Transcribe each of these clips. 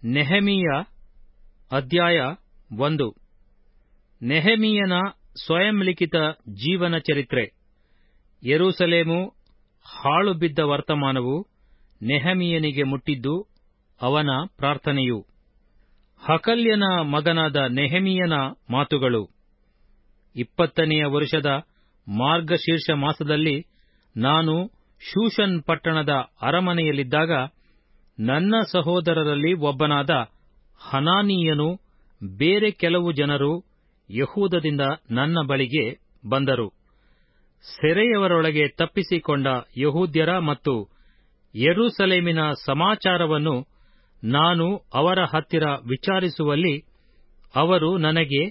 ನೆಹಮೀಯ ಅಧ್ಯಾಯ ಒಂದು ನೆಹಮೀಯನ ಸ್ವಯಂಲಿಖಿತ ಜೀವನ ಚರಿತ್ರೆ ಯೆರೂಸಲೇಮು ಹಾಳು ಬಿದ್ದ ವರ್ತಮಾನವು ನೆಹಮೀಯನಿಗೆ ಮುಟ್ಟಿದ್ದು ಅವನ ಪ್ರಾರ್ಥನೆಯು ಹಕಲ್ಯನ ಮಗನಾದ ನೆಹಮೀಯನ ಮಾತುಗಳು ಇಪ್ಪತ್ತನೆಯ ವರುಷದ ಮಾರ್ಗಶೀರ್ಷ ಮಾಸದಲ್ಲಿ ನಾನು ಶೂಷನ್ ಪಟ್ಟಣದ ಅರಮನೆಯಲ್ಲಿದ್ದಾಗ ನನ್ನ ಸಹೋದರರಲ್ಲಿ ಒಬ್ಬನಾದ ಹನಾನೀಯನು ಬೇರೆ ಕೆಲವು ಜನರು ಯಹೂದದಿಂದ ನನ್ನ ಬಳಿಗೆ ಬಂದರು ಸೆರೆಯವರೊಳಗೆ ತಪ್ಪಿಸಿಕೊಂಡ ಯಹೂದ್ಯರ ಮತ್ತು ಯೆರೂಸಲೇಮಿನ ಸಮಾಚಾರವನ್ನು ನಾನು ಅವರ ಹತ್ತಿರ ವಿಚಾರಿಸುವಲ್ಲಿ ಅವರು ನನಗೆ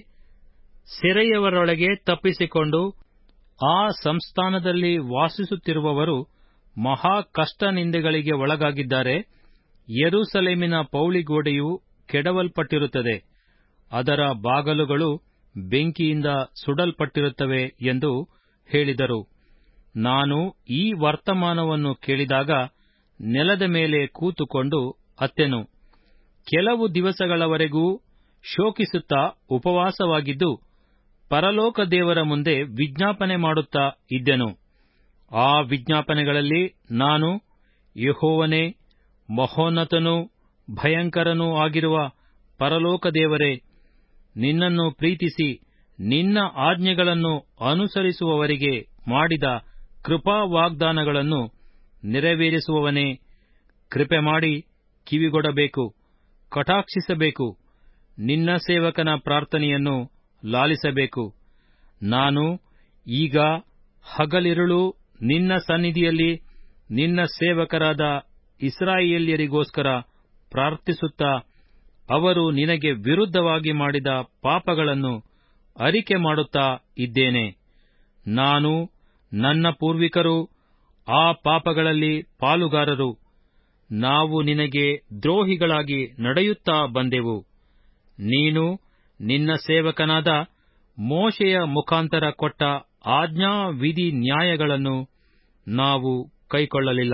ಸೆರೆಯವರೊಳಗೆ ತಪ್ಪಿಸಿಕೊಂಡು ಆ ಸಂಸ್ಥಾನದಲ್ಲಿ ವಾಸಿಸುತ್ತಿರುವವರು ಮಹಾ ಕಷ್ಟ ನಿಂದೆಗಳಿಗೆ ಒಳಗಾಗಿದ್ದಾರೆ ಯೆರೂಸಲೇಮಿನ ಪೌಳಿಗೋಡೆಯು ಕೆಡವಲ್ಪಟ್ಟಿರುತ್ತದೆ ಅದರ ಬಾಗಲುಗಳು ಬೆಂಕಿಯಿಂದ ಸುಡಲ್ಪಟ್ಟಿರುತ್ತವೆ ಎಂದು ಹೇಳಿದರು ನಾನು ಈ ವರ್ತಮಾನವನ್ನು ಕೇಳಿದಾಗ ನೆಲದ ಮೇಲೆ ಕೂತುಕೊಂಡು ಅತ್ತೆನು ಕೆಲವು ದಿವಸಗಳವರೆಗೂ ಶೋಕಿಸುತ್ತಾ ಉಪವಾಸವಾಗಿದ್ದು ಪರಲೋಕ ದೇವರ ಮುಂದೆ ವಿಜ್ಞಾಪನೆ ಮಾಡುತ್ತಾ ಇದ್ದೆನು ಆ ವಿಜ್ಞಾಪನೆಗಳಲ್ಲಿ ನಾನು ಯಹೋವನೇ ಮಹೋನ್ನತನೂ ಭಯಂಕರನೂ ಆಗಿರುವ ಪರಲೋಕ ದೇವರೇ ನಿನ್ನನ್ನು ಪ್ರೀತಿಸಿ ನಿನ್ನ ಆಜ್ಞೆಗಳನ್ನು ಅನುಸರಿಸುವವರಿಗೆ ಮಾಡಿದ ಕೃಪಾ ವಾಗ್ದಾನಗಳನ್ನು ನೆರವೇರಿಸುವವನೇ ಕೃಪೆ ಮಾಡಿ ಕಿವಿಗೊಡಬೇಕು ಕಟಾಕ್ಷಿಸಬೇಕು ನಿನ್ನ ಸೇವಕನ ಪ್ರಾರ್ಥನೆಯನ್ನು ಲಾಲಿಸಬೇಕು ನಾನು ಈಗ ಹಗಲಿರುಳು ನಿನ್ನ ಸನ್ನಿಧಿಯಲ್ಲಿ ನಿನ್ನ ಸೇವಕರಾದ ಇಸ್ರಾಯೇಲ್ಯರಿಗೋಸ್ಕರ ಪ್ರಾರ್ಥಿಸುತ್ತಾ ಅವರು ನಿನಗೆ ವಿರುದ್ಧವಾಗಿ ಮಾಡಿದ ಪಾಪಗಳನ್ನು ಅರಿಕೆ ಮಾಡುತ್ತಾ ಇದ್ದೇನೆ ನಾನು ನನ್ನ ಪೂರ್ವಿಕರು ಆ ಪಾಪಗಳಲ್ಲಿ ಪಾಲುಗಾರರು ನಾವು ನಿನಗೆ ದ್ರೋಹಿಗಳಾಗಿ ನಡೆಯುತ್ತಾ ಬಂದೆವು ನೀನು ನಿನ್ನ ಸೇವಕನಾದ ಮೋಶೆಯ ಮುಖಾಂತರ ಕೊಟ್ಟ ಆಜ್ಞಾ ವಿಧಿ ನ್ಯಾಯಗಳನ್ನು ನಾವು ಕೈಕೊಳ್ಳಲಿಲ್ಲ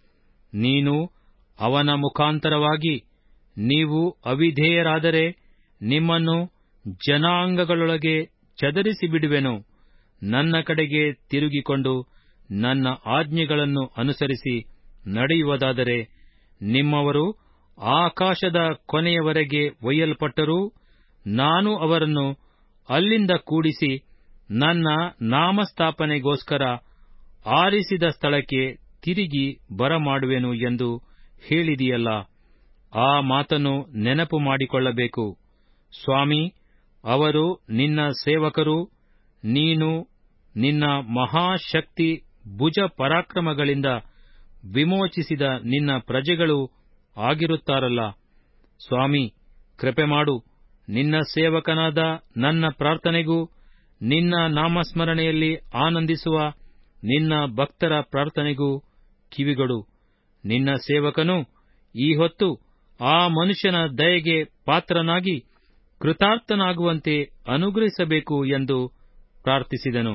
ನೀನು ಅವನ ಮುಖಾಂತರವಾಗಿ ನೀವು ಅವಿಧೇಯರಾದರೆ ನಿಮ್ಮನ್ನು ಜನಾಂಗಗಳೊಳಗೆ ಚದರಿಸಿಬಿಡುವೆನು ನನ್ನ ಕಡೆಗೆ ತಿರುಗಿಕೊಂಡು ನನ್ನ ಆಜ್ಞೆಗಳನ್ನು ಅನುಸರಿಸಿ ನಡೆಯುವುದಾದರೆ ನಿಮ್ಮವರು ಆಕಾಶದ ಕೊನೆಯವರೆಗೆ ಒಯ್ಯಲ್ಪಟ್ಟರೂ ನಾನು ಅವರನ್ನು ಅಲ್ಲಿಂದ ಕೂಡಿಸಿ ನನ್ನ ನಾಮಸ್ಥಾಪನೆಗೋಸ್ಕರ ಆರಿಸಿದ ಸ್ಥಳಕ್ಕೆ ತಿರುಗಿ ಬರಮಾಡುವೆನು ಎಂದು ಹೇಳಿದೆಯಲ್ಲ ಆ ಮಾತನ್ನು ನೆನಪು ಮಾಡಿಕೊಳ್ಳಬೇಕು ಸ್ವಾಮಿ ಅವರು ನಿನ್ನ ಸೇವಕರು ನೀನು ನಿನ್ನ ಮಹಾಶಕ್ತಿ ಭುಜ ಪರಾಕ್ರಮಗಳಿಂದ ವಿಮೋಚಿಸಿದ ನಿನ್ನ ಪ್ರಜೆಗಳು ಆಗಿರುತ್ತಾರಲ್ಲ ಸ್ವಾಮಿ ಕೃಪೆ ಮಾಡು ನಿನ್ನ ಸೇವಕನಾದ ನನ್ನ ಪ್ರಾರ್ಥನೆಗೂ ನಿನ್ನ ನಾಮಸ್ಮರಣೆಯಲ್ಲಿ ಆನಂದಿಸುವ ನಿನ್ನ ಭಕ್ತರ ಪ್ರಾರ್ಥನೆಗೂ ಕಿವಿಗೊಡು ನಿನ್ನ ಸೇವಕನು ಈ ಹೊತ್ತು ಆ ಮನುಷ್ಯನ ದಯೆಗೆ ಪಾತ್ರನಾಗಿ ಕೃತಾರ್ಥನಾಗುವಂತೆ ಅನುಗ್ರಹಿಸಬೇಕು ಎಂದು ಪ್ರಾರ್ಥಿಸಿದನು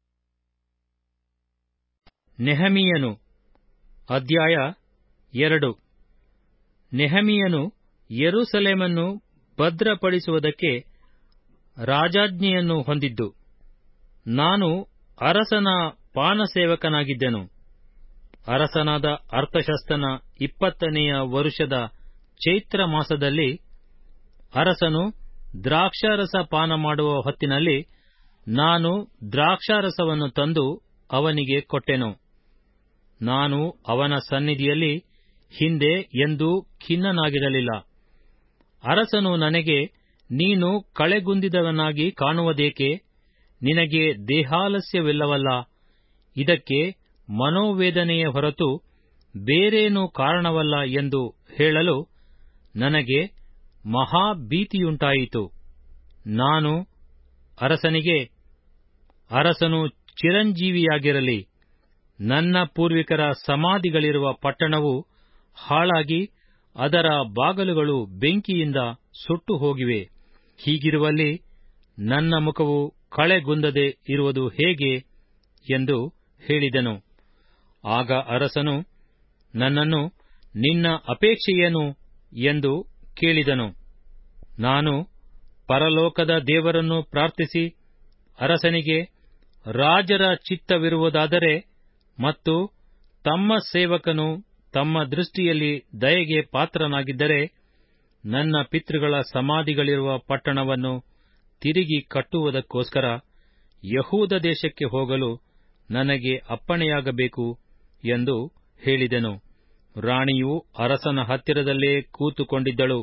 ನೆಹಮೀಯನು ಅಧ್ಯಾಯ ಎರಡು ನೆಹಮೀಯನು ಯೆರೂಸಲೇಮನ್ನು ಭದ್ರಪಡಿಸುವುದಕ್ಕೆ ರಾಜಾಜ್ಞೆಯನ್ನು ಹೊಂದಿದ್ದು ನಾನು ಅರಸನ ಪಾನಸೇವಕನಾಗಿದ್ದೆನು ಅರಸನಾದ ಅರ್ಥಶಸ್ತನ ಇಪ್ಪತ್ತನೆಯ ವರುಷದ ಚೈತ್ರ ಮಾಸದಲ್ಲಿ ಅರಸನು ದ್ರಾಕ್ಷಾರಸ ಪಾನ ಮಾಡುವ ಹೊತ್ತಿನಲ್ಲಿ ನಾನು ದ್ರಾಕ್ಷಾರಸವನ್ನು ತಂದು ಅವನಿಗೆ ಕೊಟ್ಟೆನು ನಾನು ಅವನ ಸನ್ನಿಧಿಯಲ್ಲಿ ಹಿಂದೆ ಎಂದೂ ಖಿನ್ನನಾಗಿರಲಿಲ್ಲ ಅರಸನು ನನಗೆ ನೀನು ಕಳೆಗುಂದಿದವನಾಗಿ ಕಾಣುವುದೇಕೆ ನಿನಗೆ ದೇಹಾಲಸ್ಯವಿಲ್ಲವಲ್ಲ ಇದಕ್ಕೆ ಮನೋವೇದನೆಯ ಹೊರತು ಬೇರೇನೂ ಕಾರಣವಲ್ಲ ಎಂದು ಹೇಳಲು ನನಗೆ ಮಹಾ ಭೀತಿಯುಂಟಾಯಿತು ನಾನು ಅರಸನಿಗೆ ಅರಸನು ಚಿರಂಜೀವಿಯಾಗಿರಲಿ ನನ್ನ ಪೂರ್ವಿಕರ ಸಮಾಧಿಗಳಿರುವ ಪಟ್ಟಣವು ಹಾಳಾಗಿ ಅದರ ಬಾಗಲುಗಳು ಬೆಂಕಿಯಿಂದ ಸುಟ್ಟು ಹೋಗಿವೆ ಹೀಗಿರುವಲ್ಲಿ ನನ್ನ ಮುಖವು ಕಳೆಗುಂದದೆ ಇರುವುದು ಹೇಗೆ ಎಂದು ಹೇಳಿದೆನು ಆಗ ಅರಸನು ನನ್ನನ್ನು ನಿನ್ನ ಅಪೇಕ್ಷೆಯೇನು ಎಂದು ಕೇಳಿದನು ನಾನು ಪರಲೋಕದ ದೇವರನ್ನು ಪ್ರಾರ್ಥಿಸಿ ಅರಸನಿಗೆ ರಾಜರ ಚಿತ್ತವಿರುವುದಾದರೆ ಮತ್ತು ತಮ್ಮ ಸೇವಕನು ತಮ್ಮ ದೃಷ್ಟಿಯಲ್ಲಿ ದಯೆಗೆ ಪಾತ್ರನಾಗಿದ್ದರೆ ನನ್ನ ಪಿತೃಗಳ ಸಮಾಧಿಗಳಿರುವ ಪಟ್ಟಣವನ್ನು ತಿರುಗಿ ಕಟ್ಟುವುದಕ್ಕೋಸ್ಕರ ಯಹೂದ ದೇಶಕ್ಕೆ ಹೋಗಲು ನನಗೆ ಅಪ್ಪಣೆಯಾಗಬೇಕು ಎಂದು ಹೇಳಿದೆನು ರಾಣಿಯು ಅರಸನ ಹತ್ತಿರದಲ್ಲೇ ಕೂತುಕೊಂಡಿದ್ದಳು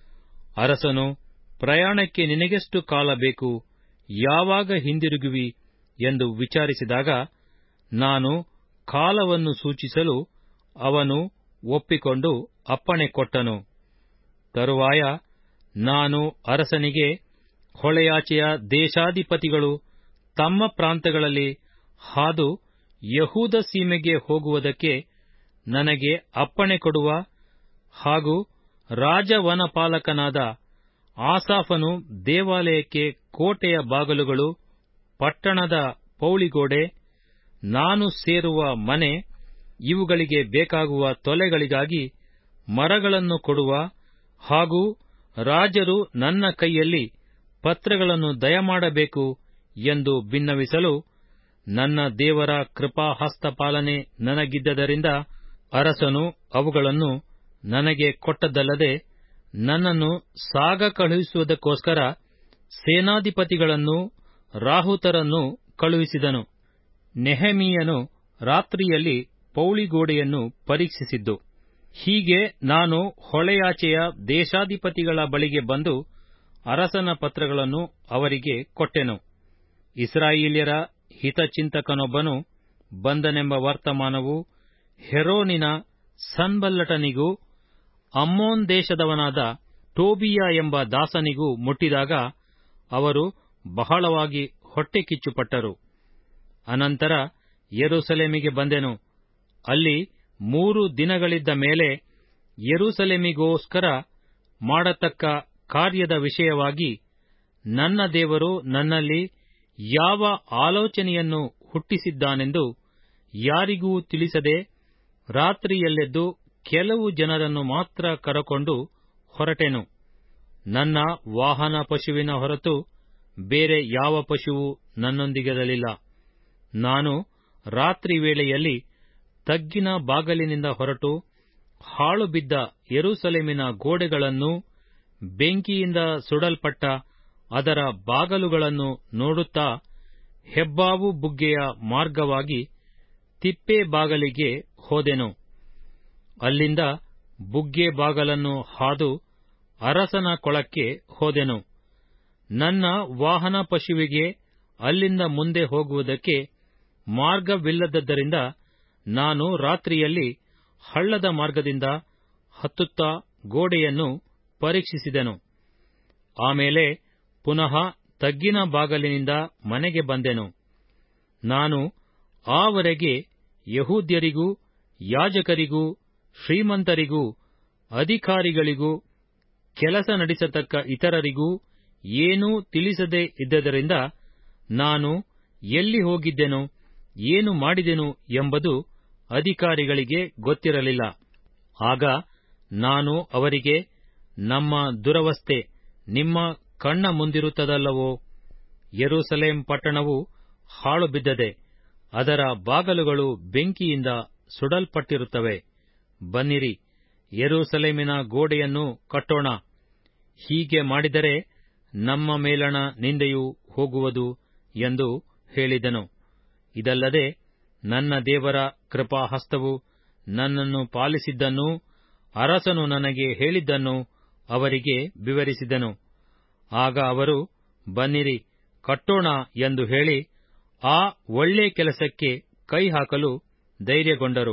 ಅರಸನು ಪ್ರಯಾಣಕ್ಕೆ ನಿನಗೆಷ್ಟು ಕಾಲ ಬೇಕು ಯಾವಾಗ ಹಿಂದಿರುಗುವಿ ಎಂದು ವಿಚಾರಿಸಿದಾಗ ನಾನು ಕಾಲವನ್ನು ಸೂಚಿಸಲು ಅವನು ಒಪ್ಪಿಕೊಂಡು ಅಪ್ಪಣೆ ಕೊಟ್ಟನು ತರುವಾಯ ನಾನು ಅರಸನಿಗೆ ಹೊಳೆಯಾಚೆಯ ದೇಶಾಧಿಪತಿಗಳು ತಮ್ಮ ಪ್ರಾಂತಗಳಲ್ಲಿ ಹಾದು ಯಹೂದ ಸೀಮೆಗೆ ಹೋಗುವುದಕ್ಕೆ ನನಗೆ ಅಪ್ಪಣೆ ಕೊಡುವ ಹಾಗೂ ರಾಜವನಪಾಲಕನಾದ ಆಸಾಫನು ದೇವಾಲಯಕ್ಕೆ ಕೋಟೆಯ ಬಾಗಲುಗಳು ಪಟ್ಟಣದ ಪೌಳಿಗೋಡೆ ನಾನು ಸೇರುವ ಮನೆ ಇವುಗಳಿಗೆ ಬೇಕಾಗುವ ತೊಲೆಗಳಿಗಾಗಿ ಮರಗಳನ್ನು ಕೊಡುವ ಹಾಗೂ ರಾಜರು ನನ್ನ ಕೈಯಲ್ಲಿ ಪತ್ರಗಳನ್ನು ದಯಮಾಡಬೇಕು ಎಂದು ಬಿನ್ನವಿಸಲು ನನ್ನ ದೇವರ ಕೃಪಾಹಸ್ತಪಾಲನೆ ನನಗಿದ್ದದರಿಂದ ಅರಸನು ಅವುಗಳನ್ನು ನನಗೆ ಕೊಟ್ಟದ್ದಲ್ಲದೆ ನನ್ನನ್ನು ಸಾಗ ಕಳುಹಿಸುವುದಕ್ಕೋಸ್ಕರ ಸೇನಾಧಿಪತಿಗಳನ್ನೂ ರಾಹುತರನ್ನೂ ಕಳುಹಿಸಿದನು ನೆಹಮೀಯನು ರಾತ್ರಿಯಲ್ಲಿ ಪೌಳಿಗೋಡೆಯನ್ನು ಪರೀಕ್ಷಿಸಿದ್ದು ಹೀಗೆ ನಾನು ಹೊಳೆಯಾಚೆಯ ದೇಶಾಧಿಪತಿಗಳ ಬಳಿಗೆ ಬಂದು ಅರಸನ ಪತ್ರಗಳನ್ನು ಅವರಿಗೆ ಕೊಟ್ಟೆನು ಇಸ್ರಾಯೇಲ್ಯರ ಹಿತಚಿಂತಕನೊಬ್ಬನು ಬಂದನೆಂಬ ವರ್ತಮಾನವು ಹೆರೋನಿನ ಸನ್ಬಲ್ಲಟನಿಗೂ ಅಮ್ಮೋನ್ ದೇಶದವನಾದ ಟೋಬೀಯ ಎಂಬ ದಾಸನಿಗೂ ಮುಟ್ಟಿದಾಗ ಅವರು ಬಹಳವಾಗಿ ಹೊಟ್ಟೆಕಿಚ್ಚುಪಟ್ಟರು ಅನಂತರ ಯೆರೂಸಲೇಮಿಗೆ ಬಂದೆನು ಅಲ್ಲಿ ಮೂರು ದಿನಗಳಿದ್ದ ಮೇಲೆ ಯೆರೂಸಲೇಮಿಗೋಸ್ಕರ ಮಾಡತಕ್ಕ ಕಾರ್ಯದ ವಿಷಯವಾಗಿ ನನ್ನ ದೇವರು ನನ್ನಲ್ಲಿ ಯಾವ ಆಲೋಚನೆಯನ್ನು ಹುಟ್ಟಿಸಿದ್ದಾನೆಂದು ಯಾರಿಗೂ ತಿಳಿಸದೆ ರಾತ್ರಿಯಲ್ಲೆದ್ದು ಕೆಲವು ಜನರನ್ನು ಮಾತ್ರ ಕರಕೊಂಡು ಹೊರಟೆನು ನನ್ನ ವಾಹನ ಪಶುವಿನ ಹೊರತು ಬೇರೆ ಯಾವ ಪಶುವು ನನ್ನೊಂದಿಗಿರಲಿಲ್ಲ ನಾನು ರಾತ್ರಿ ವೇಳೆಯಲ್ಲಿ ತಗ್ಗಿನ ಬಾಗಲಿನಿಂದ ಹೊರಟು ಹಾಳು ಬಿದ್ದ ಯೆರೂಸಲೇಮಿನ ಗೋಡೆಗಳನ್ನೂ ಬೆಂಕಿಯಿಂದ ಸುಡಲ್ಪಟ್ಟ ಅದರ ಬಾಗಲುಗಳನ್ನು ನೋಡುತ್ತಾ ಹೆಬ್ಬಾವು ಬುಗ್ಗೆಯ ಮಾರ್ಗವಾಗಿ ತಿಪ್ಪೆ ಬಾಗಲಿಗೆ ಹೋದೆನು ಅಲ್ಲಿಂದ ಬುಗ್ಗೆ ಬಾಗಲನ್ನು ಹಾದು ಅರಸನ ಕೊಳಕ್ಕೆ ಹೋದೆನು ನನ್ನ ವಾಹನ ಪಶುವಿಗೆ ಅಲ್ಲಿಂದ ಮುಂದೆ ಹೋಗುವುದಕ್ಕೆ ಮಾರ್ಗವಿಲ್ಲದದ್ದರಿಂದ ನಾನು ರಾತ್ರಿಯಲ್ಲಿ ಹಳ್ಳದ ಮಾರ್ಗದಿಂದ ಹತ್ತುತ್ತಾ ಗೋಡೆಯನ್ನು ಪರೀಕ್ಷಿಸಿದೆನು ಆಮೇಲೆ ಪುನಃ ತಗ್ಗಿನ ಬಾಗಲಿನಿಂದ ಮನೆಗೆ ಬಂದೆನು ನಾನು ಆವರೆಗೆ ಯಹೂದ್ಯರಿಗೂ ಯಾಜಕರಿಗೂ ಶ್ರೀಮಂತರಿಗೂ ಅಧಿಕಾರಿಗಳಿಗೂ ಕೆಲಸ ನಡೆಸತಕ್ಕ ಇತರರಿಗೂ ಏನೂ ತಿಳಿಸದೇ ಇದ್ದದರಿಂದ ನಾನು ಎಲ್ಲಿ ಹೋಗಿದ್ದೆನು ಏನು ಮಾಡಿದೆನು ಎಂಬುದು ಅಧಿಕಾರಿಗಳಿಗೆ ಗೊತ್ತಿರಲಿಲ್ಲ ಆಗ ನಾನು ಅವರಿಗೆ ನಮ್ಮ ದುರವಸ್ಥೆ ನಿಮ್ಮ ಕಣ್ಣ ಮುಂದಿರುತ್ತದಲ್ಲವೋ ಯೆರೂಸಲೇಮ್ ಪಟ್ಟಣವು ಹಾಳು ಬಿದ್ದದೆ ಅದರ ಬಾಗಲುಗಳು ಬೆಂಕಿಯಿಂದ ಸುಡಲ್ಪಟ್ಟಿರುತ್ತವೆ ಬನ್ನಿರಿ ಯೆರೂಸಲೇಮಿನ ಗೋಡೆಯನ್ನು ಕಟ್ಟೋಣ ಹೀಗೆ ಮಾಡಿದರೆ ನಮ್ಮ ಮೇಲಣ ನಿಂದೆಯು ಹೋಗುವುದು ಎಂದು ಹೇಳಿದನು ಇದಲ್ಲದೆ ನನ್ನ ದೇವರ ಕೃಪಾಹಸ್ತವು ನನ್ನನ್ನು ಪಾಲಿಸಿದ್ದನ್ನೂ ಅರಸನು ನನಗೆ ಹೇಳಿದ್ದನ್ನು ಅವರಿಗೆ ವಿವರಿಸಿದನು ಆಗ ಅವರು ಬನ್ನಿರಿ ಕಟ್ಟೋಣ ಎಂದು ಹೇಳಿ ಆ ಒಳ್ಳೆ ಕೆಲಸಕ್ಕೆ ಕೈ ಹಾಕಲು ಧೈರ್ಯಗೊಂಡರು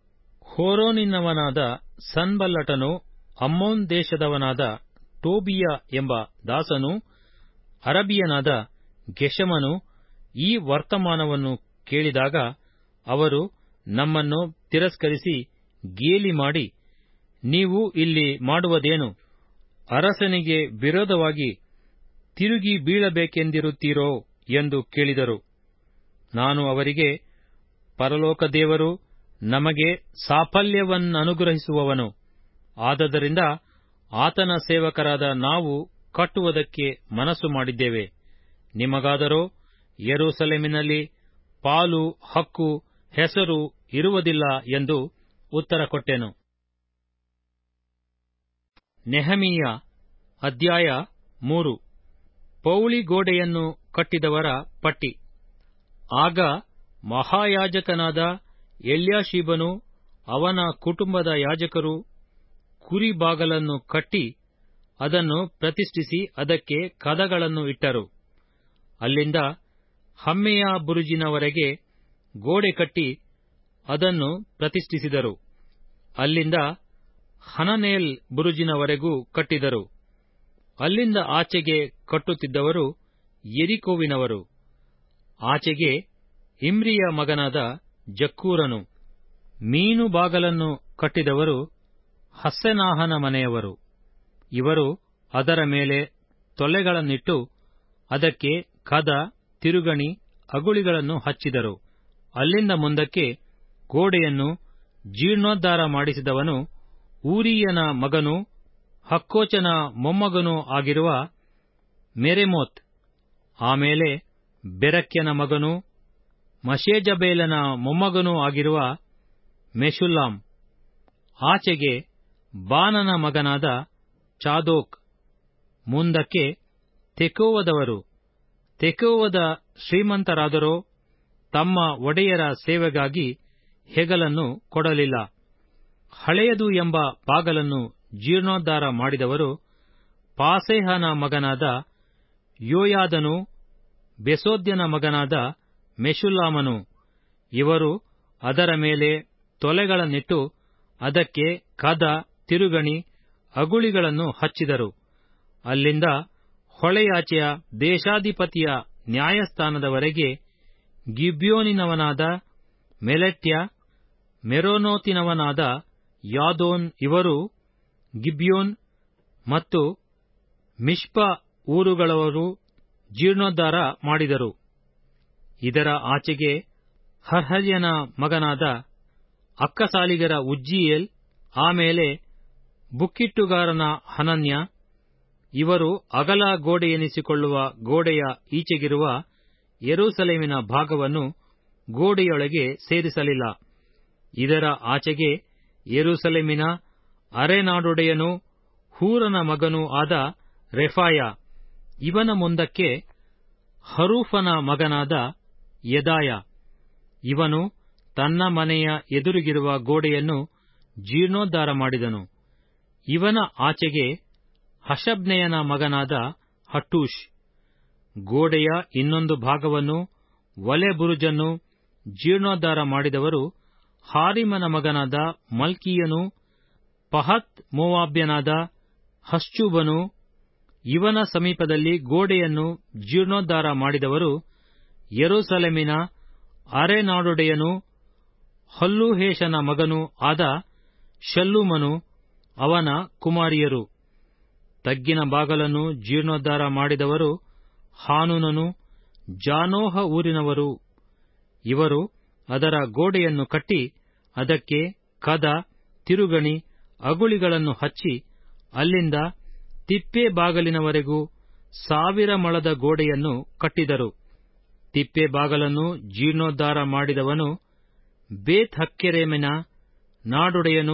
ಹೋರೋನಿನವನಾದ ಸನ್ಬಲ್ಲಟನು ಅಮ್ಮೋನ್ ದೇಶದವನಾದ ಟೋಬೀಯ ಎಂಬ ದಾಸನು ಅರಬಿಯನಾದ ಗೆಷಮನು ಈ ವರ್ತಮಾನವನ್ನು ಕೇಳಿದಾಗ ಅವರು ನಮ್ಮನ್ನು ತಿರಸ್ಕರಿಸಿ ಗೇಲಿ ಮಾಡಿ ನೀವು ಇಲ್ಲಿ ಮಾಡುವುದೇನು ಅರಸನಿಗೆ ವಿರೋಧವಾಗಿ ತಿರುಗಿ ಬೀಳಬೇಕೆಂದಿರುತ್ತೀರೋ ಎಂದು ಕೇಳಿದರು ನಾನು ಅವರಿಗೆ ಪರಲೋಕ ದೇವರು ನಮಗೆ ಸಾಫಲ್ಯವನ್ನನುಗ್ರಹಿಸುವವನು ಆದದರಿಂದ ಆತನ ಸೇವಕರಾದ ನಾವು ಕಟ್ಟುವುದಕ್ಕೆ ಮನಸ್ಸು ಮಾಡಿದ್ದೇವೆ ನಿಮಗಾದರೋ ಯೆರೂಸಲೇಮಿನಲ್ಲಿ ಪಾಲು ಹಕ್ಕು ಹೆಸರು ಇರುವುದಿಲ್ಲ ಎಂದು ಉತ್ತರ ಕೊಟ್ಟೆನು ನೆಹಮೀಯ ಅಧ್ಯಾಯ ಮೂರು ಪೌಳಿ ಗೋಡೆಯನ್ನು ಕಟ್ಟಿದವರ ಪಟ್ಟಿ ಆಗ ಮಹಾಯಾಜಕನಾದ ಎಲ್ಯಾಶೀಬನು ಅವನ ಕುಟುಂಬದ ಯಾಜಕರು ಕುರಿ ಬಾಗಲನ್ನು ಕಟ್ಟಿ ಅದನ್ನು ಪ್ರತಿಷ್ಠಿಸಿ ಅದಕ್ಕೆ ಕದಗಳನ್ನು ಇಟ್ಟರು ಅಲ್ಲಿಂದ ಹಮ್ಮೆಯ ಬುರುಜಿನವರೆಗೆ ಗೋಡೆ ಕಟ್ಟಿ ಅದನ್ನು ಪ್ರತಿಷ್ಠಿಸಿದರು ಅಲ್ಲಿಂದ ಹನನೇಲ್ ಬುರುಜಿನವರೆಗೂ ಕಟ್ಟಿದರು ಅಲ್ಲಿಂದ ಆಚೆಗೆ ಕಟ್ಟುತ್ತಿದ್ದವರು ಎರಿಕೋವಿನವರು ಆಚೆಗೆ ಇಮ್ರಿಯ ಮಗನಾದ ಜಕ್ಕೂರನು ಮೀನು ಬಾಗಲನ್ನು ಕಟ್ಟಿದವರು ಹಸ್ಸೆನಾಹನ ಮನೆಯವರು ಇವರು ಅದರ ಮೇಲೆ ತೊಲೆಗಳನ್ನಿಟ್ಟು ಅದಕ್ಕೆ ಕದ ತಿರುಗಣಿ ಅಗುಳಿಗಳನ್ನು ಹಚ್ಚಿದರು ಅಲ್ಲಿಂದ ಮುಂದಕ್ಕೆ ಗೋಡೆಯನ್ನು ಜೀರ್ಣೋದ್ಧಾರ ಮಾಡಿಸಿದವನು ಊರಿಯನ ಮಗನೂ ಹಕ್ಕೋಚನ ಮೊಮ್ಮಗನೂ ಆಗಿರುವ ಮೆರೆಮೋತ್ ಆಮೇಲೆ ಬೆರಕ್ಯನ ಮಗನೂ ಮಶೇಜಬೇಲನ ಮೊಮ್ಮಗನೂ ಆಗಿರುವ ಮೆಶುಲ್ಲಾಮ್ ಆಚೆಗೆ ಬಾನನ ಮಗನಾದ ಚಾದೋಕ್ ಮುಂದಕ್ಕೆ ತೆಕೋವದವರು ತೆಕೋವದ ಶ್ರೀಮಂತರಾದರೋ ತಮ್ಮ ಒಡೆಯರ ಸೇವೆಗಾಗಿ ಹೆಗಲನ್ನು ಕೊಡಲಿಲ್ಲ ಹಳೆಯದು ಎಂಬ ಬಾಗಲನ್ನು ಜೀರ್ಣೋದ್ಧಾರ ಮಾಡಿದವರು ಪಾಸೇಹನ ಮಗನಾದ ಯೋಯಾದನು ಬೆಸೋದ್ಯನ ಮಗನಾದ ಮೆಶುಲ್ಲಾಮನು ಇವರು ಅದರ ಮೇಲೆ ತೊಲೆಗಳನ್ನಿಟ್ಟು ಅದಕ್ಕೆ ಕದ ತಿರುಗಣಿ ಅಗುಳಿಗಳನ್ನು ಹಚ್ಚಿದರು ಅಲ್ಲಿಂದ ಹೊಳೆಯಾಚೆಯ ದೇಶಾಧಿಪತಿಯ ನ್ಯಾಯಸ್ಥಾನದವರೆಗೆ ಗಿಬ್ಯೋನಿನವನಾದ ಮೆಲೆಟ್ಯ ಮೆರೋನೋತಿನವನಾದ ಯಾದೋನ್ ಇವರು ಗಿಬ್ಯೋನ್ ಮತ್ತು ಮಿಷ್ಪ ಊರುಗಳವರು ಜೀರ್ಣೋದ್ಧಾರ ಮಾಡಿದರು ಇದರ ಆಚೆಗೆ ಹರ್ಹರ್ಯನ ಮಗನಾದ ಅಕ್ಕಸಾಲಿಗರ ಉಜ್ಜೀಯೇಲ್ ಆಮೇಲೆ ಬುಕ್ಕಿಟ್ಟುಗಾರನ ಹನನ್ಯ ಇವರು ಅಗಲ ಗೋಡೆಯೆನಿಸಿಕೊಳ್ಳುವ ಗೋಡೆಯ ಈಚೆಗಿರುವ ಯೆರೂಸಲೇಮಿನ ಭಾಗವನ್ನು ಗೋಡೆಯೊಳಗೆ ಸೇರಿಸಲಿಲ್ಲ ಇದರ ಆಚೆಗೆ ಯೆರೂಸಲೇಮಿನ ಅರೆನಾಡೊಡೆಯನೂ ಹೂರನ ಮಗನೂ ಆದ ರೆಫಾಯ ಇವನ ಮುಂದಕ್ಕೆ ಹರೂಫನ ಮಗನಾದ ಯೆದಾಯ ಇವನು ತನ್ನ ಮನೆಯ ಎದುರಿಗಿರುವ ಗೋಡೆಯನ್ನು ಜೀರ್ಣೋದ್ಧಾರ ಮಾಡಿದನು ಇವನ ಆಚೆಗೆ ಹಷಬ್ನೆಯನ ಮಗನಾದ ಹಟ್ಟೂಷ್ ಗೋಡೆಯ ಇನ್ನೊಂದು ಭಾಗವನ್ನು ಒಲೆ ಬುರುಜನ್ನು ಜೀರ್ಣೋದ್ಧಾರ ಮಾಡಿದವರು ಹಾರಿಮನ ಮಗನಾದ ಮಲ್ಕೀಯನು ಪಹತ್ ಮೋವಾಬ್ಯನಾದ ಹಶ್ಚೂಬನು ಇವನ ಸಮೀಪದಲ್ಲಿ ಗೋಡೆಯನ್ನು ಜೀರ್ಣೋದ್ಧಾರ ಮಾಡಿದವರು ಯೆರೂಸಲೇಮಿನ ಅರೆನಾಡೊಡೆಯನೂ ಹಲ್ಲೂಹೇಷನ ಮಗನೂ ಆದ ಶಲ್ಲೂಮನು ಅವನ ಕುಮಾರಿಯರು ತಗ್ಗಿನ ಬಾಗಲನ್ನು ಜೀರ್ಣೋದ್ಧಾರ ಮಾಡಿದವರು ಹಾನೂನನು ಜಾನೋಹ ಊರಿನವರು ಇವರು ಅದರ ಗೋಡೆಯನ್ನು ಕಟ್ಟಿ ಅದಕ್ಕೆ ಕದ ತಿರುಗಣಿ ಅಗುಳಿಗಳನ್ನು ಹಚ್ಚಿ ಅಲ್ಲಿಂದ ತಿಪ್ಪೆ ಬಾಗಲಿನವರೆಗೂ ಸಾವಿರ ಮೊಳದ ಗೋಡೆಯನ್ನು ಕಟ್ಟಿದರು ತಿಪ್ಪೆ ಬಾಗಲನ್ನು ಜೀರ್ಣೋದ್ಧಾರ ಮಾಡಿದವನು ಬೇತ್ ಹಕ್ಕೆರೆಮಿನ ನಾಡೊಡೆಯನು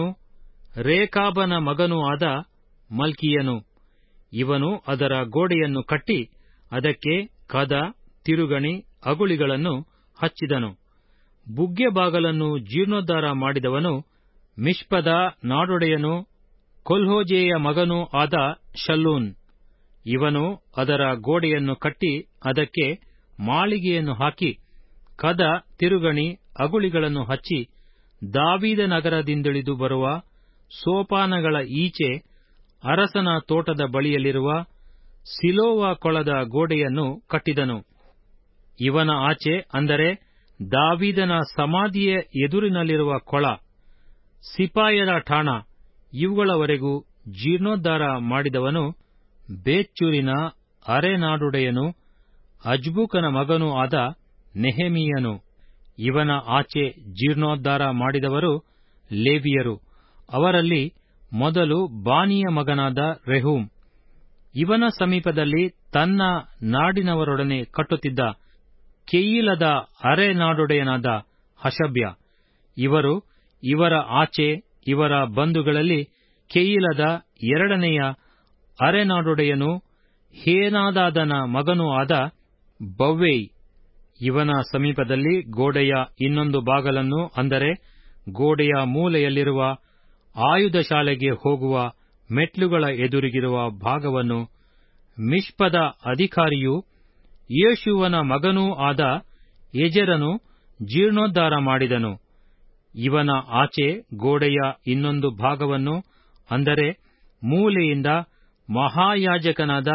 ರೇಕಾಬನ ಮಗನೂ ಆದ ಮಲ್ಕೀಯನು ಇವನು ಅದರ ಗೋಡೆಯನ್ನು ಕಟ್ಟಿ ಅದಕ್ಕೆ ಕದ ತಿರುಗಣಿ ಅಗುಳಿಗಳನ್ನು ಹಚ್ಚಿದನು ಬುಗ್ಗೆ ಬಾಗಲನ್ನು ಜೀರ್ಣೋದ್ಧಾರ ಮಾಡಿದವನು ಮಿಷ್ಪದ ನಾಡೊಡೆಯನು ಕೊಲ್ಹೋಜೆಯ ಮಗನೂ ಆದ ಶಲ್ಲೂನ್ ಇವನು ಅದರ ಗೋಡೆಯನ್ನು ಕಟ್ಟಿ ಅದಕ್ಕೆ ಮಾಳಿಗೆಯನ್ನು ಹಾಕಿ ಕದ ತಿರುಗಣಿ ಅಗುಳಿಗಳನ್ನು ಹಚ್ಚಿ ದಾವೀದ ನಗರದಿಂದಿಳಿದು ಬರುವ ಸೋಪಾನಗಳ ಈಚೆ ಅರಸನ ತೋಟದ ಬಳಿಯಲ್ಲಿರುವ ಸಿಲೋವ ಕೊಳದ ಗೋಡೆಯನ್ನು ಕಟ್ಟಿದನು ಇವನ ಆಚೆ ಅಂದರೆ ದಾವೀದನ ಸಮಾಧಿಯ ಎದುರಿನಲ್ಲಿರುವ ಕೊಳ ಸಿಪಾಯರ ಠಾಣ ಇವುಗಳವರೆಗೂ ಜೀರ್ಣೋದ್ಧಾರ ಮಾಡಿದವನು ಬೇಚ್ಚೂರಿನ ಅರೆನಾಡುಡೆಯನು ಅಜ್ಬೂಕನ ಮಗನೂ ಆದ ನೆಹೆಮೀಯನು ಇವನ ಆಚೆ ಜೀರ್ಣೋದ್ಧಾರ ಮಾಡಿದವರು ಲೇವಿಯರು ಅವರಲ್ಲಿ ಮೊದಲು ಬಾನಿಯ ಮಗನಾದ ರೆಹೂಮ್ ಇವನ ಸಮೀಪದಲ್ಲಿ ತನ್ನ ನಾಡಿನವರೊಡನೆ ಕಟ್ಟುತ್ತಿದ್ದ ಕೆಯೀಲದ ಅರೆ ನಾಡೊಡೆಯನಾದ ಹಷಬ್ಯ ಇವರು ಇವರ ಆಚೆ ಇವರ ಬಂಧುಗಳಲ್ಲಿ ಕೆಯೀಲದ ಎರಡನೆಯ ಅರೆನಾಡೊಡೆಯನೂ ಹೇನಾದಾದನ ಮಗನೂ ಆದ ಬವ್ವೈ ಇವನ ಸಮೀಪದಲ್ಲಿ ಗೋಡೆಯ ಇನ್ನೊಂದು ಬಾಗಲನ್ನು ಅಂದರೆ ಗೋಡೆಯ ಮೂಲೆಯಲ್ಲಿರುವ ಆಯುಧ ಶಾಲೆಗೆ ಹೋಗುವ ಮೆಟ್ಲುಗಳ ಎದುರಿಗಿರುವ ಭಾಗವನ್ನು ಮಿಷ್ಪದ ಅಧಿಕಾರಿಯೂ ಯೇಷುವನ ಮಗನೂ ಆದ ಎಜೆರನು ಜೀರ್ಣೋದ್ಧಾರ ಮಾಡಿದನು ಇವನ ಆಚೆ ಗೋಡೆಯ ಇನ್ನೊಂದು ಭಾಗವನ್ನು ಅಂದರೆ ಮೂಲೆಯಿಂದ ಮಹಾಯಾಜಕನಾದ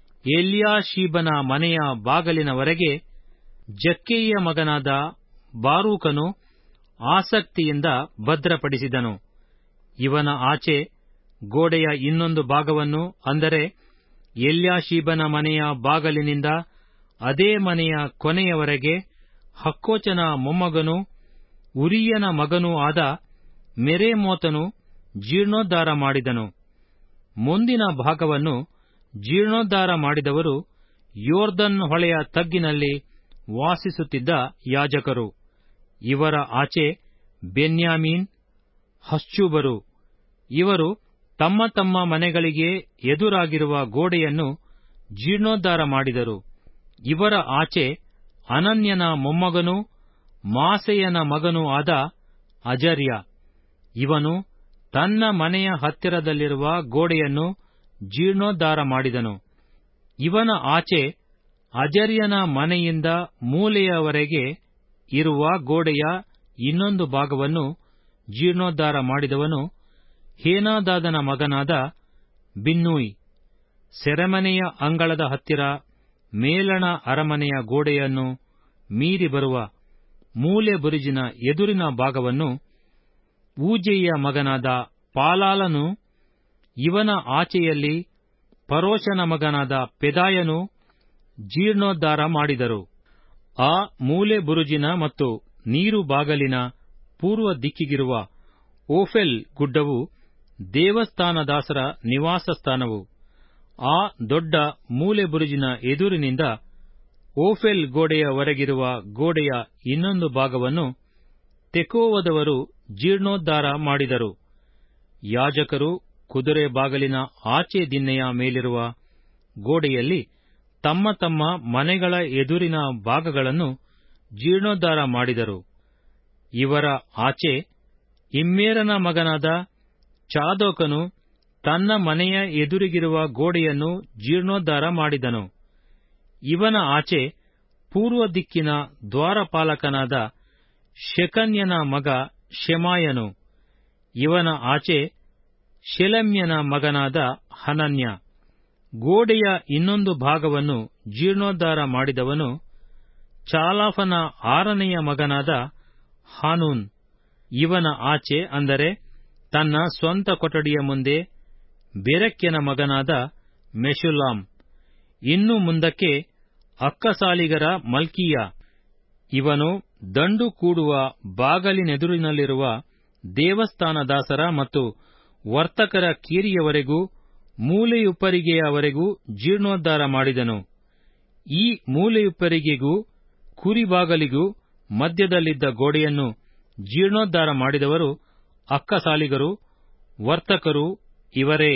ಎಲ್ಯಾಶೀಬನ ಮನೆಯ ಬಾಗಲಿನವರೆಗೆ ಜಕ್ಕೈಯ ಮಗನಾದ ಬಾರೂಕನು ಆಸಕ್ತಿಯಿಂದ ಭದ್ರಪಡಿಸಿದನು ಇವನ ಆಚೆ ಗೋಡೆಯ ಇನ್ನೊಂದು ಭಾಗವನ್ನು ಅಂದರೆ ಎಲ್ಯಾಶೀಬನ ಮನೆಯ ಬಾಗಲಿನಿಂದ ಅದೇ ಮನೆಯ ಕೊನೆಯವರೆಗೆ ಹಕ್ಕೋಚನ ಮೊಮ್ಮಗನೂ ಉರಿಯನ ಮಗನೂ ಆದ ಮೆರೇಮೋತನು ಜೀರ್ಣೋದ್ಧಾರ ಮಾಡಿದನು ಮುಂದಿನ ಭಾಗವನ್ನು ಜೀರ್ಣೋದ್ಧಾರ ಮಾಡಿದವರು ಯೋರ್ದನ್ ಹೊಳೆಯ ತಗ್ಗಿನಲ್ಲಿ ವಾಸಿಸುತ್ತಿದ್ದ ಯಾಜಕರು ಇವರ ಆಚೆ ಬೆನ್ಯಾಮೀನ್ ಹಶ್ಚೂಬರು ಇವರು ತಮ್ಮ ತಮ್ಮ ಮನೆಗಳಿಗೆ ಎದುರಾಗಿರುವ ಗೋಡೆಯನ್ನು ಜೀರ್ಣೋದ್ಧಾರ ಮಾಡಿದರು ಇವರ ಆಚೆ ಅನನ್ಯನ ಮೊಮ್ಮಗನೂ ಮಾಸೆಯನ ಮಗನೂ ಆದ ಅಜರ್ಯ ಇವನು ತನ್ನ ಮನೆಯ ಹತ್ತಿರದಲ್ಲಿರುವ ಗೋಡೆಯನ್ನು ಜೀರ್ಣೋದ್ಧಾರ ಮಾಡಿದನು ಇವನ ಆಚೆ ಅಜರ್ಯನ ಮನೆಯಿಂದ ಮೂಲೆಯವರೆಗೆ ಇರುವ ಗೋಡೆಯ ಇನ್ನೊಂದು ಭಾಗವನ್ನು ಜೀರ್ಣೋದ್ಧಾರ ಮಾಡಿದವನು ಹೇನಾದಾದನ ಮಗನಾದ ಬಿನ್ನೂಯ್ ಸೆರೆಮನೆಯ ಅಂಗಳದ ಹತ್ತಿರ ಮೇಲಣ ಅರಮನೆಯ ಗೋಡೆಯನ್ನು ಮೀರಿ ಬರುವ ಮೂಲೆ ಬುರುಜಿನ ಎದುರಿನ ಭಾಗವನ್ನು ಊಜೆಯ ಮಗನಾದ ಪಾಲಾಲನು ಇವನ ಆಚೆಯಲ್ಲಿ ಪರೋಶನ ಮಗನಾದ ಪೆದಾಯನು ಜೀರ್ಣೋದ್ಧಾರ ಮಾಡಿದರು ಆ ಮೂಲೆ ಬುರುಜಿನ ಮತ್ತು ನೀರು ಬಾಗಲಿನ ಪೂರ್ವ ದಿಕ್ಕಿಗಿರುವ ಓಫೆಲ್ ಗುಡ್ಡವು ದೇವಸ್ಥಾನದಾಸರ ನಿವಾಸ ಸ್ಥಾನವು ಆ ದೊಡ್ಡ ಮೂಲೆ ಬುರುಜಿನ ಎದುರಿನಿಂದ ಓಫೆಲ್ ಗೋಡೆಯವರೆಗಿರುವ ಗೋಡೆಯ ಇನ್ನೊಂದು ಭಾಗವನ್ನು ತೆಕೋವದವರು ಜೀರ್ಣೋದ್ಧಾರ ಮಾಡಿದರು ಯಾಜಕರು ಕುದುರೆ ಬಾಗಲಿನ ಆಚೆ ದಿನ್ನೆಯ ಮೇಲಿರುವ ಗೋಡೆಯಲ್ಲಿ ತಮ್ಮ ತಮ್ಮ ಮನೆಗಳ ಎದುರಿನ ಭಾಗಗಳನ್ನು ಜೀರ್ಣೋದ್ಧಾರ ಮಾಡಿದರು ಇವರ ಆಚೆ ಇಮ್ಮೇರನ ಮಗನಾದ ಚಾದೋಕನು ತನ್ನ ಮನೆಯ ಎದುರಿಗಿರುವ ಗೋಡೆಯನ್ನು ಜೀರ್ಣೋದ್ಧಾರ ಮಾಡಿದನು ಇವನ ಆಚೆ ಪೂರ್ವ ದಿಕ್ಕಿನ ದ್ವಾರಪಾಲಕನಾದ ಶೆಕನ್ಯನ ಮಗ ಶೆಮಾಯನು ಇವನ ಆಚೆ ಶೆಲೆಮ್ಯನ ಮಗನಾದ ಹನನ್ಯ ಗೋಡೆಯ ಇನ್ನೊಂದು ಭಾಗವನ್ನು ಜೀರ್ಣೋದ್ಧಾರ ಮಾಡಿದವನು ಚಾಲಾಫನ ಆರನೆಯ ಮಗನಾದ ಹಾನೂನ್ ಇವನ ಆಚೆ ಅಂದರೆ ತನ್ನ ಸ್ವಂತ ಕೊಠಡಿಯ ಮುಂದೆ ಬೆರೆಕ್ಯನ ಮಗನಾದ ಮೆಶುಲ್ಲಾಮ್ ಇನ್ನು ಮುಂದಕ್ಕೆ ಅಕ್ಕಸಾಲಿಗರ ಮಲ್ಕೀಯ ಇವನು ದಂಡು ಕೂಡುವ ಬಾಗಲಿನೆದುರಿನಲ್ಲಿರುವ ದೇವಸ್ಥಾನದಾಸರ ಮತ್ತು ವರ್ತಕರ ಕೀರಿಯವರೆಗೂ ಮೂಲೆಯುಪ್ಪರಿಗೆಯವರೆಗೂ ಜೀರ್ಣೋದ್ಧಾರ ಮಾಡಿದನು ಈ ಮೂಲೆಯುಪ್ಪರಿಗೆಗೂ ಕುರಿಬಾಗಲಿಗೂ ಮಧ್ಯದಲ್ಲಿದ್ದ ಗೋಡೆಯನ್ನು ಜೀರ್ಣೋದ್ಧಾರ ಮಾಡಿದವರು ಅಕ್ಕಸಾಲಿಗರು ವರ್ತಕರು ಇವರೇ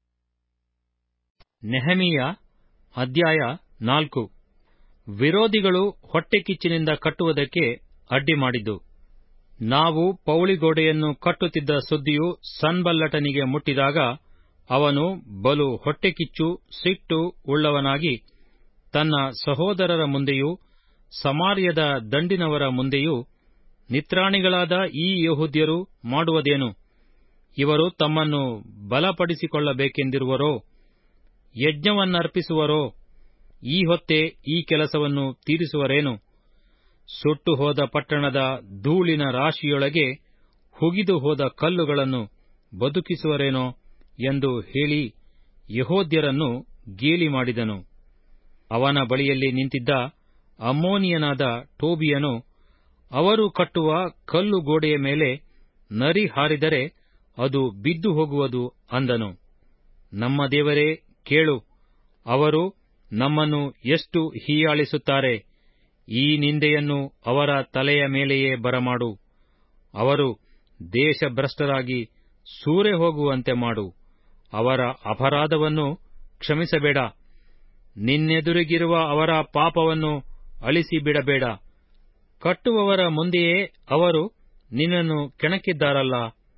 ನೆಹಮಿಯ ಅಧ್ಯಾಯ ನಾಲ್ಕು ವಿರೋಧಿಗಳು ಹೊಟ್ಟೆಕಿಚ್ಚಿನಿಂದ ಕಟ್ಟುವುದಕ್ಕೆ ಅಡ್ಡಿ ಮಾಡಿದ್ದು ನಾವು ಪೌಳಿಗೋಡೆಯನ್ನು ಕಟ್ಟುತ್ತಿದ್ದ ಸುದ್ದಿಯು ಸನ್ಬಲ್ಲಟನಿಗೆ ಮುಟ್ಟಿದಾಗ ಅವನು ಬಲು ಹೊಟ್ಟೆಕಿಚ್ಚು ಸಿಟ್ಟು ಉಳ್ಳವನಾಗಿ ತನ್ನ ಸಹೋದರರ ಮುಂದೆಯೂ ಸಮಾರ್ಯದ ದಂಡಿನವರ ಮುಂದೆಯೂ ನಿತ್ರಾಣಿಗಳಾದ ಈ ಯಹೂದ್ಯರು ಮಾಡುವುದೇನು ಇವರು ತಮ್ಮನ್ನು ಬಲಪಡಿಸಿಕೊಳ್ಳಬೇಕೆಂದಿರುವರೋ ಯಜ್ಞವನ್ನರ್ಪಿಸುವರೋ ಈ ಹೊತ್ತೇ ಈ ಕೆಲಸವನ್ನು ತೀರಿಸುವರೇನು ಸುಟ್ಟು ಹೋದ ಪಟ್ಟಣದ ಧೂಳಿನ ರಾಶಿಯೊಳಗೆ ಹುಗಿದು ಹೋದ ಕಲ್ಲುಗಳನ್ನು ಬದುಕಿಸುವರೇನೋ ಎಂದು ಹೇಳಿ ಯಹೋದ್ಯರನ್ನು ಗೇಲಿ ಮಾಡಿದನು ಅವನ ಬಳಿಯಲ್ಲಿ ನಿಂತಿದ್ದ ಅಮ್ಮೋನಿಯನಾದ ಟೋಬಿಯನು ಅವರು ಕಟ್ಟುವ ಕಲ್ಲು ಗೋಡೆಯ ಮೇಲೆ ನರಿ ಹಾರಿದರೆ ಅದು ಬಿದ್ದು ಹೋಗುವುದು ಅಂದನು ನಮ್ಮ ದೇವರೇ ಕೇಳು ಅವರು ನಮ್ಮನ್ನು ಎಷ್ಟು ಹೀಯಾಳಿಸುತ್ತಾರೆ ಈ ನಿಂದೆಯನ್ನು ಅವರ ತಲೆಯ ಮೇಲೆಯೇ ಬರಮಾಡು ಅವರು ದೇಶಭ್ರಷ್ಟರಾಗಿ ಸೂರೆ ಹೋಗುವಂತೆ ಮಾಡು ಅವರ ಅಪರಾಧವನ್ನು ಕ್ಷಮಿಸಬೇಡ ನಿನ್ನೆದುರಿಗಿರುವ ಅವರ ಪಾಪವನ್ನು ಅಳಿಸಿಬಿಡಬೇಡ ಕಟ್ಟುವವರ ಮುಂದೆಯೇ ಅವರು ನಿನ್ನನ್ನು ಕೆಣಕಿದ್ದಾರಲ್ಲ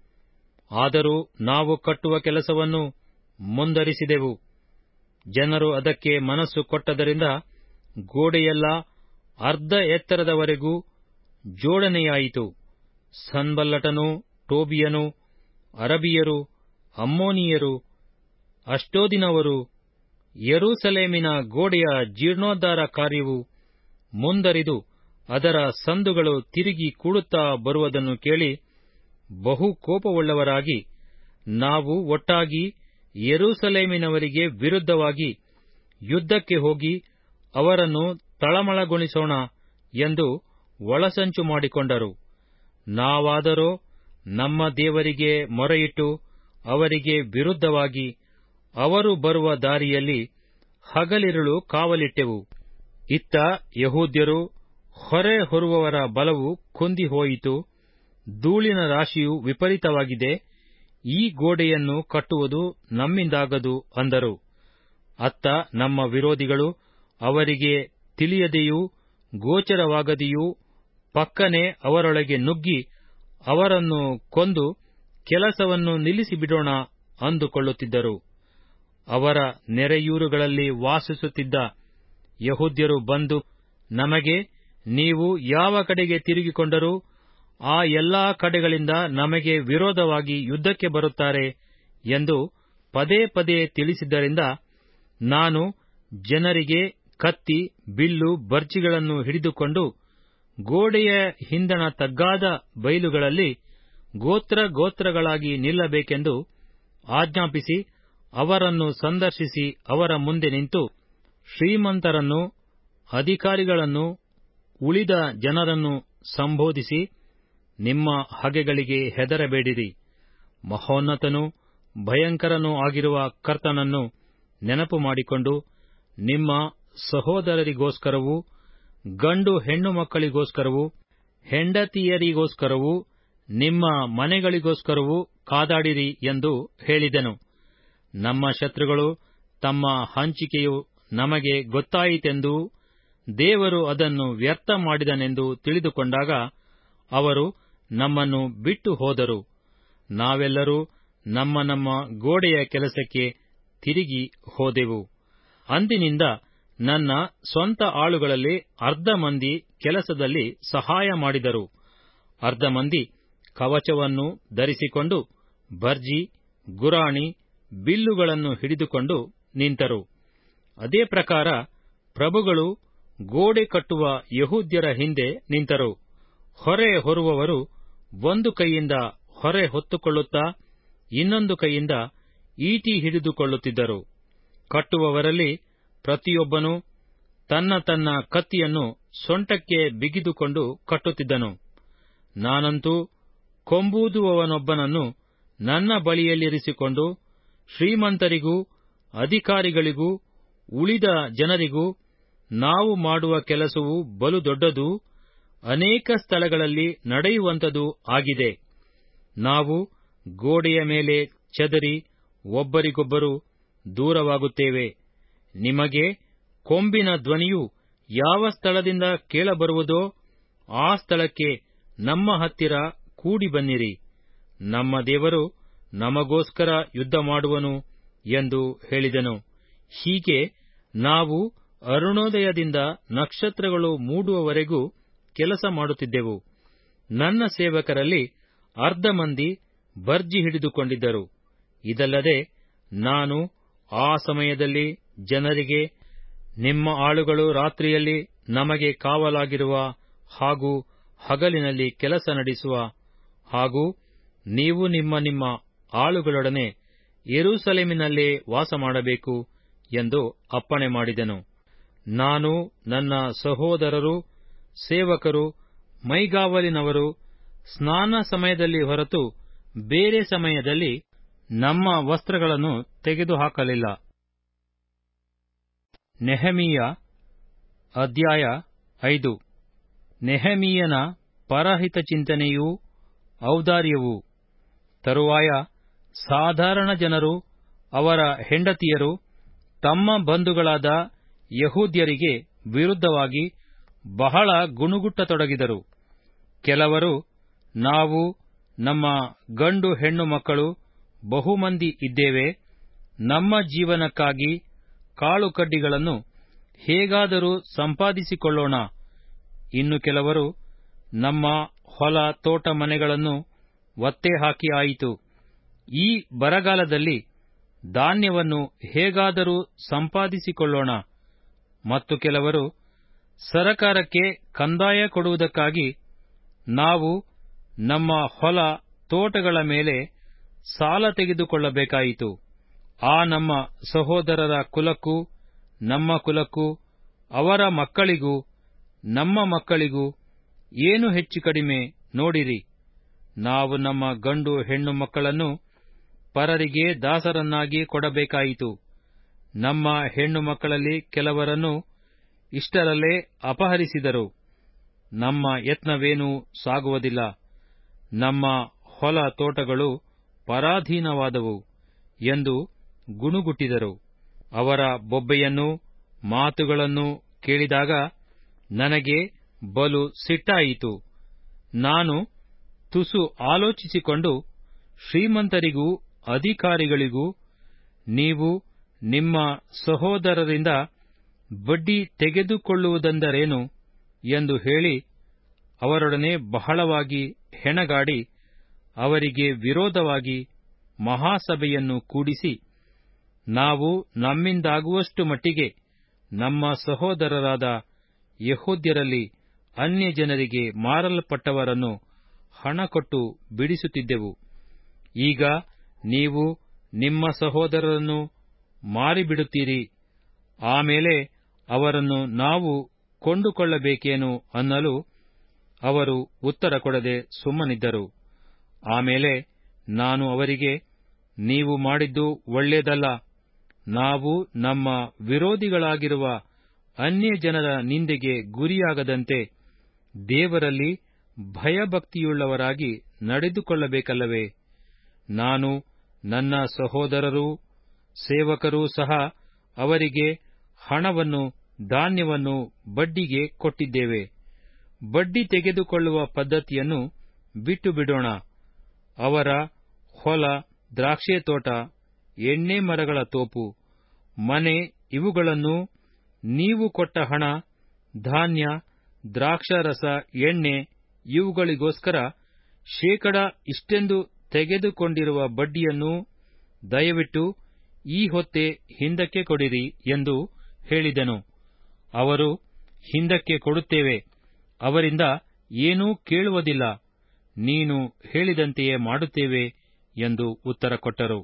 ಆದರೂ ನಾವು ಕಟ್ಟುವ ಕೆಲಸವನ್ನು ಮುಂದರಿಸಿದೆವು ಜನರು ಅದಕ್ಕೆ ಮನಸ್ಸು ಕೊಟ್ಟದರಿಂದ ಗೋಡೆಯೆಲ್ಲ ಅರ್ಧ ಎತ್ತರದವರೆಗೂ ಜೋಡಣೆಯಾಯಿತು ಸನ್ಬಲ್ಲಟನು ಟೋಬಿಯನು ಅರಬಿಯರು ಅಮ್ಮೋನಿಯರು ಅಷ್ಟೋದಿನವರು ಯೆರೂಸಲೇಮಿನ ಗೋಡೆಯ ಜೀರ್ಣೋದ್ಧಾರ ಕಾರ್ಯವು ಮುಂದರಿದು ಅದರ ಸಂದುಗಳು ತಿರುಗಿ ಕೂಡುತ್ತಾ ಬರುವುದನ್ನು ಕೇಳಿ ಬಹು ಕೋಪವುಳ್ಳವರಾಗಿ ನಾವು ಒಟ್ಟಾಗಿ ಯೆರೂಸಲೇಮಿನವರಿಗೆ ವಿರುದ್ಧವಾಗಿ ಯುದ್ಧಕ್ಕೆ ಹೋಗಿ ಅವರನ್ನು ತಳಮಳಗೊಳಿಸೋಣ ಎಂದು ಒಳಸಂಚು ಮಾಡಿಕೊಂಡರು ನಾವಾದರೋ ನಮ್ಮ ದೇವರಿಗೆ ಮೊರೆಯಿಟ್ಟು ಅವರಿಗೆ ವಿರುದ್ಧವಾಗಿ ಅವರು ಬರುವ ದಾರಿಯಲ್ಲಿ ಹಗಲಿರುಳು ಕಾವಲಿಟ್ಟೆವು ಇತ್ತ ಯಹೂದ್ಯರು ಹೊರೆ ಹೊರುವವರ ಬಲವು ಕುಂದಿ ಹೋಯಿತು ಧೂಳಿನ ರಾಶಿಯು ವಿಪರೀತವಾಗಿದೆ ಈ ಗೋಡೆಯನ್ನು ಕಟ್ಟುವುದು ನಮ್ಮಿಂದಾಗದು ಅಂದರು ಅತ್ತ ನಮ್ಮ ವಿರೋಧಿಗಳು ಅವರಿಗೆ ತಿಳಿಯದೆಯೂ ಗೋಚರವಾಗದೆಯೂ ಪಕ್ಕನೆ ಅವರೊಳಗೆ ನುಗ್ಗಿ ಅವರನ್ನು ಕೊಂದು ಕೆಲಸವನ್ನು ನಿಲ್ಲಿಸಿಬಿಡೋಣ ಅಂದುಕೊಳ್ಳುತ್ತಿದ್ದರು ಅವರ ನೆರೆಯೂರುಗಳಲ್ಲಿ ವಾಸಿಸುತ್ತಿದ್ದ ಯಹೂದ್ಯರು ಬಂದು ನಮಗೆ ನೀವು ಯಾವ ಕಡೆಗೆ ತಿರುಗಿಕೊಂಡರೂ ಆ ಎಲ್ಲಾ ಕಡೆಗಳಿಂದ ನಮಗೆ ವಿರೋಧವಾಗಿ ಯುದ್ಧಕ್ಕೆ ಬರುತ್ತಾರೆ ಎಂದು ಪದೇ ಪದೇ ತಿಳಿಸಿದ್ದರಿಂದ ನಾನು ಜನರಿಗೆ ಕತ್ತಿ ಬಿಲ್ಲು ಬರ್ಜಿಗಳನ್ನು ಹಿಡಿದುಕೊಂಡು ಗೋಡೆಯ ಹಿಂದಣ ತಗ್ಗಾದ ಬೈಲುಗಳಲ್ಲಿ ಗೋತ್ರ ಗೋತ್ರಗಳಾಗಿ ನಿಲ್ಲಬೇಕೆಂದು ಆಜ್ಞಾಪಿಸಿ ಅವರನ್ನು ಸಂದರ್ಶಿಸಿ ಅವರ ಮುಂದೆ ನಿಂತು ಶ್ರೀಮಂತರನ್ನು ಅಧಿಕಾರಿಗಳನ್ನು ಉಳಿದ ಜನರನ್ನು ಸಂಬೋಧಿಸಿ ನಿಮ್ಮ ಹಗೆಗಳಿಗೆ ಹೆದರಬೇಡಿರಿ ಮಹೋನ್ನತನೂ ಭಯಂಕರನೂ ಆಗಿರುವ ಕರ್ತನನ್ನು ನೆನಪು ಮಾಡಿಕೊಂಡು ನಿಮ್ಮ ಸಹೋದರರಿಗೋಸ್ಕರವೂ ಗಂಡು ಹೆಣ್ಣು ಮಕ್ಕಳಿಗೋಸ್ಕರವೂ ಹೆಂಡತಿಯರಿಗೋಸ್ಕರವೂ ನಿಮ್ಮ ಮನೆಗಳಿಗೋಸ್ಕರವೂ ಕಾದಾಡಿರಿ ಎಂದು ಹೇಳಿದೆನು ನಮ್ಮ ಶತ್ರುಗಳು ತಮ್ಮ ಹಂಚಿಕೆಯು ನಮಗೆ ಗೊತ್ತಾಯಿತೆಂದೂ ದೇವರು ಅದನ್ನು ವ್ಯರ್ಥ ಮಾಡಿದನೆಂದು ತಿಳಿದುಕೊಂಡಾಗ ಅವರು ನಮ್ಮನ್ನು ಬಿಟ್ಟು ಹೋದರು ನಾವೆಲ್ಲರೂ ನಮ್ಮ ನಮ್ಮ ಗೋಡೆಯ ಕೆಲಸಕ್ಕೆ ತಿರುಗಿ ಹೋದೆವು ಅಂದಿನಿಂದ ನನ್ನ ಸ್ವಂತ ಆಳುಗಳಲ್ಲಿ ಅರ್ಧ ಮಂದಿ ಕೆಲಸದಲ್ಲಿ ಸಹಾಯ ಮಾಡಿದರು ಅರ್ಧ ಮಂದಿ ಕವಚವನ್ನು ಧರಿಸಿಕೊಂಡು ಬರ್ಜಿ ಗುರಾಣಿ ಬಿಲ್ಲುಗಳನ್ನು ಹಿಡಿದುಕೊಂಡು ನಿಂತರು ಅದೇ ಪ್ರಕಾರ ಪ್ರಭುಗಳು ಗೋಡೆ ಕಟ್ಟುವ ಯಹೂದ್ಯರ ಹಿಂದೆ ನಿಂತರು ಹೊರೆ ಹೊರುವವರು ಒಂದು ಕೈಯಿಂದ ಹೊರೆ ಹೊತ್ತುಕೊಳ್ಳುತ್ತಾ ಇನ್ನೊಂದು ಕೈಯಿಂದ ಈಟಿ ಹಿಡಿದುಕೊಳ್ಳುತ್ತಿದ್ದರು ಕಟ್ಟುವವರಲ್ಲಿ ಪ್ರತಿಯೊಬ್ಬನು ತನ್ನ ತನ್ನ ಕತ್ತಿಯನ್ನು ಸೊಂಟಕ್ಕೆ ಬಿಗಿದುಕೊಂಡು ಕಟ್ಟುತ್ತಿದ್ದನು ನಾನಂತೂ ಕೊಂಬೂದುವವನೊಬ್ಬನನ್ನು ನನ್ನ ಬಳಿಯಲ್ಲಿರಿಸಿಕೊಂಡು ಶ್ರೀಮಂತರಿಗೂ ಅಧಿಕಾರಿಗಳಿಗೂ ಉಳಿದ ಜನರಿಗೂ ನಾವು ಮಾಡುವ ಕೆಲಸವು ಬಲು ದೊಡ್ಡದೂ ಅನೇಕ ಸ್ಥಳಗಳಲ್ಲಿ ನಡೆಯುವಂಥದೂ ಆಗಿದೆ ನಾವು ಗೋಡೆಯ ಮೇಲೆ ಚದರಿ ಒಬ್ಬರಿಗೊಬ್ಬರು ದೂರವಾಗುತ್ತೇವೆ ನಿಮಗೆ ಕೊಂಬಿನ ಧ್ವನಿಯು ಯಾವ ಸ್ಥಳದಿಂದ ಕೇಳಬರುವುದೋ ಆ ಸ್ಥಳಕ್ಕೆ ನಮ್ಮ ಹತ್ತಿರ ಕೂಡಿ ಬನ್ನಿರಿ ನಮ್ಮ ದೇವರು ನಮಗೋಸ್ಕರ ಯುದ್ಧ ಮಾಡುವನು ಎಂದು ಹೇಳಿದೆನು ಹೀಗೆ ನಾವು ಅರುಣೋದಯದಿಂದ ನಕ್ಷತ್ರಗಳು ಮೂಡುವವರೆಗೂ ಕೆಲಸ ಮಾಡುತ್ತಿದ್ದೆವು ನನ್ನ ಸೇವಕರಲ್ಲಿ ಅರ್ಧ ಮಂದಿ ಬರ್ಜಿ ಹಿಡಿದುಕೊಂಡಿದ್ದರು ಇದಲ್ಲದೆ ನಾನು ಆ ಸಮಯದಲ್ಲಿ ಜನರಿಗೆ ನಿಮ್ಮ ಆಳುಗಳು ರಾತ್ರಿಯಲ್ಲಿ ನಮಗೆ ಕಾವಲಾಗಿರುವ ಹಾಗೂ ಹಗಲಿನಲ್ಲಿ ಕೆಲಸ ನಡೆಸುವ ಹಾಗೂ ನೀವು ನಿಮ್ಮ ನಿಮ್ಮ ಆಳುಗಳೊಡನೆ ಯೆರೂಸಲೇಮಿನಲ್ಲೇ ವಾಸಮಾಡಬೇಕು ಎಂದು ಅಪ್ಪಣೆ ಮಾಡಿದೆನು ನಾನು ನನ್ನ ಸಹೋದರರು ಸೇವಕರು ಮೈಗಾವಲಿನವರು ಸ್ನಾನ ಸಮಯದಲ್ಲಿ ಹೊರತು ಬೇರೆ ಸಮಯದಲ್ಲಿ ನಮ್ಮ ವಸ್ತ್ರಗಳನ್ನು ತೆಗೆದುಹಾಕಲಿಲ್ಲ ನೆಹಮೀಯ ಅಧ್ಯಾಯ ಐದು ನೆಹಮೀಯನ ಪರಹಿತ ಚಿಂತನೆಯೂ ಔದಾರ್ಯವೂ ತರುವಾಯ ಸಾಧಾರಣ ಜನರು ಅವರ ಹೆಂಡತಿಯರು ತಮ್ಮ ಬಂಧುಗಳಾದ ಯಹೂದ್ಯರಿಗೆ ವಿರುದ್ಧವಾಗಿ ಬಹಳ ಗುಣುಗುಟ್ಟತೊಡಗಿದರು ಕೆಲವರು ನಾವು ನಮ್ಮ ಗಂಡು ಹೆಣ್ಣು ಮಕ್ಕಳು ಬಹುಮಂದಿ ಇದ್ದೇವೆ ನಮ್ಮ ಜೀವನಕ್ಕಾಗಿ ಕಾಳುಕಡ್ಡಿಗಳನ್ನು ಹೇಗಾದರೂ ಸಂಪಾದಿಸಿಕೊಳ್ಳೋಣ ಇನ್ನು ಕೆಲವರು ನಮ್ಮ ಹೊಲ ತೋಟ ಮನೆಗಳನ್ನು ಒತ್ತೆ ಹಾಕಿ ಆಯಿತು ಈ ಬರಗಾಲದಲ್ಲಿ ಧಾನ್ಯವನ್ನು ಹೇಗಾದರೂ ಸಂಪಾದಿಸಿಕೊಳ್ಳೋಣ ಮತ್ತು ಕೆಲವರು ಸರಕಾರಕ್ಕೆ ಕಂದಾಯ ಕೊಡುವುದಕ್ಕಾಗಿ ನಾವು ನಮ್ಮ ಹೊಲ ತೋಟಗಳ ಮೇಲೆ ಸಾಲ ತೆಗೆದುಕೊಳ್ಳಬೇಕಾಯಿತು ಆ ನಮ್ಮ ಸಹೋದರರ ಕುಲಕ್ಕೂ ನಮ್ಮ ಕುಲಕ್ಕೂ ಅವರ ಮಕ್ಕಳಿಗೂ ನಮ್ಮ ಮಕ್ಕಳಿಗೂ ಏನು ಹೆಚ್ಚು ಕಡಿಮೆ ನೋಡಿರಿ ನಾವು ನಮ್ಮ ಗಂಡು ಹೆಣ್ಣು ಮಕ್ಕಳನ್ನು ಪರರಿಗೆ ದಾಸರನ್ನಾಗಿ ಕೊಡಬೇಕಾಯಿತು ನಮ್ಮ ಹೆಣ್ಣು ಮಕ್ಕಳಲ್ಲಿ ಕೆಲವರನ್ನು ಇಷ್ಟರಲ್ಲೇ ಅಪಹರಿಸಿದರು ನಮ್ಮ ಯತ್ನವೇನೂ ಸಾಗುವುದಿಲ್ಲ ನಮ್ಮ ಹೊಲ ತೋಟಗಳು ಪರಾಧೀನವಾದವು ಎಂದು ಗುಣುಗುಟ್ಟಿದರು ಅವರ ಬೊಬ್ಬೆಯನ್ನೂ ಮಾತುಗಳನ್ನು ಕೇಳಿದಾಗ ನನಗೆ ಬಲು ಸಿಟ್ಟಾಯಿತು ನಾನು ತುಸು ಆಲೋಚಿಸಿಕೊಂಡು ಶ್ರೀಮಂತರಿಗೂ ಅಧಿಕಾರಿಗಳಿಗೂ ನೀವು ನಿಮ್ಮ ಸಹೋದರರಿಂದ ಬಡ್ಡಿ ತೆಗೆದುಕೊಳ್ಳುವುದೆಂದರೇನು ಎಂದು ಹೇಳಿ ಅವರೊಡನೆ ಬಹಳವಾಗಿ ಹೆಣಗಾಡಿ ಅವರಿಗೆ ವಿರೋಧವಾಗಿ ಮಹಾಸಭೆಯನ್ನು ಕೂಡಿಸಿ ನಾವು ನಮ್ಮಿಂದಾಗುವಷ್ಟು ಮಟ್ಟಿಗೆ ನಮ್ಮ ಸಹೋದರರಾದ ಯಹೂದ್ಯರಲ್ಲಿ ಅನ್ಯಜನರಿಗೆ ಮಾರಲ್ಪಟ್ಟವರನ್ನು ಹಣಕೊಟ್ಟು ಬಿಡಿಸುತ್ತಿದ್ದೆವು ಈಗ ನೀವು ನಿಮ್ಮ ಸಹೋದರರನ್ನು ಮಾರಿಬಿಡುತ್ತೀರಿ ಆಮೇಲೆ ಅವರನ್ನು ನಾವು ಕೊಂಡುಕೊಳ್ಳಬೇಕೇನು ಅನ್ನಲು ಅವರು ಉತ್ತರ ಕೊಡದೆ ಸುಮ್ಮನಿದ್ದರು ಆಮೇಲೆ ನಾನು ಅವರಿಗೆ ನೀವು ಮಾಡಿದ್ದು ಒಳ್ಳೆಯದಲ್ಲ ನಾವು ನಮ್ಮ ವಿರೋಧಿಗಳಾಗಿರುವ ಅನ್ಯಜನರ ನಿಂದೆಗೆ ಗುರಿಯಾಗದಂತೆ ದೇವರಲ್ಲಿ ಭಯಭಕ್ತಿಯುಳ್ಳವರಾಗಿ ನಡೆದುಕೊಳ್ಳಬೇಕಲ್ಲವೇ ನಾನು ನನ್ನ ಸಹೋದರರೂ ಸೇವಕರೂ ಸಹ ಅವರಿಗೆ ಹಣವನ್ನು ಧಾನ್ಯವನ್ನು ಬಡ್ಡಿಗೆ ಕೊಟ್ಟಿದ್ದೇವೆ ಬಡ್ಡಿ ತೆಗೆದುಕೊಳ್ಳುವ ಪದ್ಧತಿಯನ್ನು ಬಿಟ್ಟು ಬಿಡೋಣ ಅವರ ಹೊಲ ದ್ರಾಕ್ಷೆ ತೋಟ ಎಣ್ಣೆ ಮರಗಳ ತೋಪು ಮನೆ ಇವುಗಳನ್ನು ನೀವು ಕೊಟ್ಟ ಹಣ ಧಾನ್ಯ ದ್ರಾಕ್ಷಾರಸ ಎಣ್ಣೆ ಇವುಗಳಿಗೋಸ್ಕರ ಶೇಕಡ ಇಷ್ಟೆಂದು ತೆಗೆದುಕೊಂಡಿರುವ ಬಡ್ಡಿಯನ್ನು ದಯವಿಟ್ಟು ಈ ಹೊತ್ತೆ ಹಿಂದಕ್ಕೆ ಕೊಡಿರಿ ಎಂದು ಹೇಳಿದೆನು ಅವರು ಹಿಂದಕ್ಕೆ ಕೊಡುತ್ತೇವೆ ಅವರಿಂದ ಏನೂ ಕೇಳುವುದಿಲ್ಲ ನೀನು ಹೇಳಿದಂತೆಯೇ ಮಾಡುತ್ತೇವೆ ಎಂದು ಉತ್ತರ ಕೊಟ್ಟರು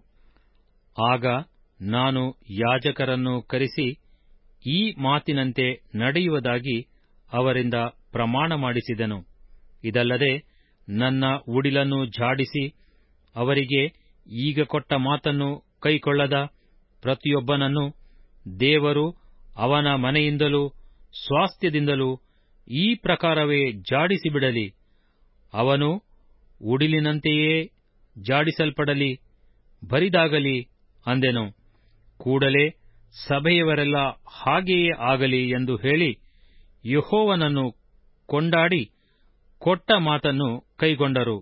ಆಗ ನಾನು ಯಾಜಕರನ್ನು ಕರೆಸಿ ಈ ಮಾತಿನಂತೆ ನಡೆಯುವುದಾಗಿ ಅವರಿಂದ ಪ್ರಮಾಣ ಮಾಡಿಸಿದೆನು ಇದಲ್ಲದೆ ನನ್ನ ಉಡಿಲನ್ನು ಝಾಡಿಸಿ ಅವರಿಗೆ ಈಗ ಕೊಟ್ಟ ಮಾತನ್ನು ಕೈಕೊಳ್ಳದ ಪ್ರತಿಯೊಬ್ಬನನ್ನು ದೇವರು ಅವನ ಮನೆಯಿಂದಲೂ ಸ್ವಾಸ್ಥ್ಯದಿಂದಲೂ ಈ ಪ್ರಕಾರವೇ ಜಾಡಿಸಿಬಿಡಲಿ ಅವನು ಉಡಿಲಿನಂತೆಯೇ ಜಾಡಿಸಲ್ಪಡಲಿ ಬರಿದಾಗಲಿ ಅಂದೆನು ಕೂಡಲೇ ಸಭೆಯವರೆಲ್ಲ ಹಾಗೆಯೇ ಆಗಲಿ ಎಂದು ಹೇಳಿ ಯಹೋವನನ್ನು ಕೊಂಡಾಡಿ ಕೊಟ್ಟ ಮಾತನ್ನು ಕೈಗೊಂಡರು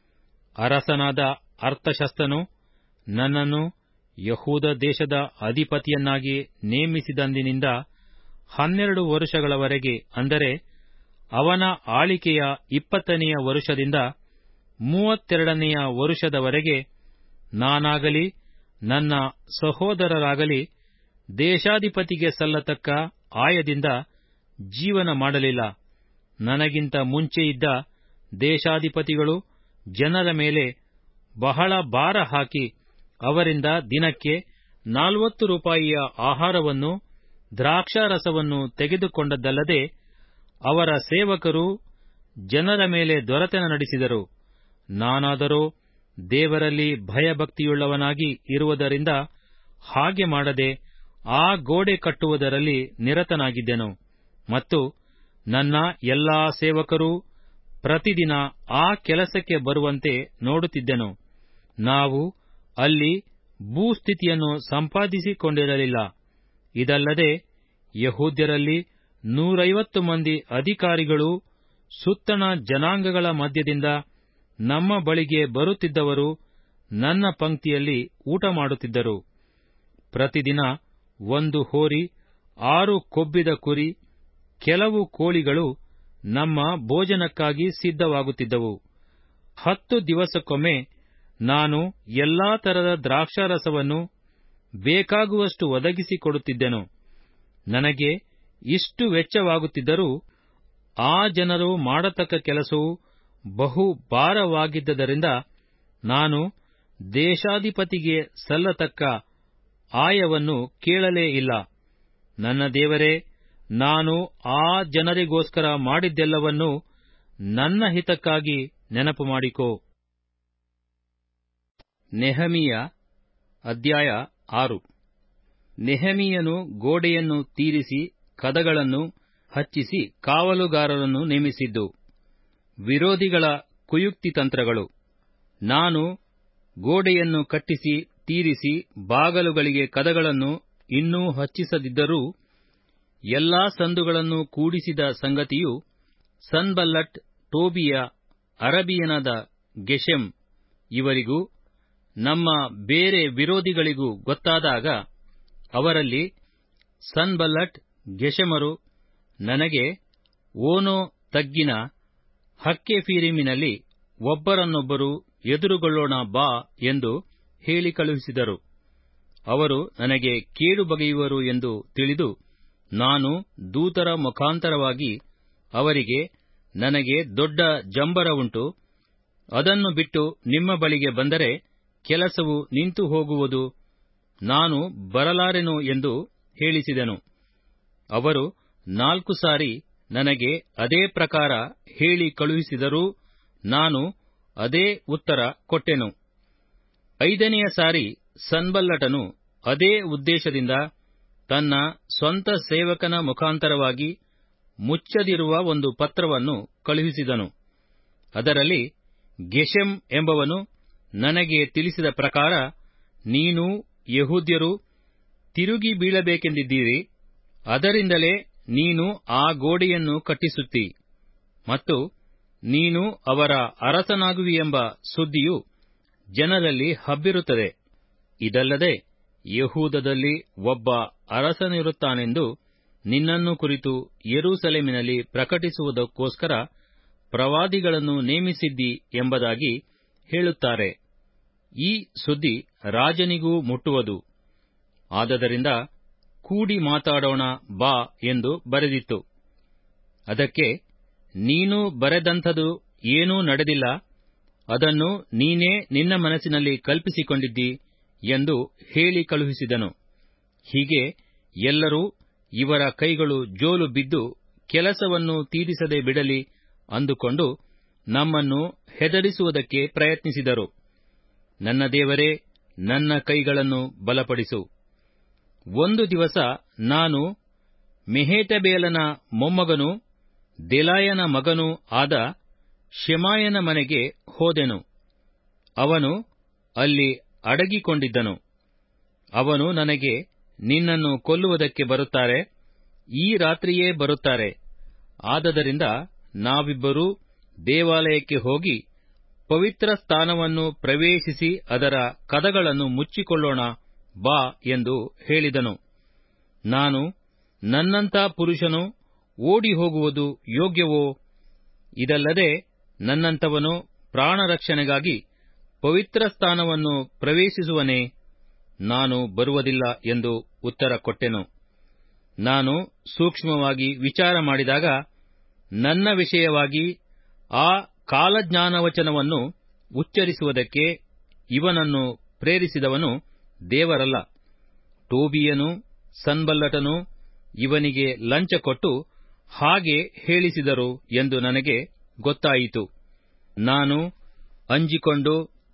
ಅರಸನಾದ ಅರ್ಥಶಸ್ತನು ನನ್ನನ್ನು ಯಹೂದ ದೇಶದ ಅಧಿಪತಿಯನ್ನಾಗಿ ನೇಮಿಸಿದಂದಿನಿಂದ ಹನ್ನೆರಡು ವರುಷಗಳವರೆಗೆ ಅಂದರೆ ಅವನ ಆಳಿಕೆಯ ಇಪ್ಪತ್ತನೆಯ ವರುಷದಿಂದ ಮೂವತ್ತೆರಡನೆಯ ವರುಷದವರೆಗೆ ನಾನಾಗಲಿ ನನ್ನ ಸಹೋದರರಾಗಲಿ ದೇಶಾಧಿಪತಿಗೆ ಸಲ್ಲತಕ್ಕ ಆಯದಿಂದ ಜೀವನ ಮಾಡಲಿಲ್ಲ ನನಗಿಂತ ಮುಂಚೆ ಇದ್ದ ದೇಶಾಧಿಪತಿಗಳು ಜನರ ಮೇಲೆ ಬಹಳ ಭಾರ ಹಾಕಿ ಅವರಿಂದ ದಿನಕ್ಕೆ ನಾಲ್ವತ್ತು ರೂಪಾಯಿಯ ಆಹಾರವನ್ನು ದ್ರಾಕ್ಷಾರಸವನ್ನು ತೆಗೆದುಕೊಂಡದ್ದಲ್ಲದೆ ಅವರ ಸೇವಕರು ಜನರ ಮೇಲೆ ದೊರೆತನ ನಡೆಸಿದರು ನಾನಾದರೋ ದೇವರಲ್ಲಿ ಭಯಭಕ್ತಿಯುಳ್ಳವನಾಗಿ ಇರುವುದರಿಂದ ಹಾಗೆ ಮಾಡದೆ ಆ ಗೋಡೆ ಕಟ್ಟುವುದರಲ್ಲಿ ನಿರತನಾಗಿದ್ದೆನು ಮತ್ತು ನನ್ನ ಎಲ್ಲಾ ಸೇವಕರೂ ಪ್ರತಿದಿನ ಆ ಕೆಲಸಕ್ಕೆ ಬರುವಂತೆ ನೋಡುತ್ತಿದ್ದೆನು ನಾವು ಅಲ್ಲಿ ಭೂಸ್ಥಿತಿಯನ್ನು ಸಂಪಾದಿಸಿಕೊಂಡಿರಲಿಲ್ಲ ಇದಲ್ಲದೆ ಯಹೂದ್ಯರಲ್ಲಿ ನೂರೈವತ್ತು ಮಂದಿ ಅಧಿಕಾರಿಗಳೂ ಸುತ್ತಣ ಜನಾಂಗಗಳ ಮಧ್ಯದಿಂದ ನಮ್ಮ ಬಳಿಗೆ ಬರುತ್ತಿದ್ದವರು ನನ್ನ ಪಂಕ್ತಿಯಲ್ಲಿ ಊಟ ಮಾಡುತ್ತಿದ್ದರು ಪ್ರತಿದಿನ ಒಂದು ಹೋರಿ ಆರು ಕೊಬ್ಬಿದ ಕುರಿ ಕೆಲವು ಕೋಳಿಗಳು ನಮ್ಮ ಭೋಜನಕ್ಕಾಗಿ ಸಿದ್ಧವಾಗುತ್ತಿದ್ದವು ಹತ್ತು ದಿವಸಕ್ಕೊಮ್ಮೆ ನಾನು ಎಲ್ಲಾ ತರದ ದ್ರಾಕ್ಷಾರಸವನ್ನು ಬೇಕಾಗುವಷ್ಟು ಒದಗಿಸಿಕೊಡುತ್ತಿದ್ದೆನು ನನಗೆ ಇಷ್ಟು ವೆಚ್ಚವಾಗುತ್ತಿದ್ದರೂ ಆ ಜನರು ಮಾಡತಕ್ಕ ಕೆಲಸವು ಬಹು ಭಾರವಾಗಿದ್ದರಿಂದ ನಾನು ದೇಶಾಧಿಪತಿಗೆ ಸಲ್ಲತಕ್ಕ ಆಯವನ್ನು ಕೇಳಲೇ ಇಲ್ಲ ನನ್ನ ದೇವರೇ ನಾನು ಆ ಜನರಿಗೋಸ್ಕರ ಮಾಡಿದ್ದೆಲ್ಲವನ್ನೂ ನನ್ನ ಹಿತಕ್ಕಾಗಿ ನೆನಪು ಮಾಡಿಕೋ ನೆಹಮಿಯ ಅಧ್ಯಾಯ ಆರು ನೆಹಮಿಯನು ಗೋಡೆಯನ್ನು ತೀರಿಸಿ ಕದಗಳನ್ನು ಹಚ್ಚಿಸಿ ಕಾವಲುಗಾರರನ್ನು ನೇಮಿಸಿದ್ದು ವಿರೋಧಿಗಳ ಕುಯುಕ್ತಿ ತಂತ್ರಗಳು ನಾನು ಗೋಡೆಯನ್ನು ಕಟ್ಟಿಸಿ ತೀರಿಸಿ ಬಾಗಲುಗಳಿಗೆ ಕದಗಳನ್ನು ಇನ್ನೂ ಹಚ್ಚಿಸದಿದ್ದರೂ ಎಲ್ಲಾ ಸಂದುಗಳನ್ನು ಕೂಡಿಸಿದ ಸಂಗತಿಯು ಸನ್ಬಲ್ಲಟ್ ಟೋಬಿಯ ಅರಬಿಯನಾದ ಗೆಶೆಮ್ ಇವರಿಗೂ ನಮ್ಮ ಬೇರೆ ವಿರೋಧಿಗಳಿಗೂ ಗೊತ್ತಾದಾಗ ಅವರಲ್ಲಿ ಸನ್ಬಲ್ಲಟ್ ಗೆಶೆಮರು ನನಗೆ ಓನೋ ತಗ್ಗಿನ ಹಕ್ಕೆಫೀರಿಮಿನಲ್ಲಿ ಒಬ್ಬರನ್ನೊಬ್ಬರು ಎದುರುಗೊಳ್ಳೋಣ ಬಾ ಎಂದು ಹೇಳಿ ಕಳುಹಿಸಿದರು ಅವರು ನನಗೆ ಕೇಡು ಬಗೆಯುವರು ಎಂದು ತಿಳಿದು ನಾನು ದೂತರ ಮುಖಾಂತರವಾಗಿ ಅವರಿಗೆ ನನಗೆ ದೊಡ್ಡ ಜಂಬರ ಉಂಟು ಅದನ್ನು ಬಿಟ್ಟು ನಿಮ್ಮ ಬಳಿಗೆ ಬಂದರೆ ಕೆಲಸವು ನಿಂತು ಹೋಗುವುದು ನಾನು ಬರಲಾರೆನು ಎಂದು ಹೇಳಿಸಿದೆನು ಅವರು ನಾಲ್ಕು ಸಾರಿ ನನಗೆ ಅದೇ ಪ್ರಕಾರ ಹೇಳಿ ಕಳುಹಿಸಿದರೂ ನಾನು ಅದೇ ಉತ್ತರ ಕೊಟ್ಟೆನು ಐದನೆಯ ಸಾರಿ ಸನ್ಬಲ್ಲಟನು ಅದೇ ಉದ್ದೇಶದಿಂದ ತನ್ನ ಸ್ವಂತ ಸೇವಕನ ಮುಖಾಂತರವಾಗಿ ಮುಚ್ಚದಿರುವ ಒಂದು ಪತ್ರವನ್ನು ಕಳುಹಿಸಿದನು ಅದರಲ್ಲಿ ಗೆಶೆಮ್ ಎಂಬವನು ನನಗೆ ತಿಳಿಸಿದ ಪ್ರಕಾರ ನೀನು ಯಹೂದ್ಯರು ತಿರುಗಿ ಬೀಳಬೇಕೆಂದಿದ್ದೀರಿ ಅದರಿಂದಲೇ ನೀನು ಆ ಗೋಡೆಯನ್ನು ಕಟ್ಟಿಸುತ್ತಿ ಮತ್ತು ನೀನು ಅವರ ಅರಸನಾಗುವಿಯೆಂಬ ಸುದ್ದಿಯು ಜನರಲ್ಲಿ ಹಬ್ಬಿರುತ್ತದೆ ಇದಲ್ಲದೆ ಯಹೂದದಲ್ಲಿ ಒಬ್ಬ ಅರಸನಿರುತ್ತಾನೆಂದು ನಿನ್ನನ್ನು ಕುರಿತು ಯೆರೂಸಲೇಮಿನಲ್ಲಿ ಪ್ರಕಟಿಸುವುದಕ್ಕೋಸ್ಕರ ಪ್ರವಾದಿಗಳನ್ನು ನೇಮಿಸಿದ್ದಿ ಎಂಬುದಾಗಿ ಹೇಳುತ್ತಾರೆ ಈ ಸುದ್ದಿ ರಾಜನಿಗೂ ಮುಟ್ಟುವುದು ಆದದರಿಂದ ಕೂಡಿ ಮಾತಾಡೋಣ ಬಾ ಎಂದು ಬರೆದಿತ್ತು ಅದಕ್ಕೆ ನೀನು ಬರೆದಂಥದು ಏನೂ ನಡೆದಿಲ್ಲ ಅದನ್ನು ನೀನೇ ನಿನ್ನ ಮನಸ್ಸಿನಲ್ಲಿ ಕಲ್ಪಿಸಿಕೊಂಡಿದ್ದಿ ಎಂದು ಹೇಳಿ ಕಳುಹಿಸಿದನು ಹೀಗೆ ಎಲ್ಲರೂ ಇವರ ಕೈಗಳು ಜೋಲು ಬಿದ್ದು ಕೆಲಸವನ್ನು ತೀರಿಸದೆ ಬಿಡಲಿ ಅಂದುಕೊಂಡು ನಮ್ಮನ್ನು ಹೆದರಿಸುವುದಕ್ಕೆ ಪ್ರಯತ್ನಿಸಿದರು ನನ್ನ ದೇವರೇ ನನ್ನ ಕೈಗಳನ್ನು ಬಲಪಡಿಸು ಒಂದು ದಿವಸ ನಾನು ಮೆಹೇಟಬೇಲನ ಮೊಮ್ಮಗನೂ ದೆಲಾಯನ ಮಗನೂ ಆದ ಶೆಮಾಯನ ಮನೆಗೆ ಹೋದೆನು ಅವನು ಅಲ್ಲಿ ಅಡಗಿಕೊಂಡಿದ್ದನು ಅವನು ನನಗೆ ನಿನ್ನನ್ನು ಕೊಲ್ಲುವುದಕ್ಕೆ ಬರುತ್ತಾರೆ ಈ ರಾತ್ರಿಯೇ ಬರುತ್ತಾರೆ ಆದದರಿಂದ ನಾವಿಬ್ಬರೂ ದೇವಾಲಯಕ್ಕೆ ಹೋಗಿ ಪವಿತ್ರ ಸ್ಥಾನವನ್ನು ಪ್ರವೇಶಿಸಿ ಅದರ ಕದಗಳನ್ನು ಮುಚ್ಚಿಕೊಳ್ಳೋಣ ಬಾ ಎಂದು ಹೇಳಿದನು ನಾನು ನನ್ನಂಥ ಪುರುಷನು ಓಡಿ ಹೋಗುವುದು ಯೋಗ್ಯವೋ ಇದಲ್ಲದೆ ನನ್ನಂಥವನು ಪ್ರಾಣರಕ್ಷಣೆಗಾಗಿ ಪವಿತ್ರ ಸ್ಥಾನವನ್ನು ಪ್ರವೇಶಿಸುವನೇ ನಾನು ಬರುವುದಿಲ್ಲ ಎಂದು ಉತ್ತರ ಕೊಟ್ಟೆನು ನಾನು ಸೂಕ್ಷ್ಮವಾಗಿ ವಿಚಾರ ಮಾಡಿದಾಗ ನನ್ನ ವಿಷಯವಾಗಿ ಆ ಕಾಲಜ್ಞಾನವಚನವನ್ನು ಉಚ್ಚರಿಸುವುದಕ್ಕೆ ಇವನನ್ನು ಪ್ರೇರಿಸಿದವನು ದೇವರಲ್ಲ ಟೋಬೀಯನು ಸನ್ಬಲ್ಲಟನು ಇವನಿಗೆ ಲಂಚ ಕೊಟ್ಟು ಹಾಗೆ ಹೇಳಿಸಿದರು ಎಂದು ನನಗೆ ಗೊತ್ತಾಯಿತು ನಾನು ಅಂಜಿಕೊಂಡು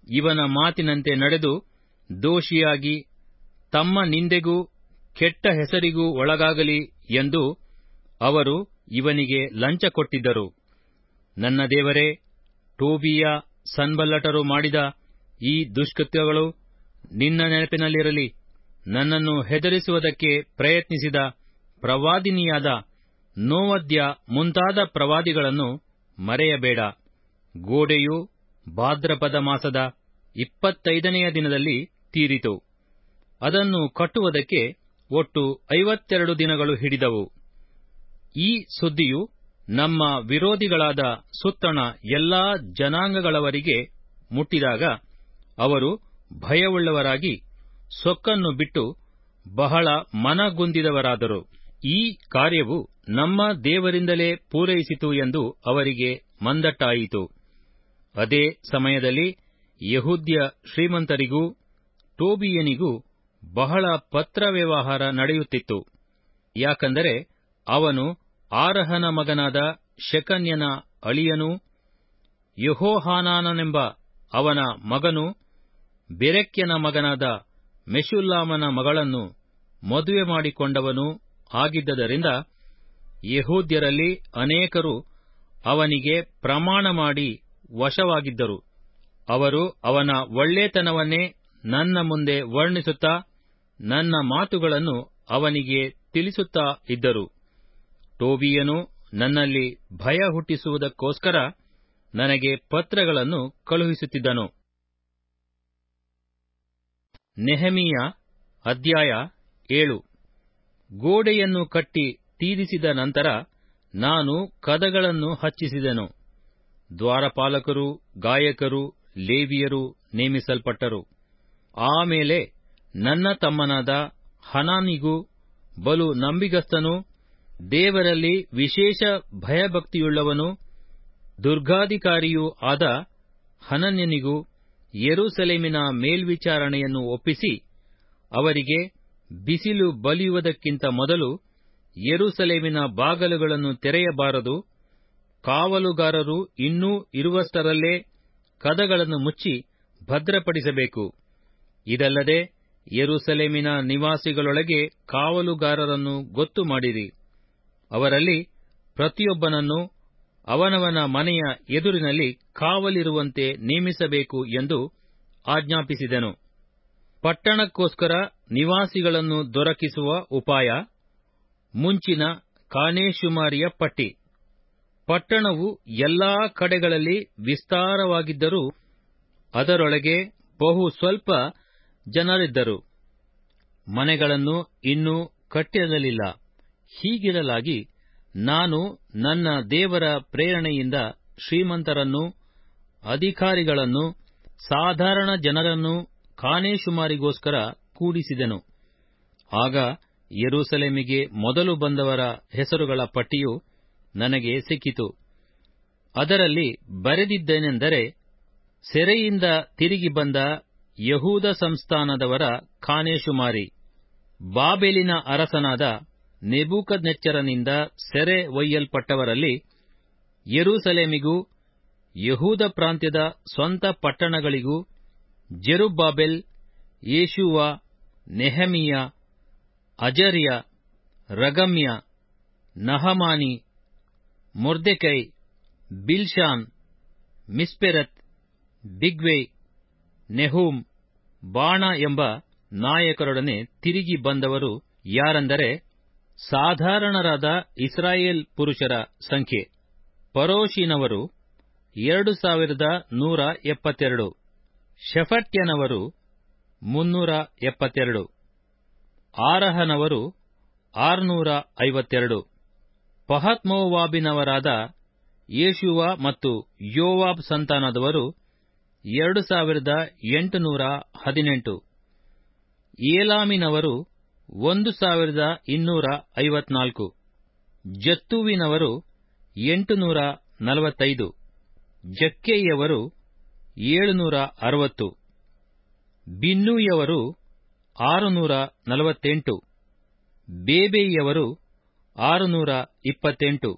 ಇವನ ಮಾತಿನಂತೆ ನಡೆದು ದೋಷಿಯಾಗಿ ತಮ್ಮ ನಿಂದೆಗೂ ಕೆಟ್ಟ ಹೆಸರಿಗೂ ಒಳಗಾಗಲಿ ಎಂದು ಅವರು ಇವನಿಗೆ ಲಂಚ ಕೊಟ್ಟಿದ್ದರು ನನ್ನ ದೇವರೇ ಟೋಬೀಯ ಸನ್ಬಲ್ಲಟರು ಮಾಡಿದ ಈ ದುಷ್ಕೃತ್ಯಗಳು ನಿನ್ನ ನೆನಪಿನಲ್ಲಿರಲಿ ನನ್ನನ್ನು ಹೆದರಿಸುವುದಕ್ಕೆ ಪ್ರಯತ್ನಿಸಿದ ಪ್ರವಾದಿನಿಯಾದ ನೋವದ್ಯ ಮುಂತಾದ ಪ್ರವಾದಿಗಳನ್ನು ಮರೆಯಬೇಡ ಗೋಡೆಯು ಭಾದ್ರಪದ ಮಾಸದ ಇಪ್ಪತ್ತೈದನೆಯ ದಿನದಲ್ಲಿ ತೀರಿತು ಅದನ್ನು ಕಟ್ಟುವುದಕ್ಕೆ ಒಟ್ಟು ಐವತ್ತೆರಡು ದಿನಗಳು ಹಿಡಿದವು ಈ ಸುದ್ದಿಯು ನಮ್ಮ ವಿರೋಧಿಗಳಾದ ಸುತ್ತಣ ಎಲ್ಲಾ ಜನಾಂಗಗಳವರಿಗೆ ಮುಟ್ಟಿದಾಗ ಅವರು ಭಯವುಳ್ಳವರಾಗಿ ಸೊಕ್ಕನ್ನು ಬಿಟ್ಟು ಬಹಳ ಮನಗುಂದಿದವರಾದರು ಈ ಕಾರ್ಯವು ನಮ್ಮ ದೇವರಿಂದಲೇ ಪೂರೈಸಿತು ಎಂದು ಅವರಿಗೆ ಮಂದಟ್ಟಾಯಿತು ಅದೇ ಸಮಯದಲ್ಲಿ ಯಹೂದ್ಯ ಶ್ರೀಮಂತರಿಗೂ ಟೋಬೀಯನಿಗೂ ಬಹಳ ಪತ್ರ ವ್ಯವಹಾರ ನಡೆಯುತ್ತಿತ್ತು ಯಾಕಂದರೆ ಅವನು ಆರಹನ ಮಗನಾದ ಶೆಕನ್ಯನ ಅಳಿಯನೂ ಯೆಹೋಹಾನಾನನೆಂಬ ಅವನ ಮಗನೂ ಬೆರೆಕ್ಯನ ಮಗನಾದ ಮೆಷುಲ್ಲಾಮನ ಮಗಳನ್ನು ಮದುವೆ ಮಾಡಿಕೊಂಡವನೂ ಆಗಿದ್ದರಿಂದ ಯಹೂದ್ಯರಲ್ಲಿ ಅನೇಕರು ಅವನಿಗೆ ಪ್ರಮಾಣ ಮಾಡಿ ವಶವಾಗಿದ್ದರು ಅವರು ಅವನ ಒಳ್ಳೆತನವನ್ನೇ ನನ್ನ ಮುಂದೆ ವರ್ಣಿಸುತ್ತಾ ನನ್ನ ಮಾತುಗಳನ್ನು ಅವನಿಗೆ ತಿಳಿಸುತ್ತಾ ಇದ್ದರು ಟೋಬೀಯನು ನನ್ನಲ್ಲಿ ಭಯ ಹುಟ್ಟಿಸುವುದಕ್ಕೋಸ್ಕರ ನನಗೆ ಪತ್ರಗಳನ್ನು ಕಳುಹಿಸುತ್ತಿದ್ದನು ನೆಹಮೀಯ ಅಧ್ಯಾಯ ಏಳು ಗೋಡೆಯನ್ನು ಕಟ್ಟಿ ತೀರಿಸಿದ ನಂತರ ನಾನು ಕದಗಳನ್ನು ಹಚ್ಚಿಸಿದೆನು ದ್ವಾರಪಾಲಕರು ಗಾಯಕರು ಲೇವಿಯರು ನೇಮಿಸಲ್ಪಟ್ಟರು ಆಮೇಲೆ ನನ್ನ ತಮ್ಮನಾದ ಹನಾನಿಗೂ ಬಲು ನಂಬಿಗಸ್ತನೂ ದೇವರಲ್ಲಿ ವಿಶೇಷ ಭಯಭಕ್ತಿಯುಳ್ಳವನೂ ದುರ್ಗಾಧಿಕಾರಿಯೂ ಆದ ಹನನ್ಯನಿಗೂ ಯೆರೂಸಲೇಮಿನ ಮೇಲ್ವಿಚಾರಣೆಯನ್ನು ಒಪ್ಪಿಸಿ ಅವರಿಗೆ ಬಿಸಿಲು ಬಲಿಯುವುದಕ್ಕಿಂತ ಮೊದಲು ಯೆರೂಸಲೇಮಿನ ಬಾಗಲುಗಳನ್ನು ತೆರೆಯಬಾರದು ಕಾವಲುಗಾರರು ಇನ್ನೂ ಇರುವಷ್ಟರಲ್ಲೇ ಕದಗಳನ್ನು ಮುಚ್ಚಿ ಭದ್ರಪಡಿಸಬೇಕು ಇದಲ್ಲದೆ ಯೆರೂಸಲೇಮಿನ ನಿವಾಸಿಗಳೊಳಗೆ ಕಾವಲುಗಾರರನ್ನು ಗೊತ್ತು ಮಾಡಿರಿ ಅವರಲ್ಲಿ ಪ್ರತಿಯೊಬ್ಬನನ್ನು ಅವನವನ ಮನೆಯ ಎದುರಿನಲ್ಲಿ ಕಾವಲಿರುವಂತೆ ನೇಮಿಸಬೇಕು ಎಂದು ಆಜ್ಞಾಪಿಸಿದೆನು ಪಟ್ಟಣಕ್ಕೋಸ್ಕರ ನಿವಾಸಿಗಳನ್ನು ದೊರಕಿಸುವ ಉಪಾಯ ಮುಂಚಿನ ಕಾನೇಶುಮಾರಿಯ ಪಟ್ಟಿ ಪಟ್ಟಣವು ಎಲ್ಲಾ ಕಡೆಗಳಲ್ಲಿ ವಿಸ್ತಾರವಾಗಿದ್ದರೂ ಅದರೊಳಗೆ ಬಹು ಸ್ವಲ್ಪ ಜನರಿದ್ದರು ಮನೆಗಳನ್ನು ಇನ್ನೂ ಕಟ್ಟಿರಲಿಲ್ಲ ಹೀಗಿರಲಾಗಿ ನಾನು ನನ್ನ ದೇವರ ಪ್ರೇರಣೆಯಿಂದ ಶ್ರೀಮಂತರನ್ನೂ ಅಧಿಕಾರಿಗಳನ್ನು ಸಾಧಾರಣ ಜನರನ್ನೂ ಕಾನೇಶುಮಾರಿಗೋಸ್ಕರ ಕೂಡಿಸಿದೆನು ಆಗ ಯೆರೂಸಲೇಮಿಗೆ ಮೊದಲು ಬಂದವರ ಹೆಸರುಗಳ ಪಟ್ಟಿಯು ನನಗೆ ಸಿಕ್ಕಿತು ಅದರಲ್ಲಿ ಬರೆದಿದ್ದೇನೆಂದರೆ ಸೆರೆಯಿಂದ ತಿರುಗಿ ಬಂದ ಯಹೂದ ಸಂಸ್ಥಾನದವರ ಕಾನೇಶುಮಾರಿ ಬಾಬೆಲಿನ ಅರಸನಾದ ನೆಬೂಕದ್ನೆಚ್ಚರನಿಂದ ಸೆರೆ ಒಯ್ಯಲ್ಪಟ್ಟವರಲ್ಲಿ ಯೆರೂಸಲೇಮಿಗೂ ಯಹೂದ ಪ್ರಾಂತ್ಯದ ಸ್ವಂತ ಪಟ್ಟಣಗಳಿಗೂ Zerubbabel Jeshua Nehemiah Azariah Raamiah Nahamani Mordecai Bilshan Mispereth Bigvai Nehum Baanah ಎಂಬ ನಾಯಕರೊಡನೆ ತಿರುಗಿ ಬಂದವರು ಯಾರೆಂದರೆ ಸಾಧಾರಣರಾದ ಇಸ್ರಾಯೇಲ್ ಪುರುಷರ ಸಂಖ್ಯೆ ಪರೋಷಿನವರು ಎರಡು ಸಾವಿರದ ನೂರ ಎಪ್ಪತ್ತೆರಡು ಶೆಫಟ್ಯನವರು ಮುನ್ನೂರ ಎಪ್ಪತ್ತೆರಡು ಆರಹನವರು ಆರುನೂರ ಐವತ್ತೆರಡು ಪಹತ್ಮೋವಾಬಿನವರಾದ ಯೇಷುವ ಮತ್ತು ಯೋವಾಬ್ ಸಂತಾನದವರು ಎರಡು ಸಾವಿರದ ಎಂಟುನೂರ ಹದಿನೆಂಟು ಏಲಾಮಿನವರು ಒಂದು ಸಾವಿರದ ಇನ್ನೂರ ಐವತ್ನಾಲ್ಕು ಜತ್ತುವಿನವರು ಎಂಟುನೂರ ನಲವತ್ತೈದು ಜಕ್ಕೈಯವರು ಏಳುನೂರ ಅರವತ್ತು ಬಿನ್ನೂಯವರು ಆರುನೂರ ನಲವತ್ತೆಂಟು ಬೇಬೈಯವರು ಆರುನೂರ ಇಪ್ಪತ್ತೆಂಟು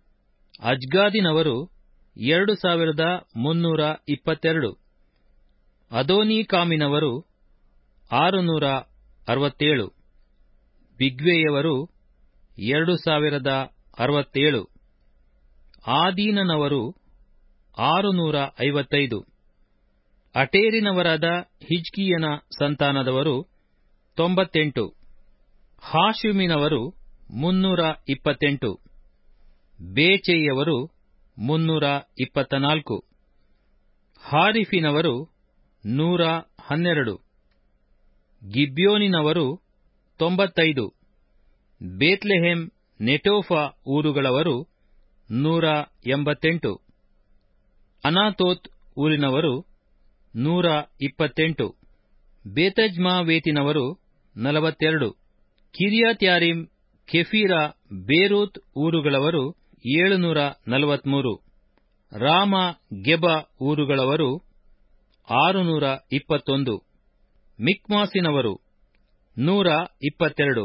ಅಜ್ಗಾದಿನವರು ಎರಡು ಸಾವಿರದ ಮುನ್ನೂರ ಇಪ್ಪತ್ತೆರಡು ಅದೋನೀಕಾಮಿನವರು ಆರುನೂರ ಅರವತ್ತೇಳು ಬಿಗ್ವೆಯವರು ಎರಡು ಸಾವಿರದ ಅರವತ್ತೇಳು ಆದೀನನವರು ಆರುನೂರ ಐವತ್ತೈದು ಅಟೇರಿನವರಾದ ಹಿಜ್ಕೀಯನ ಸಂತಾನದವರು ತೊಂಬತ್ತೆಂಟು ಹಾಶುಮಿನವರು ಮುನ್ನೂರ ಇಪ್ಪತ್ತೆಂಟು ಬೇಚೈಯವರು ಮುನ್ನೂರ ಇಪ್ಪತ್ತ ನಾಲ್ಕು ಹಾರಿಫಿನವರು ನೂರ ಹನ್ನೆರಡು ಗಿಬ್ಯೋನಿನವರು ತೊಂಬತ್ತೈದು ಬೇತ್ಲೆಹೆಮ್ ನೆಟೋಫಾ ಊರುಗಳವರು ನೂರ ಎಂಬತ್ತೆಂಟು ಅನಾತೋತ್ ಊರಿನವರು ನೂರ ಇಪ್ಪತ್ತೆಂಟು ಬೇತಜ್ಮಾವೇತಿನವರು ನಲವತ್ತೆರಡು ಕಿರಿಯತ್ಯಾರಿಮ್ ಕೆಫೀರ ಬೇರೂತ್ ಊರುಗಳವರು ಏಳುನೂರ ನಲವತ್ಮೂರು ರಾಮ ಗೆಬ ಊರುಗಳವರು ಆರುನೂರ ಇಪ್ಪತ್ತೊಂದು ಮಿಕ್ಮಾಸಿನವರು ನೂರ ಇಪ್ಪತ್ತೆರಡು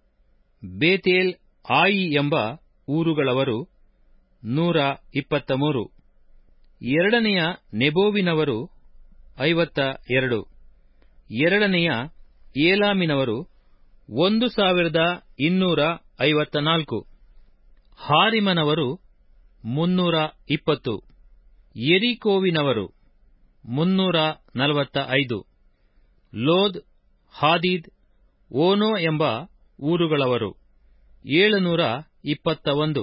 ಬೇತೇಲ್ ಆಯಿ ಎಂಬ ಊರುಗಳವರು ನೂರ ಇಪ್ಪತ್ತ ಮೂರು ಎರಡನೆಯ ನೆಬೋವಿನವರು ಐವತ್ತ ಎರಡು ಎರಡನೆಯ ಏಲಾಮಿನವರು ಒಂದು ಸಾವಿರದ ಇನ್ನೂರ ಐವತ್ತ ನಾಲ್ಕು ಹಾರಿಮನವರು ಮುನ್ನೂರ ಇಪ್ಪತ್ತು ಎರಿಕೋವಿನವರು ಮುನ್ನೂರ ನಲವತ್ತ ಐದು ಲೋದ್ ಹಾದೀದ್ ಓನೋ ಎಂಬ ಊರುಗಳವರು ಏಳುನೂರ ಇಪ್ಪತ್ತ ಒಂದು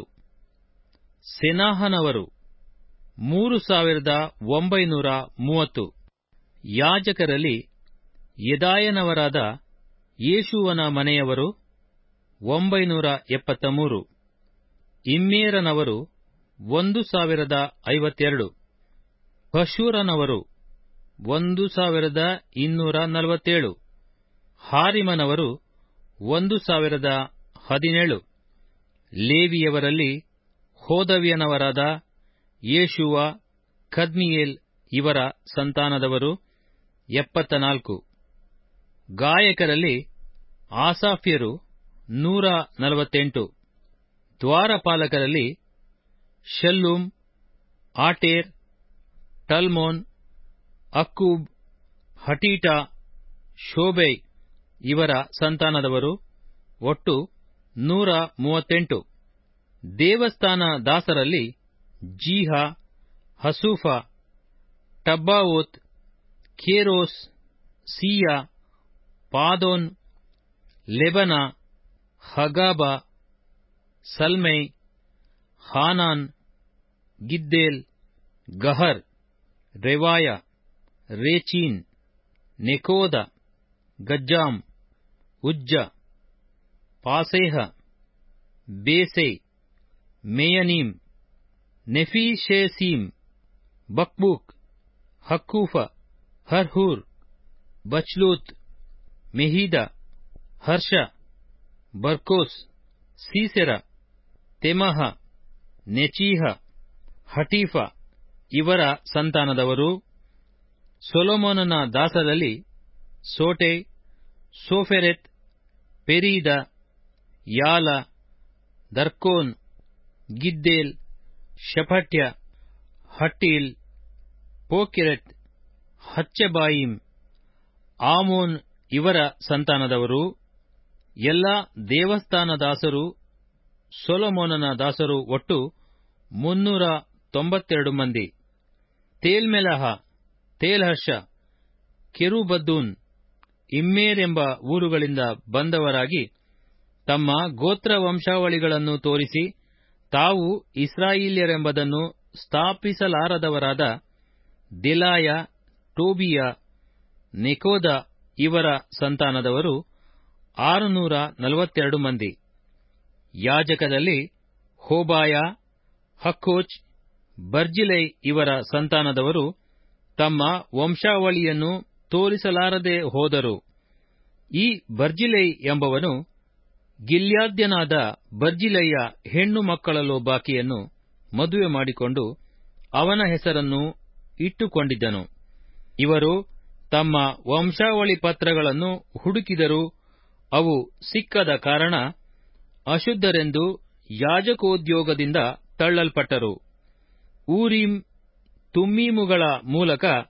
ಸೆನಾಹನವರು ಮೂರು ಸಾವಿರದ ಒಂಬೈನೂರ ಮೂವತ್ತು ಯಾಜಕರಲ್ಲಿ ಯದಾಯನವರಾದ ಯೇಷುವನ ಮನೆಯವರು ಒಂಬೈನೂರ ಎಪ್ಪತ್ತ ಮೂರು ಇಮ್ಮೇರನವರು ಒಂದು ಸಾವಿರದ ಐವತ್ತೆರಡು ಪಶೂರನವರು ಒಂದು ಸಾವಿರದ ಇನ್ನೂರ ನಲವತ್ತೇಳು ಹಾರಿಮನವರು ಒಂದು ಸಾವಿರದ ಹದಿನೇಳು ಲೇವಿಯವರಲ್ಲಿ ಹೋದವ್ಯನವರಾದ ಯೇಷುವ ಕದ್ಮಿಯೇಲ್ ಇವರ ಸಂತಾನದವರು ಎಪ್ಪತ್ತ ನಾಲ್ಕು ಗಾಯಕರಲ್ಲಿ ಆಸಾಫ್ಯರು ನೂರ ನಲವತ್ತೆಂಟು ದ್ವಾರಪಾಲಕರಲ್ಲಿ Shallum Ater Talmon Akkub Hatita Shobai ಇವರ ಸಂತಾನದವರು ಒಟ್ಟು ನೂರ ಮೂವತ್ತೆಂಟು ದೇವಸ್ಥಾನ ದಾಸರಲ್ಲಿ ಜೀಹ ಹಸೂಫ ಟಬ್ಬಾವೋತ್ ಖೇರೋಸ್ ಸೀಯ ಪಾದೋನ್ ಲೆಬನ ಹಗಾಬ ಸಲ್ಮೈ ಹಾನಾನ್ ಗಿದ್ದೇಲ್ ಗಹರ್ ರೆವಾಯ ರೇಚೀನ್ ನೆಕೋದ ಗಜ್ಜಾಮ್ ಉಜ್ಜ ಪಾಸೇಹ ಬೇಸೈ ಮೇಯನೀಮ್ ನೆಫೀಶೇಸೀಮ್ ಬಕ್ಬೂಕ್ ಹಕ್ಕೂಫ ಹರ್ಹೂರ್ ಬಚ್ಲೂತ್ ಮೆಹೀದ ಹರ್ಷ ಬರ್ಕೋಸ್ ಸೀಸೆರ ತೆಮಹ ನೆಚೀಹ ಹಟೀಫ ಇವರ ಸಂತಾನದವರು ಸೊಲೊಮೋನನ ದಾಸರಲ್ಲಿ ಸೋಟೆ ಸೋಫೆರೆತ್ ಪೆರೀದ ಯಾಲ ದರ್ಕೋನ್ ಗಿದ್ದೇಲ್ ಶಫಟ್ಯ ಹಟ್ಟೀಲ್ ಪೋಕೆರೆತ್ ಹಚ್ಚೆಬಾಯಿಮ್ ಆಮೋನ್ ಇವರ ಸಂತಾನದವರು ಎಲ್ಲ ದೇವಸ್ಥಾನ ದಾಸರು ಸೊಲೊಮೋನನ ದಾಸರು ಒಟ್ಟು ಮುನ್ನೂರ ತೊಂಬತ್ತೆರಡು ಮಂದಿ ತೇಲ್ಮೆಲಹ ತೇಲ್ಹರ್ಷ ಕೆರುಬದ್ದೂನ್ ಇಮ್ಮೇರ್ ಎಂಬ ಊರುಗಳಿಂದ ಬಂದವರಾಗಿ ತಮ್ಮ ಗೋತ್ರ ವಂಶಾವಳಿಗಳನ್ನು ತೋರಿಸಿ ತಾವು ಇಸ್ರಾಯೇಲ್ಯರೆಂಬುದನ್ನು ಸ್ಥಾಪಿಸಲಾರದವರಾದ ದೆಲಾಯ ಟೋಬೀಯ ನೆಕೋದ ಇವರ ಸಂತಾನದವರು ಆರುನೂರ ನಲವತ್ತೆರಡು ಮಂದಿ ಯಾಜಕರಲ್ಲಿ ಹೋಬಾಯ ಹಕ್ಕೋಚ್ ಬರ್ಜಿಲೈ ಇವರ ಸಂತಾನದವರು ತಮ್ಮ ವಂಶಾವಳಿಯನ್ನು ತೋರಿಸಲಾರದೆ ಹೋದರು ಈ ಬರ್ಜಿಲೈ ಎಂಬವನು ಗಿಲ್ಯಾದ್ಯನಾದ ಬರ್ಜಿಲೈಯ ಹೆಣ್ಣು ಮಕ್ಕಳಲ್ಲೊಬ್ಬಾಕೆಯನ್ನು ಮದುವೆ ಮಾಡಿಕೊಂಡು ಅವನ ಹೆಸರನ್ನು ಇಟ್ಟುಕೊಂಡಿದ್ದನು ಇವರು ತಮ್ಮ ವಂಶಾವಳಿ ಪತ್ರಗಳನ್ನು ಹುಡುಕಿದರೂ ಅವು ಸಿಕ್ಕದ ಕಾರಣ ಅಶುದ್ಧರೆಂದು ಯಾಜಕೋದ್ಯೋಗದಿಂದ ತಳ್ಳಲ್ಪಟ್ಟರು ಊರೀಮ್ ತುಮ್ಮೀಮುಗಳ ಮೂಲಕ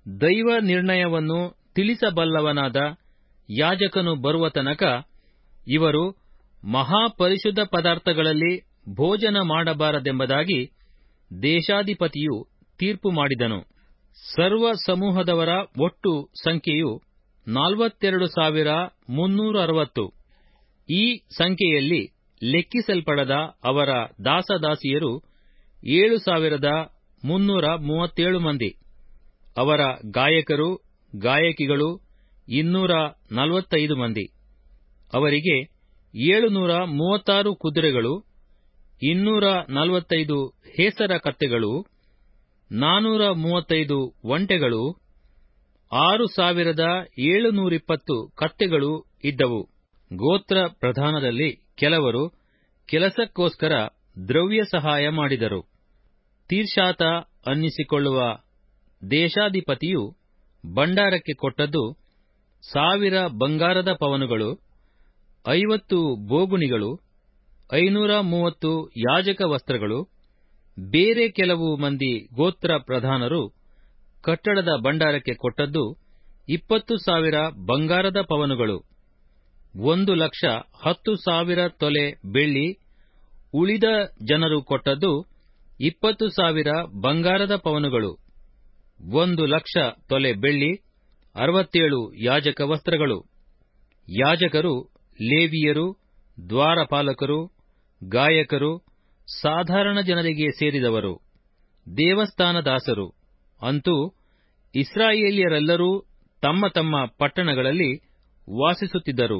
ದೈವ ನಿರ್ಣಯವನ್ನು ತಿಳಿಸಬಲ್ಲವನಾದ ಯಾಜಕನು ಬರುವ ತನಕ ಇವರು ಮಹಾಪರಿಶುದ್ಧ ಪದಾರ್ಥಗಳಲ್ಲಿ ಭೋಜನ ಮಾಡಬಾರದೆಂಬುದಾಗಿ ದೇಶಾಧಿಪತಿಯು ತೀರ್ಪು ಮಾಡಿದನು ಸರ್ವ ಸಮೂಹದವರ ಒಟ್ಟು ಸಂಖ್ಯೆಯು ನಲವತ್ತೆರಡು ಸಾವಿರ ಮುನ್ನೂರ ಅರವತ್ತು ಈ ಸಂಖ್ಯೆಯಲ್ಲಿ ಲೆಕ್ಕಿಸಲ್ಪಡದ ಅವರ ದಾಸದಾಸಿಯರು ಏಳು ಸಾವಿರದ ಮುನ್ನೂರ ಮೂವತ್ತೇಳು ಮಂದಿ ಅವರ ಗಾಯಕರು ಗಾಯಕಿಗಳು ಇನ್ನೂರ ನಲವತ್ತೈದು ಮಂದಿ ಅವರಿಗೆ ಏಳುನೂರ ಮೂವತ್ತಾರು ಕುದುರೆಗಳು ಇನ್ನೂರ ನಲವತ್ತೈದು ಹೇಸರ ಕತ್ತೆಗಳು ನಾನೂರ ಮೂವತ್ತೈದು ಒಂಟೆಗಳು ಆರು ಸಾವಿರದ ಏಳುನೂರಿಪ್ಪತ್ತು ಕತ್ತೆಗಳು ಇದ್ದವು ಗೋತ್ರ ಪ್ರಧಾನದಲ್ಲಿ ಕೆಲವರು ಕೆಲಸಕ್ಕೋಸ್ಕರ ದ್ರವ್ಯ ಸಹಾಯ ಮಾಡಿದರು ತೀರ್ಷಾತ ಅನ್ನಿಸಿಕೊಳ್ಳುವ ದೇಶಾಧಿಪತಿಯು ಭಂಡಾರಕ್ಕೆ ಕೊಟ್ಟದ್ದು ಸಾವಿರ ಬಂಗಾರದ ಪವನುಗಳು ಐವತ್ತು ಬೋಗುಣಿಗಳು ಐನೂರ ಮೂವತ್ತು ಯಾಜಕ ವಸ್ತ್ರಗಳು ಬೇರೆ ಕೆಲವು ಮಂದಿ ಗೋತ್ರ ಪ್ರಧಾನರು ಕಟ್ಟಡದ ಭಂಡಾರಕ್ಕೆ ಕೊಟ್ಟದ್ದು ಇಪ್ಪತ್ತು ಸಾವಿರ ಬಂಗಾರದ ಪವನುಗಳು ಒಂದು ಲಕ್ಷ ಹತ್ತು ಸಾವಿರ ತೊಲೆ ಬೆಳ್ಳಿ ಉಳಿದ ಜನರು ಕೊಟ್ಟದ್ದು ಇಪ್ಪತ್ತು ಸಾವಿರ ಬಂಗಾರದ ಪವನುಗಳು ಒಂದು ಲಕ್ಷ ತೊಲೆ ಬೆಳ್ಳಿ ಅರವತ್ತೇಳು ಯಾಜಕ ವಸ್ತ್ರಗಳು ಯಾಜಕರು ಲೇವಿಯರು ದ್ವಾರಪಾಲಕರು ಗಾಯಕರು ಸಾಧಾರಣ ಜನರಿಗೆ ಸೇರಿದವರು ದೇವಸ್ಥಾನದಾಸರು ಅಂತೂ ಇಸ್ರಾಯೇಲ್ಯರೆಲ್ಲರೂ ತಮ್ಮ ತಮ್ಮ ಪಟ್ಟಣಗಳಲ್ಲಿ ವಾಸಿಸುತ್ತಿದ್ದರು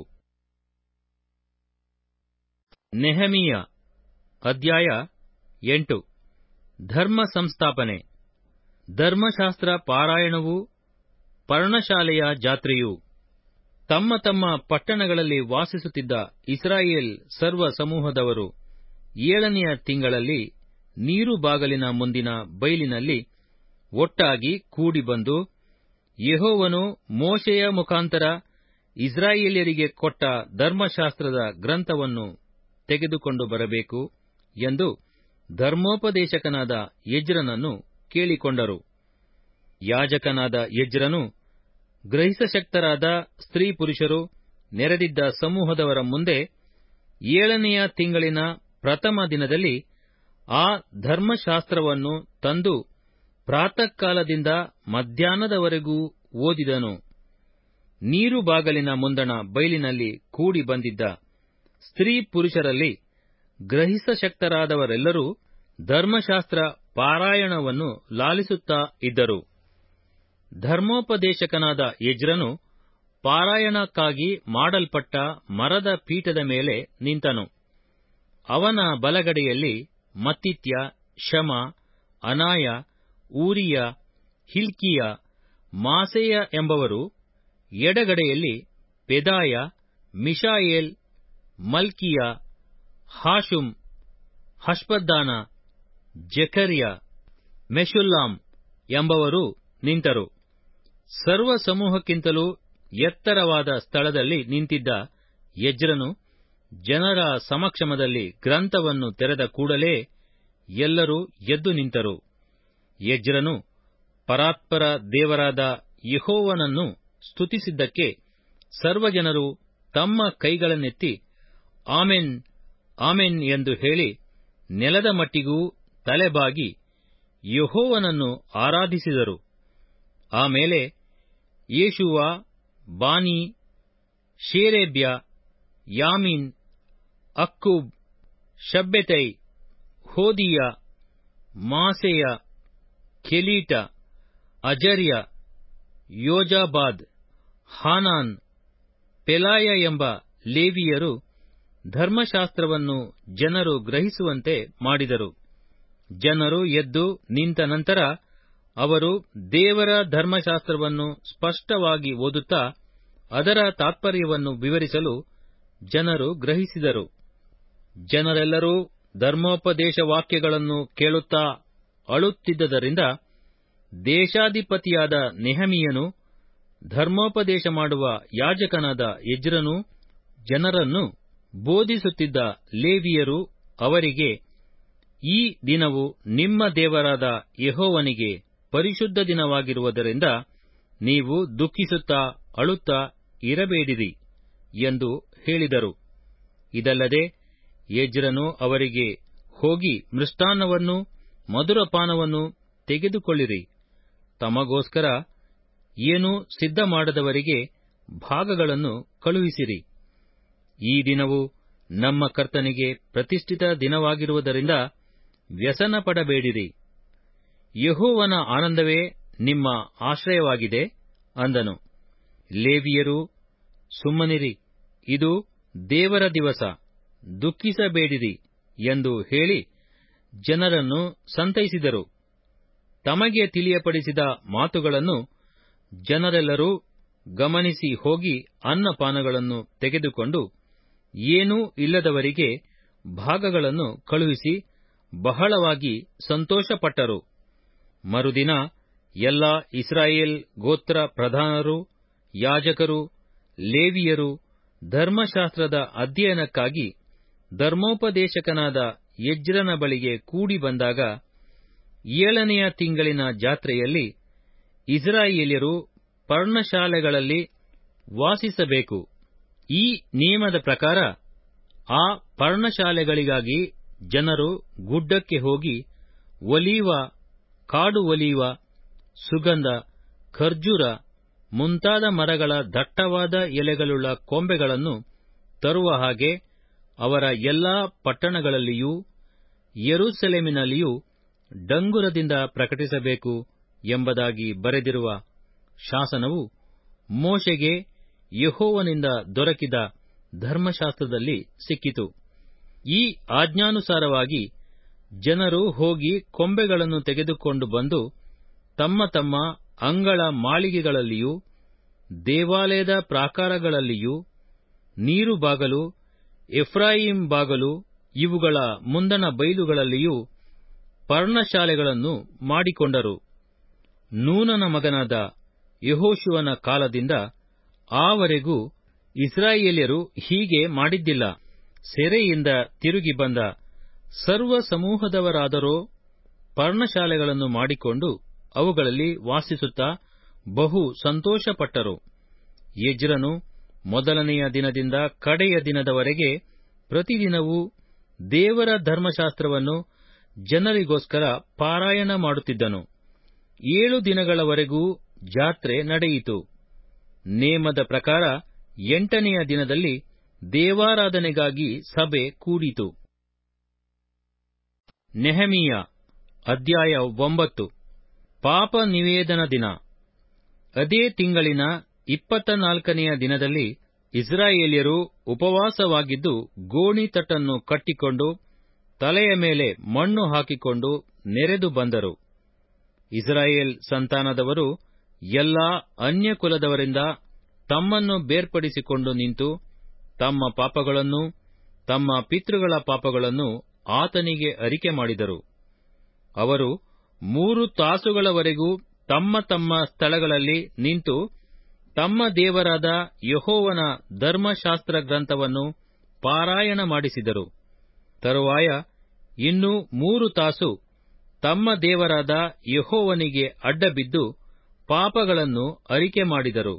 ನೆಹಮೀಯ ಅಧ್ಯಾಯ ಎಂಟು ಧರ್ಮ ಸಂಸ್ಥಾಪನೆ ಧರ್ಮಶಾಸ್ತ್ರ ಪಾರಾಯಣವೂ ಪರ್ಣಶಾಲೆಯ ಜಾತ್ರೆಯೂ ತಮ್ಮ ತಮ್ಮ ಪಟ್ಟಣಗಳಲ್ಲಿ ವಾಸಿಸುತ್ತಿದ್ದ ಇಸ್ರಾಯೇಲ್ ಸರ್ವ ಸಮೂಹದವರು ಏಳನೆಯ ತಿಂಗಳಲ್ಲಿ ನೀರು ಬಾಗಲಿನ ಮುಂದಿನ ಬೈಲಿನಲ್ಲಿ ಒಟ್ಟಾಗಿ ಕೂಡಿಬಂದು ಯೆಹೋವನು ಮೋಶೆಯ ಮುಖಾಂತರ ಇಸ್ರಾಯೇಲ್ಯರಿಗೆ ಕೊಟ್ಟ ಧರ್ಮಶಾಸ್ತ್ರದ ಗ್ರಂಥವನ್ನು ತೆಗೆದುಕೊಂಡು ಬರಬೇಕು ಎಂದು ಧರ್ಮೋಪದೇಶಕನಾದ ಎಜ್ರನನ್ನು ಕೇಳಿಕೊಂಡರು ಯಾಜಕನಾದ ಎಜ್ರನು ಗ್ರಹಿಸಶಕ್ತರಾದ ಸ್ತ್ರೀ ಪುರುಷರು ನೆರೆದಿದ್ದ ಸಮೂಹದವರ ಮುಂದೆ ಏಳನೆಯ ತಿಂಗಳಿನ ಪ್ರಥಮ ದಿನದಲ್ಲಿ ಆ ಧರ್ಮಶಾಸ್ತ್ರವನ್ನು ತಂದು ಪ್ರಾತಃಕಾಲದಿಂದ ಮಧ್ಯಾಹ್ನದವರೆಗೂ ಓದಿದನು ನೀರು ಬಾಗಲಿನ ಮುಂದಣ ಬೈಲಿನಲ್ಲಿ ಕೂಡಿ ಬಂದಿದ್ದ ಸ್ತ್ರೀ ಪುರುಷರಲ್ಲಿ ಗ್ರಹಿಸಶಕ್ತರಾದವರೆಲ್ಲರೂ ಧರ್ಮಶಾಸ್ತ್ರ ಪಾರಾಯಣವನ್ನು ಲಾಲಿಸುತ್ತಾ ಇದ್ದರು ಧರ್ಮೋಪದೇಶಕನಾದ ಎಜ್ರನು ಪಾರಾಯಣಕ್ಕಾಗಿ ಮಾಡಲ್ಪಟ್ಟ ಮರದ ಪೀಠದ ಮೇಲೆ ನಿಂತನು ಅವನ ಬಲಗಡೆಯಲ್ಲಿ ಮತ್ತಿತ್ಯ ಶಮ ಅನಾಯ ಊರಿಯ ಹಿಲ್ಕಿಯ ಮಾಸೇಯ ಎಂಬವರು ಎಡಗಡೆಯಲ್ಲಿ ಪೆದಾಯ ಮಿಶಾಯೇಲ್ ಮಲ್ಕಿಯ ಹಾಶುಮ್ ಹಷ್ಪದ್ದಾನ ಜೆಕರ್ಯ ಮೆಶುಲ್ಲಾಮ್ ಎಂಬವರು ನಿಂತರು ಸರ್ವ ಸಮೂಹಕ್ಕಿಂತಲೂ ಎತ್ತರವಾದ ಸ್ಥಳದಲ್ಲಿ ನಿಂತಿದ್ದ ಎಜ್ರನು ಜನರ ಸಮಕ್ಷಮದಲ್ಲಿ ಗ್ರಂಥವನ್ನು ತೆರೆದ ಕೂಡಲೇ ಎಲ್ಲರೂ ಎದ್ದು ನಿಂತರು ಎಜ್ರನು ಪರಾತ್ಪರ ದೇವರಾದ ಯೆಹೋವನನ್ನು ಸ್ತುತಿಸಿದ್ದಕ್ಕೆ ಸರ್ವಜನರು ತಮ್ಮ ಕೈಗಳನ್ನೆತ್ತಿ ಆಮೆನ್ ಆಮೆನ್ ಎಂದು ಹೇಳಿ ನೆಲದ ಮಟ್ಟಿಗೂ ತಲೆಬಾಗಿ ಯೆಹೋವನನ್ನು ಆರಾಧಿಸಿದರು ಆಮೇಲೆ Jeshua Bani Sherebiah Jamin Akkub Shabbethai Hodiah Maaseiah Kelita Azariah Jozabad Hanan Pelaiah ಎಂಬ ಲೇವಿಯರು ಧರ್ಮಶಾಸ್ತ್ರವನ್ನು ಜನರು ಗ್ರಹಿಸುವಂತೆ ಮಾಡಿದರು ಜನರು ಎದ್ದು ನಿಂತ ನಂತರ ಅವರು ದೇವರ ಧರ್ಮಶಾಸ್ತ್ರವನ್ನು ಸ್ಪಷ್ಟವಾಗಿ ಓದುತ್ತಾ ಅದರ ತಾತ್ಪರ್ಯವನ್ನು ವಿವರಿಸಲು ಜನರು ಗ್ರಹಿಸಿದರು ಜನರೆಲ್ಲರೂ ಧರ್ಮೋಪದೇಶ ವಾಕ್ಯಗಳನ್ನು ಕೇಳುತ್ತಾ ಅಳುತ್ತಿದ್ದರಿಂದ ದೇಶಾಧಿಪತಿಯಾದ ನೆಹಮಿಯನು ಧರ್ಮೋಪದೇಶ ಮಾಡುವ ಯಾಜಕನಾದ ಎಜ್ರನು ಜನರನ್ನು ಬೋಧಿಸುತ್ತಿದ್ದ ಲೇವಿಯರು ಅವರಿಗೆ ಈ ದಿನವು ನಿಮ್ಮ ದೇವರಾದ ಯೆಹೋವನಿಗೆ ಪರಿಶುದ್ಧ ದಿನವಾಗಿರುವುದರಿಂದ ನೀವು ದುಃಖಿಸುತ್ತಾ ಅಳುತ್ತಾ ಇರಬೇಡಿರಿ ಎಂದು ಹೇಳಿದರು ಇದಲ್ಲದೆ ಯಜ್ರನು ಅವರಿಗೆ ಹೋಗಿ ಮೃಷ್ಟಾನ್ನವನ್ನು ಮಧುರಪಾನವನ್ನು ತೆಗೆದುಕೊಳ್ಳಿರಿ ತಮಗೋಸ್ಕರ ಏನೂ ಸಿದ್ಧ ಮಾಡದವರಿಗೆ ಭಾಗಗಳನ್ನು ಕಳುಹಿಸಿರಿ ಈ ದಿನವು ನಮ್ಮ ಕರ್ತನಿಗೆ ಪ್ರತಿಷ್ಠಿತ ದಿನವಾಗಿರುವುದರಿಂದ ವ್ಯಸನ ಪಡಬೇಡಿರಿ ಯಹೋವನ ಆನಂದವೇ ನಿಮ್ಮ ಆಶ್ರಯವಾಗಿದೆ ಅಂದನು ಲೇವಿಯರು ಸುಮ್ಮನಿರಿ ಇದು ದೇವರ ದಿವಸ ದುಃಖಿಸಬೇಡಿರಿ ಎಂದು ಹೇಳಿ ಜನರನ್ನು ಸಂತೈಸಿದರು ತಮಗೆ ತಿಳಿಯಪಡಿಸಿದ ಮಾತುಗಳನ್ನು ಜನರೆಲ್ಲರೂ ಗಮನಿಸಿ ಹೋಗಿ ಅನ್ನಪಾನಗಳನ್ನು ತೆಗೆದುಕೊಂಡು ಏನೂ ಇಲ್ಲದವರಿಗೆ ಭಾಗಗಳನ್ನು ಕಳುಹಿಸಿ ಬಹಳವಾಗಿ ಸಂತೋಷಪಟ್ಟರು ಮರುದಿನ ಎಲ್ಲ ಇಸ್ರಾಯೇಲ್ ಗೋತ್ರ ಪ್ರಧಾನರು ಯಾಜಕರು ಲೇವಿಯರು ಧರ್ಮಶಾಸ್ತ್ರದ ಅಧ್ಯಯನಕ್ಕಾಗಿ ಧರ್ಮೋಪದೇಶಕನಾದ ಯಜ್ರನ ಬಳಿಗೆ ಕೂಡಿ ಬಂದಾಗ ಏಳನೆಯ ತಿಂಗಳಿನ ಜಾತ್ರೆಯಲ್ಲಿ ಇಸ್ರಾಯೇಲ್ಯರು ಪರ್ಣಶಾಲೆಗಳಲ್ಲಿ ವಾಸಿಸಬೇಕು ಈ ನಿಯಮದ ಪ್ರಕಾರ ಆ ಪರ್ಣಶಾಲೆಗಳಿಗಾಗಿ ಜನರು ಗುಡ್ಡಕ್ಕೆ ಹೋಗಿ ಒಲೀವ ಕಾಡು ಒಲೀವ ಸುಗಂಧ ಖರ್ಜೂರ ಮುಂತಾದ ಮರಗಳ ದಟ್ಟವಾದ ಎಲೆಗಳುಳ್ಳ ಕೊಂಬೆಗಳನ್ನು ತರುವ ಹಾಗೆ ಅವರ ಎಲ್ಲಾ ಪಟ್ಟಣಗಳಲ್ಲಿಯೂ ಯೆರೂಸಲೇಮಿನಲ್ಲಿಯೂ ಡಂಗುರದಿಂದ ಪ್ರಕಟಿಸಬೇಕು ಎಂಬುದಾಗಿ ಬರೆದಿರುವ ಶಾಸನವು ಮೋಶೆಗೆ ಯೆಹೋವನಿಂದ ದೊರಕಿದ ಧರ್ಮಶಾಸ್ತ್ರದಲ್ಲಿ ಸಿಕ್ಕಿತು ಈ ಆಜ್ಞಾನುಸಾರವಾಗಿ ಜನರು ಹೋಗಿ ಕೊಂಬೆಗಳನ್ನು ತೆಗೆದುಕೊಂಡು ಬಂದು ತಮ್ಮ ತಮ್ಮ ಅಂಗಳ ಮಾಳಿಗೆಗಳಲ್ಲಿಯೂ ದೇವಾಲಯದ ಪ್ರಾಕಾರಗಳಲ್ಲಿಯೂ ನೀರು ಬಾಗಲು ಎಫ್ರಾಯಿಂ ಬಾಗಲು ಇವುಗಳ ಮುಂದಣ ಬೈಲುಗಳಲ್ಲಿಯೂ ಪರ್ಣಶಾಲೆಗಳನ್ನು ಮಾಡಿಕೊಂಡರು ನೂನನ ಮಗನಾದ ಯೆಹೋಶುವನ ಕಾಲದಿಂದ ಆವರೆಗೂ ಇಸ್ರಾಯೇಲ್ಯರು ಹೀಗೆ ಮಾಡಿದ್ದಿಲ್ಲ ಸೆರೆಯಿಂದ ತಿರುಗಿ ಬಂದ ಸರ್ವ ಸಮೂಹದವರಾದರೋ ಪರ್ಣಶಾಲೆಗಳನ್ನು ಮಾಡಿಕೊಂಡು ಅವುಗಳಲ್ಲಿ ವಾಸಿಸುತ್ತಾ ಬಹು ಸಂತೋಷಪಟ್ಟರು ಯಜ್ರನು ಮೊದಲನೆಯ ದಿನದಿಂದ ಕಡೆಯ ದಿನದವರೆಗೆ ಪ್ರತಿದಿನವೂ ದೇವರ ಧರ್ಮಶಾಸ್ತ್ರವನ್ನು ಜನರಿಗೋಸ್ಕರ ಪಾರಾಯಣ ಮಾಡುತ್ತಿದ್ದನು ಏಳು ದಿನಗಳವರೆಗೂ ಜಾತ್ರೆ ನಡೆಯಿತು ನೇಮದ ಪ್ರಕಾರ ಎಂಟನೆಯ ದಿನದಲ್ಲಿ ದೇವಾರಾಧನೆಗಾಗಿ ಸಭೆ ಕೂಡಿತು ನೆಹಮೀಯ ಅಧ್ಯಾಯ ಒಂಬತ್ತು ಪಾಪ ನಿವೇದನ ದಿನ ಅದೇ ತಿಂಗಳಿನ ಇಪ್ಪತ್ತ ನಾಲ್ಕನೆಯ ದಿನದಲ್ಲಿ ಇಸ್ರಾಯೇಲ್ಯರು ಉಪವಾಸವಾಗಿದ್ದು ಗೋಣಿತಟ್ಟನ್ನು ಕಟ್ಟಿಕೊಂಡು ತಲೆಯ ಮೇಲೆ ಮಣ್ಣು ಹಾಕಿಕೊಂಡು ನೆರೆದು ಬಂದರು ಇಸ್ರಾಯೇಲ್ ಸಂತಾನದವರು ಎಲ್ಲಾ ಅನ್ಯಕುಲದವರಿಂದ ತಮ್ಮನ್ನು ಬೇರ್ಪಡಿಸಿಕೊಂಡು ನಿಂತು ತಮ್ಮ ಪಾಪಗಳನ್ನೂ ತಮ್ಮ ಪಿತೃಗಳ ಪಾಪಗಳನ್ನು ಆತನಿಗೆ ಅರಿಕೆ ಮಾಡಿದರು ಅವರು ಮೂರು ತಾಸುಗಳವರೆಗೂ ತಮ್ಮ ತಮ್ಮ ಸ್ಥಳಗಳಲ್ಲಿ ನಿಂತು ತಮ್ಮ ದೇವರಾದ ಯಹೋವನ ಧರ್ಮಶಾಸ್ತ್ರ ಗ್ರಂಥವನ್ನು ಪಾರಾಯಣ ಮಾಡಿಸಿದರು ತರುವಾಯ ಇನ್ನೂ ಮೂರು ತಾಸು ತಮ್ಮ ದೇವರಾದ ಯಹೋವನಿಗೆ ಅಡ್ಡಬಿದ್ದು ಪಾಪಗಳನ್ನು ಅರಿಕೆ ಮಾಡಿದರು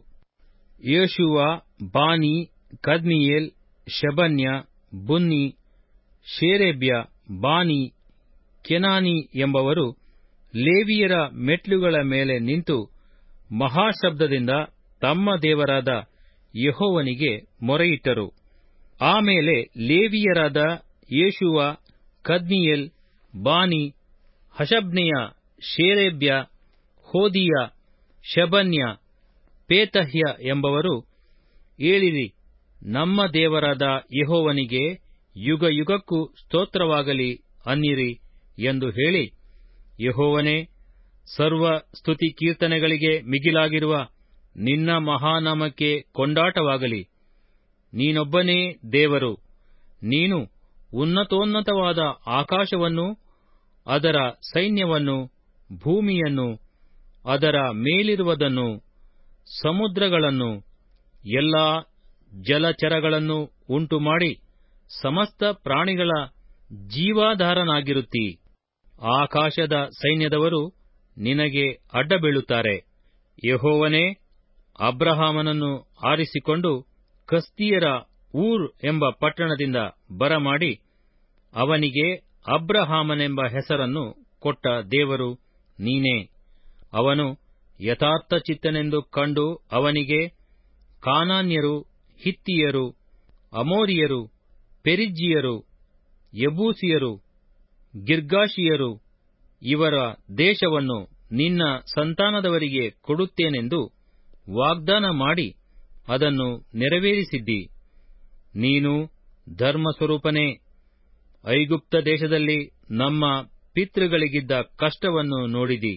ಯೇಷುವ ಬಾನಿ ಕದ್ಮಿಯೇಲ್ ಶೆಬನ್ಯ ಬುನ್ನಿ ಶೇರೇಬ್ಯ ಬಾನಿ ಕೆನಾನಿ ಎಂಬವರು ಲೇವಿಯರ ಮೆಟ್ಲುಗಳ ಮೇಲೆ ನಿಂತು ಮಹಾಶಬ್ದದಿಂದ ತಮ್ಮ ದೇವರಾದ ಯಹೋವನಿಗೆ ಮೊರೆಯಿಟ್ಟರು ಆಮೇಲೆ ಲೇವಿಯರಾದ ಯೇಷುವ ಕದ್ಮಿಯೇಲ್ ಬಾನಿ ಹಷಬ್ನೆಯ ಶೇರೇಬ್ಯ ಹೋದಿಯ ಶಬನ್ಯ ಪೇತಹ್ಯ ಎಂಬವರು ಏಳಿರಿ ನಮ್ಮ ದೇವರಾದ ಯಹೋವನಿಗೆ ಯುಗ ಯುಗಕ್ಕೂ ಸ್ತೋತ್ರವಾಗಲಿ ಅನ್ನಿರಿ ಎಂದು ಹೇಳಿ ಯಹೋವನೇ ಸರ್ವ ಸ್ತುತಿ ಕೀರ್ತನೆಗಳಿಗೆ ಮಿಗಿಲಾಗಿರುವ ನಿನ್ನ ಮಹಾನಾಮಕ್ಕೆ ಕೊಂಡಾಟವಾಗಲಿ ನೀನೊಬ್ಬನೇ ದೇವರು ನೀನು ಉನ್ನತೋನ್ನತವಾದ ಆಕಾಶವನ್ನು ಅದರ ಸೈನ್ಯವನ್ನು ಭೂಮಿಯನ್ನು ಅದರ ಮೇಲಿರುವುದನ್ನು ಸಮುದ್ರಗಳನ್ನು ಎಲ್ಲಾ ಜಲಚರಗಳನ್ನು ಉಂಟುಮಾಡಿ ಸಮಸ್ತ ಪ್ರಾಣಿಗಳ ಜೀವಾಧಾರನಾಗಿರುತ್ತೀ ಆಕಾಶದ ಸೈನ್ಯದವರು ನಿನಗೆ ಅಡ್ಡಬೀಳುತ್ತಾರೆ ಯಹೋವನೇ ಅಬ್ರಹಾಮನನ್ನು ಆರಿಸಿಕೊಂಡು ಕಸ್ತಿಯರ ಊರ್ ಎಂಬ ಪಟ್ಟಣದಿಂದ ಬರಮಾಡಿ ಅವನಿಗೆ ಅಬ್ರಹಾಮನೆಂಬ ಹೆಸರನ್ನು ಕೊಟ್ಟ ದೇವರು ನೀನೇ ಅವನು ಯಥಾರ್ಥ ಚಿತ್ತನೆಂದು ಕಂಡು ಅವನಿಗೆ ಕಾನಾನ್ಯರು ಹಿತ್ತಿಯರು ಅಮೋರಿಯರು ಪೆರಿಜ್ಜಿಯರು ಯಬೂಸಿಯರು ಗಿರ್ಗಾಶಿಯರು ಇವರ ದೇಶವನ್ನು ನಿನ್ನ ಸಂತಾನದವರಿಗೆ ಕೊಡುತ್ತೇನೆಂದು ವಾಗ್ದಾನ ಮಾಡಿ ಅದನ್ನು ನೆರವೇರಿಸಿದ್ದಿ ನೀನು ಧರ್ಮಸ್ವರೂಪನೇ ಐಗುಪ್ತ ದೇಶದಲ್ಲಿ ನಮ್ಮ ಪಿತೃಗಳಿಗಿದ್ದ ಕಷ್ಟವನ್ನು ನೋಡಿದಿ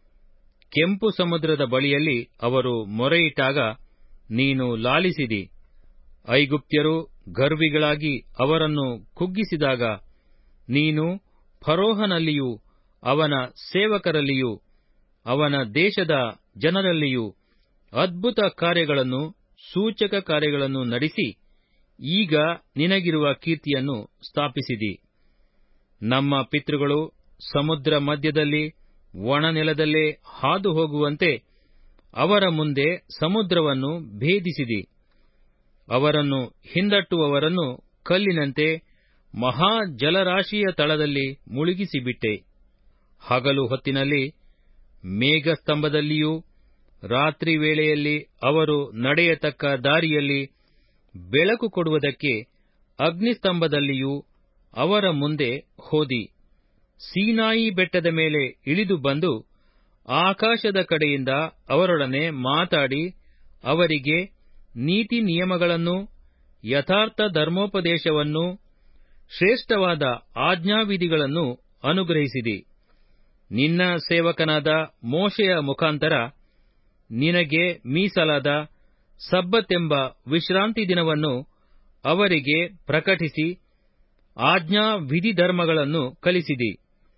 ಕೆಂಪು ಸಮುದ್ರದ ಬಳಿಯಲ್ಲಿ ಅವರು ಮೊರೆಯಿಟ್ಟಾಗ ನೀನು ಲಾಲಿಸಿದಿ ಐಗುಪ್ತ್ಯರು ಗರ್ವಿಗಳಾಗಿ ಅವರನ್ನು ಕುಗ್ಗಿಸಿದಾಗ ನೀನು ಫರೋಹನಲ್ಲಿಯೂ ಅವನ ಸೇವಕರಲ್ಲಿಯೂ ಅವನ ದೇಶದ ಜನರಲ್ಲಿಯೂ ಅದ್ಭುತ ಕಾರ್ಯಗಳನ್ನು ಸೂಚಕ ಕಾರ್ಯಗಳನ್ನು ನಡೆಸಿ ಈಗ ನಿನಗಿರುವ ಕೀರ್ತಿಯನ್ನು ಸ್ಥಾಪಿಸಿದಿ ನಮ್ಮ ಪಿತೃಗಳು ಸಮುದ್ರ ಮಧ್ಯದಲ್ಲಿ ಒಣನೆಲದಲ್ಲೇ ಹಾದು ಹೋಗುವಂತೆ ಅವರ ಮುಂದೆ ಸಮುದ್ರವನ್ನು ಭೇದಿಸಿದಿ ಅವರನ್ನು ಹಿಂದಟ್ಟುವವರನ್ನು ಕಲ್ಲಿನಂತೆ ಮಹಾ ಜಲರಾಶಿಯ ತಳದಲ್ಲಿ ಮುಳುಗಿಸಿಬಿಟ್ಟೆ ಹಗಲು ಹೊತ್ತಿನಲ್ಲಿ ಮೇಘಸ್ತಂಭದಲ್ಲಿಯೂ ರಾತ್ರಿ ವೇಳೆಯಲ್ಲಿ ಅವರು ನಡೆಯತಕ್ಕ ದಾರಿಯಲ್ಲಿ ಬೆಳಕು ಕೊಡುವುದಕ್ಕೆ ಅಗ್ನಿಸ್ತಂಭದಲ್ಲಿಯೂ ಅವರ ಮುಂದೆ ಹೋದಿ ಸೀನಾಯಿ ಬೆಟ್ಟದ ಮೇಲೆ ಇಳಿದು ಬಂದು ಆಕಾಶದ ಕಡೆಯಿಂದ ಅವರೊಡನೆ ಮಾತಾಡಿ ಅವರಿಗೆ ನೀತಿ ನಿಯಮಗಳನ್ನು ಯಥಾರ್ಥ ಧರ್ಮೋಪದೇಶವನ್ನು ಶ್ರೇಷ್ಠವಾದ ಆಜ್ಞಾವಿಧಿಗಳನ್ನು ಅನುಗ್ರಹಿಸಿದಿ ನಿನ್ನ ಸೇವಕನಾದ ಮೋಶೆಯ ಮುಖಾಂತರ ನಿನಗೆ ಮೀಸಲಾದ ಸಬ್ಬತ್ತೆಂಬ ವಿಶ್ರಾಂತಿ ದಿನವನ್ನು ಅವರಿಗೆ ಪ್ರಕಟಿಸಿ ಆಜ್ಞಾ ವಿಧಿಧರ್ಮಗಳನ್ನು ಕಲಿಸಿದಿ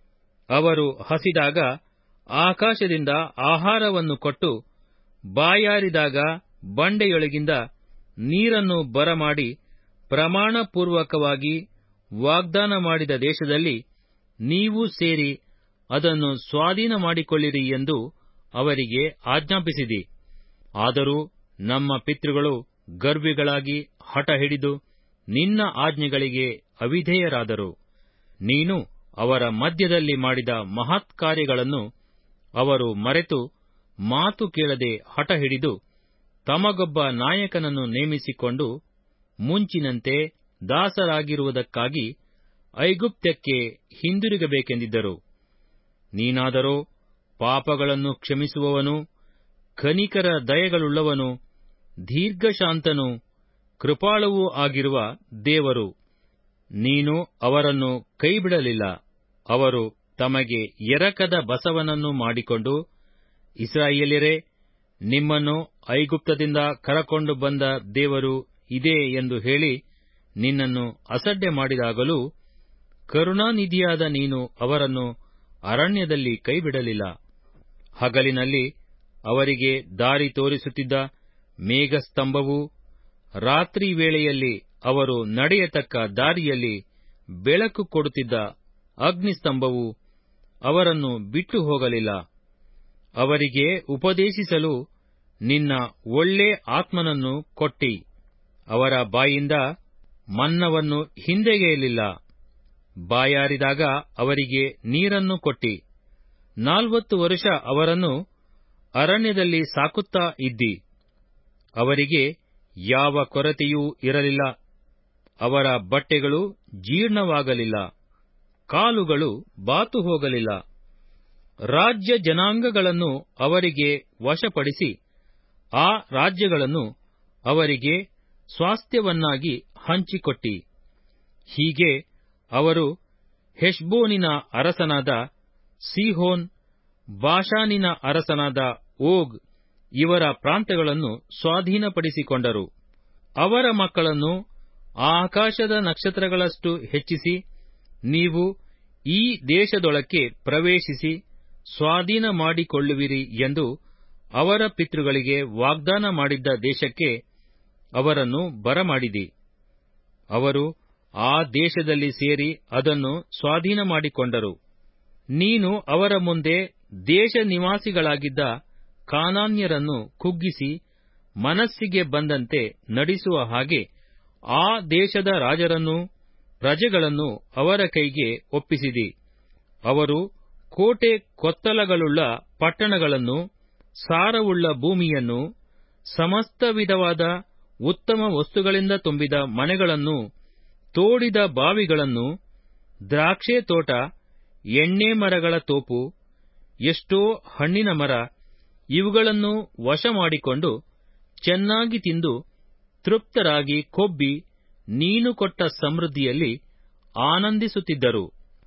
ಅವರು ಹಸಿದಾಗ ಆಕಾಶದಿಂದ ಆಹಾರವನ್ನು ಕೊಟ್ಟು ಬಾಯಾರಿದಾಗ ಬಂಡೆಯೊಳಗಿಂದ ನೀರನ್ನು ಬರಮಾಡಿ ಪ್ರಮಾಣಪೂರ್ವಕವಾಗಿ ವಾಗ್ದಾನ ಮಾಡಿದ ದೇಶದಲ್ಲಿ ನೀವು ಸೇರಿ ಅದನ್ನು ಸ್ವಾಧೀನ ಮಾಡಿಕೊಳ್ಳಿರಿ ಎಂದು ಅವರಿಗೆ ಆಜ್ಞಾಪಿಸಿದಿ ಆದರೂ ನಮ್ಮ ಪಿತೃಗಳು ಗರ್ವಿಗಳಾಗಿ ಹಠ ಹಿಡಿದು ನಿನ್ನ ಆಜ್ಞೆಗಳಿಗೆ ಅವಿಧೇಯರಾದರು ನೀನು ಅವರ ಮಧ್ಯದಲ್ಲಿ ಮಾಡಿದ ಮಹತ್ಕಾರ್ಯಗಳನ್ನು ಅವರು ಮರೆತು ಮಾತು ಕೇಳದೆ ಹಠ ಹಿಡಿದು ತಮಗೊಬ್ಬ ನಾಯಕನನ್ನು ನೇಮಿಸಿಕೊಂಡು ಮುಂಚಿನಂತೆ ದಾಸರಾಗಿರುವುದಕ್ಕಾಗಿ ಐಗುಪ್ತ್ಯಕ್ಕೆ ಹಿಂದಿರುಗಬೇಕೆಂದಿದ್ದರು ನೀನಾದರೋ ಪಾಪಗಳನ್ನು ಕ್ಷಮಿಸುವವನು ಕನಿಕರ ದಯೆಗಳುಳ್ಳವನು ದೀರ್ಘಶಾಂತನೂ ಕೃಪಾಳವೂ ಆಗಿರುವ ದೇವರು ನೀನು ಅವರನ್ನು ಕೈಬಿಡಲಿಲ್ಲ ಅವರು ತಮಗೆ ಎರಕದ ಬಸವನನ್ನು ಮಾಡಿಕೊಂಡು ಇಸ್ರಾಯೇಲ್ಯರೇ ನಿಮ್ಮನ್ನು ಐಗುಪ್ತದಿಂದ ಕರಕೊಂಡು ಬಂದ ದೇವರು ಇದೇ ಎಂದು ಹೇಳಿ ನಿನ್ನನ್ನು ಅಸಡ್ಡೆ ಮಾಡಿದಾಗಲೂ ಕರುಣಾನಿಧಿಯಾದ ನೀನು ಅವರನ್ನು ಅರಣ್ಯದಲ್ಲಿ ಕೈಬಿಡಲಿಲ್ಲ ಹಗಲಿನಲ್ಲಿ ಅವರಿಗೆ ದಾರಿ ತೋರಿಸುತ್ತಿದ್ದ ಮೇಘಸ್ತಂಭವೂ ರಾತ್ರಿ ವೇಳೆಯಲ್ಲಿ ಅವರು ನಡೆಯತಕ್ಕ ದಾರಿಯಲ್ಲಿ ಬೆಳಕು ಕೊಡುತ್ತಿದ್ದ ಅಗ್ನಿಸ್ತಂಭವು ಅವರನ್ನು ಬಿಟ್ಟು ಹೋಗಲಿಲ್ಲ ಅವರಿಗೆ ಉಪದೇಶಿಸಲು ನಿನ್ನ ಒಳ್ಳೆ ಆತ್ಮನನ್ನು ಕೊಟ್ಟಿ ಅವರ ಬಾಯಿಂದ ಮನ್ನವನ್ನು ಹಿಂದೆಗೆಯಲಿಲ್ಲ ಬಾಯಾರಿದಾಗ ಅವರಿಗೆ ನೀರನ್ನು ಕೊಟ್ಟಿ ನಾಲ್ವತ್ತು ವರುಷ ಅವರನ್ನು ಅರಣ್ಯದಲ್ಲಿ ಸಾಕುತ್ತಾ ಇದ್ದಿ ಅವರಿಗೆ ಯಾವ ಕೊರತೆಯೂ ಇರಲಿಲ್ಲ ಅವರ ಬಟ್ಟೆಗಳು ಜೀರ್ಣವಾಗಲಿಲ್ಲ ಕಾಲುಗಳು ಬಾತು ಹೋಗಲಿಲ್ಲ ರಾಜ್ಯ ಜನಾಂಗಗಳನ್ನು ಅವರಿಗೆ ವಶಪಡಿಸಿ ಆ ರಾಜ್ಯಗಳನ್ನು ಅವರಿಗೆ ಸ್ವಾಸ್ಥ್ಯವನ್ನಾಗಿ ಹಂಚಿಕೊಟ್ಟಿ ಹೀಗೆ ಅವರು ಹೆಷ್ಬೋನಿನ ಅರಸನಾದ ಸೀಹೋನ್ ಬಾಷಾನಿನ ಅರಸನಾದ ಓಗ್ ಇವರ ಪ್ರಾಂತ್ಯಗಳನ್ನು ಸ್ವಾಧೀನಪಡಿಸಿಕೊಂಡರು ಅವರ ಮಕ್ಕಳನ್ನು ಆಕಾಶದ ನಕ್ಷತ್ರಗಳಷ್ಟು ಹೆಚ್ಚಿಸಿ ನೀವು ಈ ದೇಶದೊಳಕ್ಕೆ ಪ್ರವೇಶಿಸಿ ಸ್ವಾಧೀನ ಮಾಡಿಕೊಳ್ಳುವಿರಿ ಎಂದು ಅವರ ಪಿತೃಗಳಿಗೆ ವಾಗ್ದಾನ ಮಾಡಿದ್ದ ದೇಶಕ್ಕೆ ಅವರನ್ನು ಬರಮಾಡಿದಿ ಅವರು ಆ ದೇಶದಲ್ಲಿ ಸೇರಿ ಅದನ್ನು ಸ್ವಾಧೀನ ಮಾಡಿಕೊಂಡರು ನೀನು ಅವರ ಮುಂದೆ ದೇಶ ನಿವಾಸಿಗಳಾಗಿದ್ದ ಕಾನಾನ್ಯರನ್ನು ಕುಗ್ಗಿಸಿ ಮನಸ್ಸಿಗೆ ಬಂದಂತೆ ನಡೆಸುವ ಹಾಗೆ ಆ ದೇಶದ ರಾಜರನ್ನೂ ಪ್ರಜೆಗಳನ್ನು ಅವರ ಕೈಗೆ ಒಪ್ಪಿಸಿದಿ ಅವರು ಕೋಟೆ ಕೊತ್ತಲಗಳುಳ್ಳ ಪಟ್ಟಣಗಳನ್ನು ಸಾರವುಳ್ಳ ಭೂಮಿಯನ್ನು ಸಮಸ್ತ ವಿಧವಾದ ಉತ್ತಮ ವಸ್ತುಗಳಿಂದ ತುಂಬಿದ ಮನೆಗಳನ್ನು ತೋಡಿದ ಬಾವಿಗಳನ್ನು ದ್ರಾಕ್ಷೆ ತೋಟ ಎಣ್ಣೆ ಮರಗಳ ತೋಪು ಎಷ್ಟೋ ಹಣ್ಣಿನ ಮರ ಇವುಗಳನ್ನು ವಶ ಮಾಡಿಕೊಂಡು ಚೆನ್ನಾಗಿ ತಿಂದು ತೃಪ್ತರಾಗಿ ಕೊಬ್ಬಿ ನೀನು ಕೊಟ್ಟ ಸಮೃದ್ಧಿಯಲ್ಲಿ ಆನಂದಿಸುತ್ತಿದ್ದರು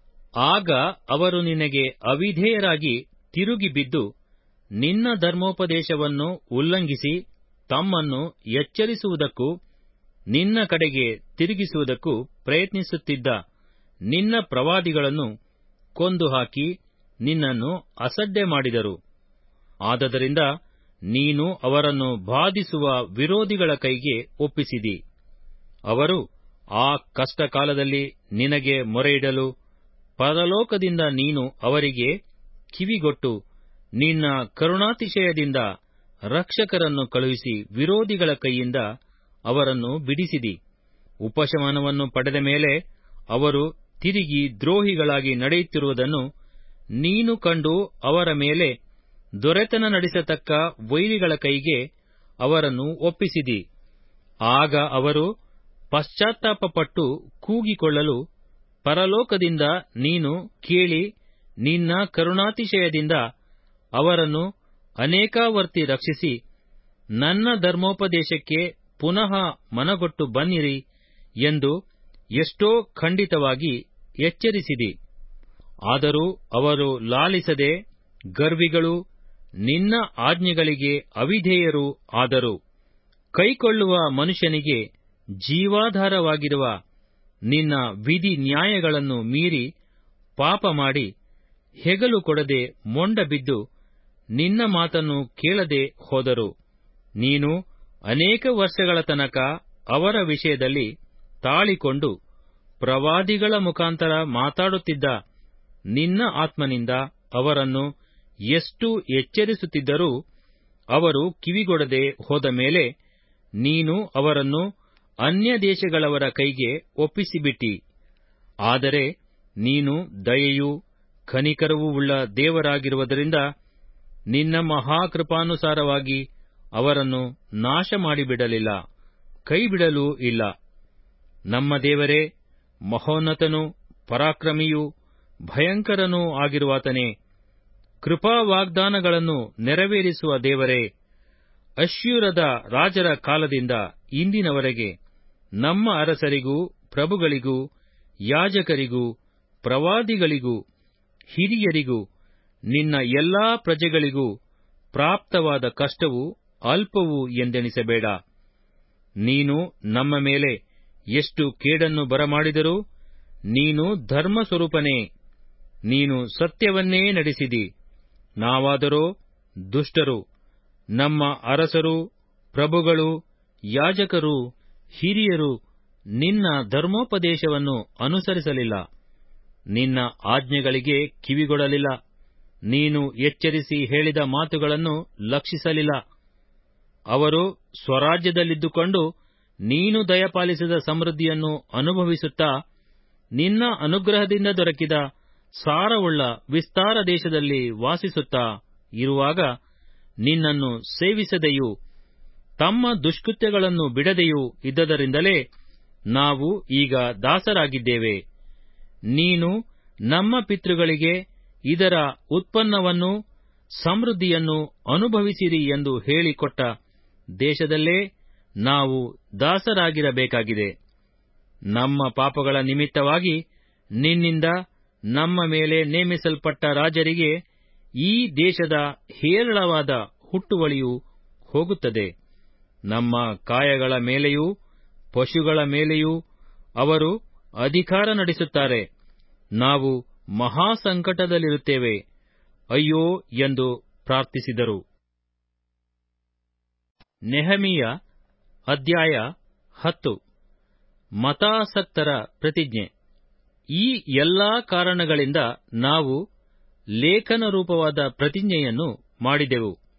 ಆಗ ಅವರು ನಿನಗೆ ಅವಿಧೇಯರಾಗಿ ತಿರುಗಿ ಬಿದ್ದು ನಿನ್ನ ಧರ್ಮೋಪದೇಶವನ್ನು ಉಲ್ಲಂಘಿಸಿ ತಮ್ಮನ್ನು ಎಚ್ಚರಿಸುವುದಕ್ಕೂ ನಿನ್ನ ಕಡೆಗೆ ತಿರುಗಿಸುವುದಕ್ಕೂ ಪ್ರಯತ್ನಿಸುತ್ತಿದ್ದ ನಿನ್ನ ಪ್ರವಾದಿಗಳನ್ನು ಕೊಂದು ಹಾಕಿ ನಿನ್ನನ್ನು ಅಸಡ್ಡೆ ಮಾಡಿದರು ಆದದರಿಂದ ನೀನು ಅವರನ್ನು ಬಾಧಿಸುವ ವಿರೋಧಿಗಳ ಕೈಗೆ ಒಪ್ಪಿಸಿದಿ ಅವರು ಆ ಕಷ್ಟಕಾಲದಲ್ಲಿ ನಿನಗೆ ಮೊರೆಯಿಡಲು ಪರಲೋಕದಿಂದ ನೀನು ಅವರಿಗೆ ಕಿವಿಗೊಟ್ಟು ನಿನ್ನ ಕರುಣಾತಿಶಯದಿಂದ ರಕ್ಷಕರನ್ನು ಕಳುಹಿಸಿ ವಿರೋಧಿಗಳ ಕೈಯಿಂದ ಅವರನ್ನು ಬಿಡಿಸಿದಿ ಉಪಶಮನವನ್ನು ಪಡೆದ ಮೇಲೆ ಅವರು ತಿರುಗಿ ದ್ರೋಹಿಗಳಾಗಿ ನಡೆಯುತ್ತಿರುವುದನ್ನು ನೀನು ಕಂಡು ಅವರ ಮೇಲೆ ದೊರೆತನ ನಡೆಸತಕ್ಕ ವೈರಿಗಳ ಕೈಗೆ ಅವರನ್ನು ಒಪ್ಪಿಸಿದಿ ಆಗ ಅವರು ಪಶ್ಚಾತ್ತಾಪಪಟ್ಟು ಕೂಗಿಕೊಳ್ಳಲು ಪರಲೋಕದಿಂದ ನೀನು ಕೇಳಿ ನಿನ್ನ ಕರುಣಾತಿಶಯದಿಂದ ಅವರನ್ನು ಅನೇಕಾವರ್ತಿ ರಕ್ಷಿಸಿ ನನ್ನ ಧರ್ಮೋಪದೇಶಕ್ಕೆ ಪುನಃ ಮನಗೊಟ್ಟು ಬನ್ನಿರಿ ಎಂದು ಎಷ್ಟೋ ಖಂಡಿತವಾಗಿ ಎಚ್ಚರಿಸಿದಿ ಆದರೂ ಅವರು ಲಾಲಿಸದೆ ಗರ್ವಿಗಳು ನಿನ್ನ ಆಜ್ಞೆಗಳಿಗೆ ಅವಿಧೇಯರು ಆದರು ಕೈಕೊಳ್ಳುವ ಮನುಷ್ಯನಿಗೆ ಜೀವಾಧಾರವಾಗಿರುವ ನಿನ್ನ ವಿಧಿ ನ್ಯಾಯಗಳನ್ನು ಮೀರಿ ಪಾಪ ಮಾಡಿ ಹೆಗಲು ಕೊಡದೆ ಮೊಂಡ ಬಿದ್ದು ನಿನ್ನ ಮಾತನ್ನು ಕೇಳದೆ ಹೋದರು ನೀನು ಅನೇಕ ವರ್ಷಗಳ ತನಕ ಅವರ ವಿಷಯದಲ್ಲಿ ತಾಳಿಕೊಂಡು ಪ್ರವಾದಿಗಳ ಮುಖಾಂತರ ಮಾತಾಡುತ್ತಿದ್ದ ನಿನ್ನ ಆತ್ಮನಿಂದ ಅವರನ್ನು ಎಷ್ಟು ಎಚ್ಚರಿಸುತ್ತಿದ್ದರೂ ಅವರು ಕಿವಿಗೊಡದೆ ಹೋದ ಮೇಲೆ ನೀನು ಅವರನ್ನು ಅನ್ಯ ದೇಶಗಳವರ ಕೈಗೆ ಒಪ್ಪಿಸಿಬಿಟ್ಟಿ ಆದರೆ ನೀನು ದಯೆಯೂ ಕನಿಕರವೂ ಉಳ್ಳ ದೇವರಾಗಿರುವುದರಿಂದ ನಿನ್ನ ಮಹಾಕೃಪಾನುಸಾರವಾಗಿ ಅವರನ್ನು ನಾಶ ಮಾಡಿಬಿಡಲಿಲ್ಲ ಕೈಬಿಡಲೂ ಇಲ್ಲ ನಮ್ಮ ದೇವರೇ ಮಹೋನ್ನತನೂ ಪರಾಕ್ರಮಿಯೂ ಭಯಂಕರನೂ ಆಗಿರುವಾತನೇ ಕೃಪಾ ವಾಗ್ದಾನಗಳನ್ನು ನೆರವೇರಿಸುವ ದೇವರೇ ಅಶ್ಯೂರದ ರಾಜರ ಕಾಲದಿಂದ ಇಂದಿನವರೆಗೆ ನಮ್ಮ ಅರಸರಿಗೂ ಪ್ರಭುಗಳಿಗೂ ಯಾಜಕರಿಗೂ ಪ್ರವಾದಿಗಳಿಗೂ ಹಿರಿಯರಿಗೂ ನಿನ್ನ ಎಲ್ಲಾ ಪ್ರಜೆಗಳಿಗೂ ಪ್ರಾಪ್ತವಾದ ಕಷ್ಟವು ಅಲ್ಪವು ಎಂದೆಣಿಸಬೇಡ ನೀನು ನಮ್ಮ ಮೇಲೆ ಎಷ್ಟು ಕೇಡನ್ನು ಬರಮಾಡಿದರೂ ನೀನು ಧರ್ಮಸ್ವರೂಪನೇ ನೀನು ಸತ್ಯವನ್ನೇ ನಡೆಸಿದಿ ನಾವಾದರೋ ದುಷ್ಟರು ನಮ್ಮ ಅರಸರು ಪ್ರಭುಗಳು ಯಾಜಕರು ಹಿರಿಯರು ನಿನ್ನ ಧರ್ಮೋಪದೇಶವನ್ನು ಅನುಸರಿಸಲಿಲ್ಲ ನಿನ್ನ ಆಜ್ಞೆಗಳಿಗೆ ಕಿವಿಗೊಡಲಿಲ್ಲ ನೀನು ಎಚ್ಚರಿಸಿ ಹೇಳಿದ ಮಾತುಗಳನ್ನು ಲಕ್ಷಿಸಲಿಲ್ಲ ಅವರು ಸ್ವರಾಜ್ಯದಲ್ಲಿದ್ದುಕೊಂಡು ನೀನು ದಯಪಾಲಿಸಿದ ಸಮೃದ್ಧಿಯನ್ನು ಅನುಭವಿಸುತ್ತಾ ನಿನ್ನ ಅನುಗ್ರಹದಿಂದ ದೊರಕಿದ ಸಾರವುಳ್ಳ ವಿಸ್ತಾರ ದೇಶದಲ್ಲಿ ವಾಸಿಸುತ್ತಾ ಇರುವಾಗ ನಿನ್ನನ್ನು ಸೇವಿಸದೆಯೂ ತಮ್ಮ ದುಷ್ಕೃತ್ಯಗಳನ್ನು ಬಿಡದೆಯೂ ಇದ್ದದರಿಂದಲೇ ನಾವು ಈಗ ದಾಸರಾಗಿದ್ದೇವೆ ನೀನು ನಮ್ಮ ಪಿತೃಗಳಿಗೆ ಇದರ ಉತ್ಪನ್ನವನ್ನು ಸಮೃದ್ಧಿಯನ್ನು ಅನುಭವಿಸಿರಿ ಎಂದು ಹೇಳಿಕೊಟ್ಟ ದೇಶದಲ್ಲೇ ನಾವು ದಾಸರಾಗಿರಬೇಕಾಗಿದೆ ನಮ್ಮ ಪಾಪಗಳ ನಿಮಿತ್ತವಾಗಿ ನಿನ್ನಿಂದ ನಮ್ಮ ಮೇಲೆ ನೇಮಿಸಲ್ಪಟ್ಟ ರಾಜರಿಗೆ ಈ ದೇಶದ ಹೇರಳವಾದ ಹುಟ್ಟುವಳಿಯು ಹೋಗುತ್ತದೆ ನಮ್ಮ ಕಾಯಗಳ ಮೇಲೆಯೂ ಪಶುಗಳ ಮೇಲೆಯೂ ಅವರು ಅಧಿಕಾರ ನಡೆಸುತ್ತಾರೆ ನಾವು ಮಹಾಸಂಕಟದಲ್ಲಿರುತ್ತೇವೆ ಅಯ್ಯೋ ಎಂದು ಪ್ರಾರ್ಥಿಸಿದರು ನೆಹಮಿಯ ಅಧ್ಯಾಯ ಹತ್ತು ಮತಾಸಕ್ತರ ಪ್ರತಿಜ್ಞೆ ಈ ಎಲ್ಲಾ ಕಾರಣಗಳಿಂದ ನಾವು ಲೇಖನ ರೂಪವಾದ ಪ್ರತಿಜ್ಞೆಯನ್ನು ಮಾಡಿದೆವು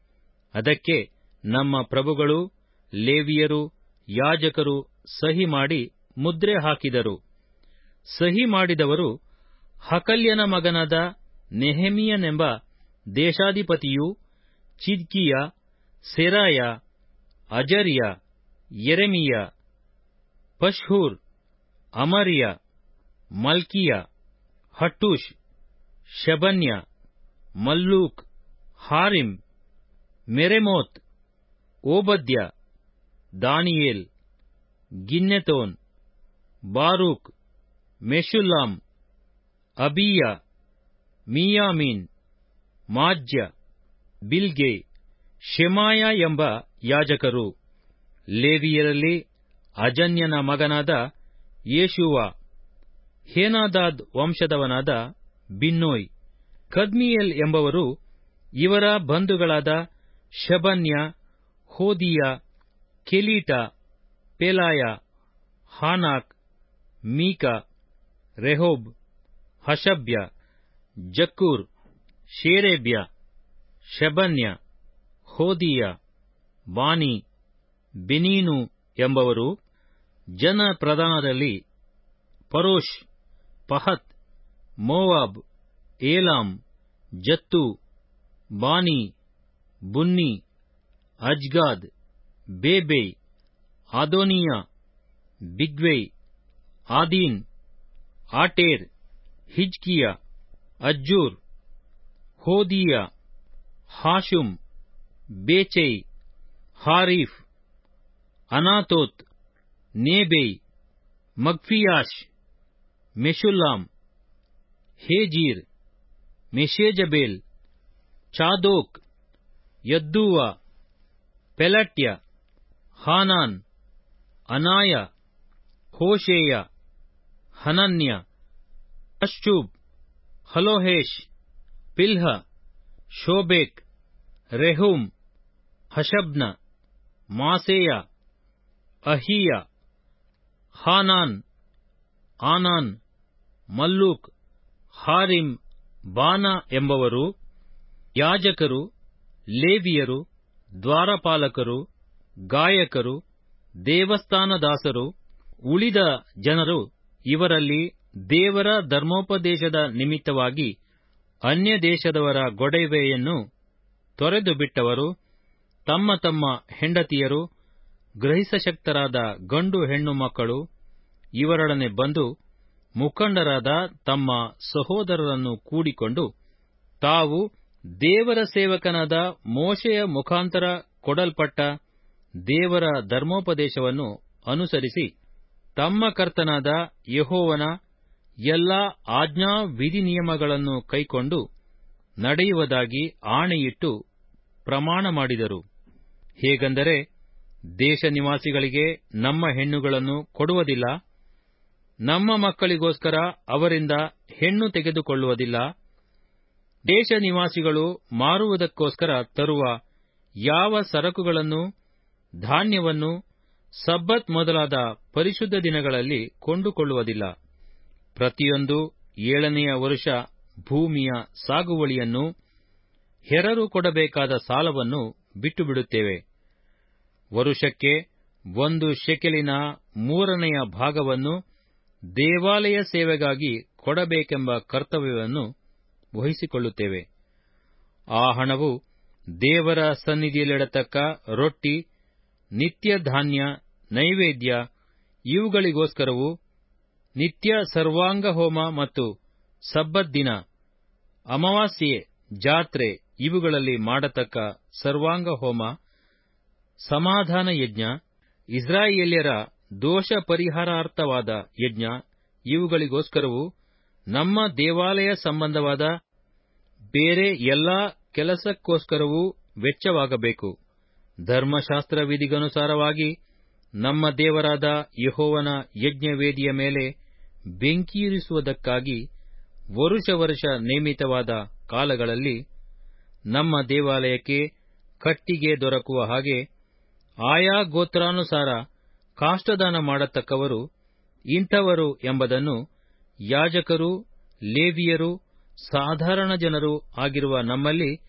ಅದಕ್ಕೆ ನಮ್ಮ ಪ್ರಭುಗಳು ಲೇವಿಯರು ಯಾಜಕರು ಸಹಿ ಮಾಡಿ ಮುದ್ರೆ ಹಾಕಿದರು ಸಹಿ ಮಾಡಿದವರು ಹಕಲ್ಯನ ಮಗನಾದ ನೆಹೆಮಿಯನೆಂಬ ದೇಶಾಧಿಪತಿಯೂ Zedekiah Seraiah Azariah Jeremiah Pashhur Amariah Malchijah Hattush Shebaniah Malluch Harim Meremoth Obadiah Daniel Ginnethon Baruch Meshullam Abijah ಮೀಯಾಮೀನ್ ಮಾಜ್ಯ ಬಿಲ್ಗೆ ಶೆಮಾಯ ಎಂಬ ಯಾಜಕರು ಲೇವಿಯರಲ್ಲಿ ಅಜನ್ಯನ ಮಗನಾದ ಯೇಷುವ ಹೇನಾದಾದ್ ವಂಶದವನಾದ ಬಿನ್ನೋಯ್ ಕದ್ಮಿಯೇಲ್ ಎಂಬವರು ಇವರ ಬಂಧುಗಳಾದ Shebaniah Hodiah Kelita Pelaiah Hanan Mica Rehob Hashabiah Zaccur Sherebiah Shebaniah Hodiah Bani Beninu ಎಂಬವರು ಜನ ಪ್ರಧಾನದಲ್ಲಿ Parosh Pahath Moab Elam Zattu Bani Bunni Azgad Bebai Adonijah Bigvai Adin Ater Hezekiah Azzur Hodiah Hashum Bezai Hariph Anathoth Nebai Magpiash Meshullam Hezir Meshezabel Zadok Jaddua Pelatiah Hanan Anaiah Hoshea Hananiah Hasshub Hallohesh Pilha Shobek Rehum Hashabnah Maaseiah Ahiah Hanan Anan Malluch Harim Baanah ಎಂಬವರು ಯಾಜಕರು ಲೇವಿಯರು ದ್ವಾರಪಾಲಕರು ಗಾಯಕರು ದೇವಸ್ಥಾನದಾಸರು ಉಳಿದ ಜನರು ಇವರಲ್ಲಿ ದೇವರ ಧರ್ಮೋಪದೇಶದ ನಿಮಿತ್ತವಾಗಿ ಅನ್ಯ ದೇಶದವರ ಗೊಡವೆಯನ್ನು ತೊರೆದು ಬಿಟ್ಟವರು ತಮ್ಮ ತಮ್ಮ ಹೆಂಡತಿಯರು ಗ್ರಹಿಸಶಕ್ತರಾದ ಗಂಡು ಹೆಣ್ಣು ಮಕ್ಕಳು ಇವರೊಡನೆ ಬಂದು ಮುಖಂಡರಾದ ತಮ್ಮ ಸಹೋದರರನ್ನು ಕೂಡಿಕೊಂಡು ತಾವು ದೇವರ ಸೇವಕನಾದ ಮೋಶೆಯ ಮುಖಾಂತರ ಕೊಡಲ್ಪಟ್ಟ ದೇವರ ಧರ್ಮೋಪದೇಶವನ್ನು ಅನುಸರಿಸಿ ತಮ್ಮ ಕರ್ತನಾದ ಯೆಹೋವನ ಎಲ್ಲಾ ಆಜ್ಞಾ ವಿಧಿನಿಯಮಗಳನ್ನು ಕೈಕೊಂಡು ನಡೆಯುವುದಾಗಿ ಆಣೆಯಿಟ್ಟು ಪ್ರಮಾಣ ಮಾಡಿದರು ಹೇಗೆಂದರೆ ದೇಶ ನಿವಾಸಿಗಳಿಗೆ ನಮ್ಮ ಹೆಣ್ಣುಗಳನ್ನು ಕೊಡುವುದಿಲ್ಲ ನಮ್ಮ ಮಕ್ಕಳಿಗೋಸ್ಕರ ಅವರಿಂದ ಹೆಣ್ಣು ತೆಗೆದುಕೊಳ್ಳುವುದಿಲ್ಲ ದೇಶ ನಿವಾಸಿಗಳು ಮಾರುವುದಕ್ಕೋಸ್ಕರ ತರುವ ಯಾವ ಸರಕುಗಳನ್ನು ಧಾನ್ಯವನ್ನು ಸಬ್ಬತ್ ಮೊದಲಾದ ಪರಿಶುದ್ಧ ದಿನಗಳಲ್ಲಿ ಕೊಂಡುಕೊಳ್ಳುವುದಿಲ್ಲ ಪ್ರತಿಯೊಂದು ಏಳನೆಯ ವರುಷ ಭೂಮಿಯ ಸಾಗುವಳಿಯನ್ನು ಹೆರರು ಕೊಡಬೇಕಾದ ಸಾಲವನ್ನು ಬಿಟ್ಟುಬಿಡುತ್ತೇವೆ ವರುಷಕ್ಕೆ ಒಂದು ಶೆಕೆಲಿನ ಮೂರನೆಯ ಭಾಗವನ್ನು ದೇವಾಲಯ ಸೇವೆಗಾಗಿ ಕೊಡಬೇಕೆಂಬ ಕರ್ತವ್ಯವನ್ನು ವಹಿಸಿಕೊಳ್ಳುತ್ತೇವೆ ಆ ಹಣವು ದೇವರ ಸನ್ನಿಧಿಯಲ್ಲಿಡತಕ್ಕ ರೊಟ್ಟಿ ನಿತ್ಯ ಧಾನ್ಯ ನೈವೇದ್ಯ ಇವುಗಳಿಗೋಸ್ಕರವೂ ನಿತ್ಯ ಸರ್ವಾಂಗ ಹೋಮ ಮತ್ತು ಸಬ್ಬತ್ ದಿನ ಅಮಾವಾಸ್ಯೆ ಜಾತ್ರೆ ಇವುಗಳಲ್ಲಿ ಮಾಡತಕ್ಕ ಸರ್ವಾಂಗ ಹೋಮ ಸಮಾಧಾನ ಯಜ್ಞ ಇಸ್ರಾಯೇಲ್ಯರ ದೋಷ ಪರಿಹಾರಾರ್ಥವಾದ ಯಜ್ಞ ಇವುಗಳಿಗೋಸ್ಕರವೂ ನಮ್ಮ ದೇವಾಲಯ ಸಂಬಂಧವಾದ ಬೇರೆ ಎಲ್ಲಾ ಕೆಲಸಕ್ಕೋಸ್ಕರವೂ ವೆಚ್ಚವಾಗಬೇಕು ಧರ್ಮಶಾಸ್ತ್ರ ವಿಧಿಗನುಸಾರವಾಗಿ ನಮ್ಮ ದೇವರಾದ ಯೆಹೋವನ ಯಜ್ಞವೇದಿಯ ಮೇಲೆ ಬೆಂಕಿಯಿರಿಸುವುದಕ್ಕಾಗಿ ವರುಷ ವರುಷ ನೇಮಿತವಾದ ಕಾಲಗಳಲ್ಲಿ ನಮ್ಮ ದೇವಾಲಯಕ್ಕೆ ಕಟ್ಟಿಗೆ ದೊರಕುವ ಹಾಗೆ ಆಯಾ ಗೋತ್ರಾನುಸಾರ ಕಾಷ್ಟದಾನ ಮಾಡತಕ್ಕವರು ಇಂಥವರು ಎಂಬುದನ್ನು ಯಾಜಕರು ಲೇವಿಯರು ಸಾಧಾರಣ ಜನರು ಆಗಿರುವ ನಮ್ಮಲ್ಲಿ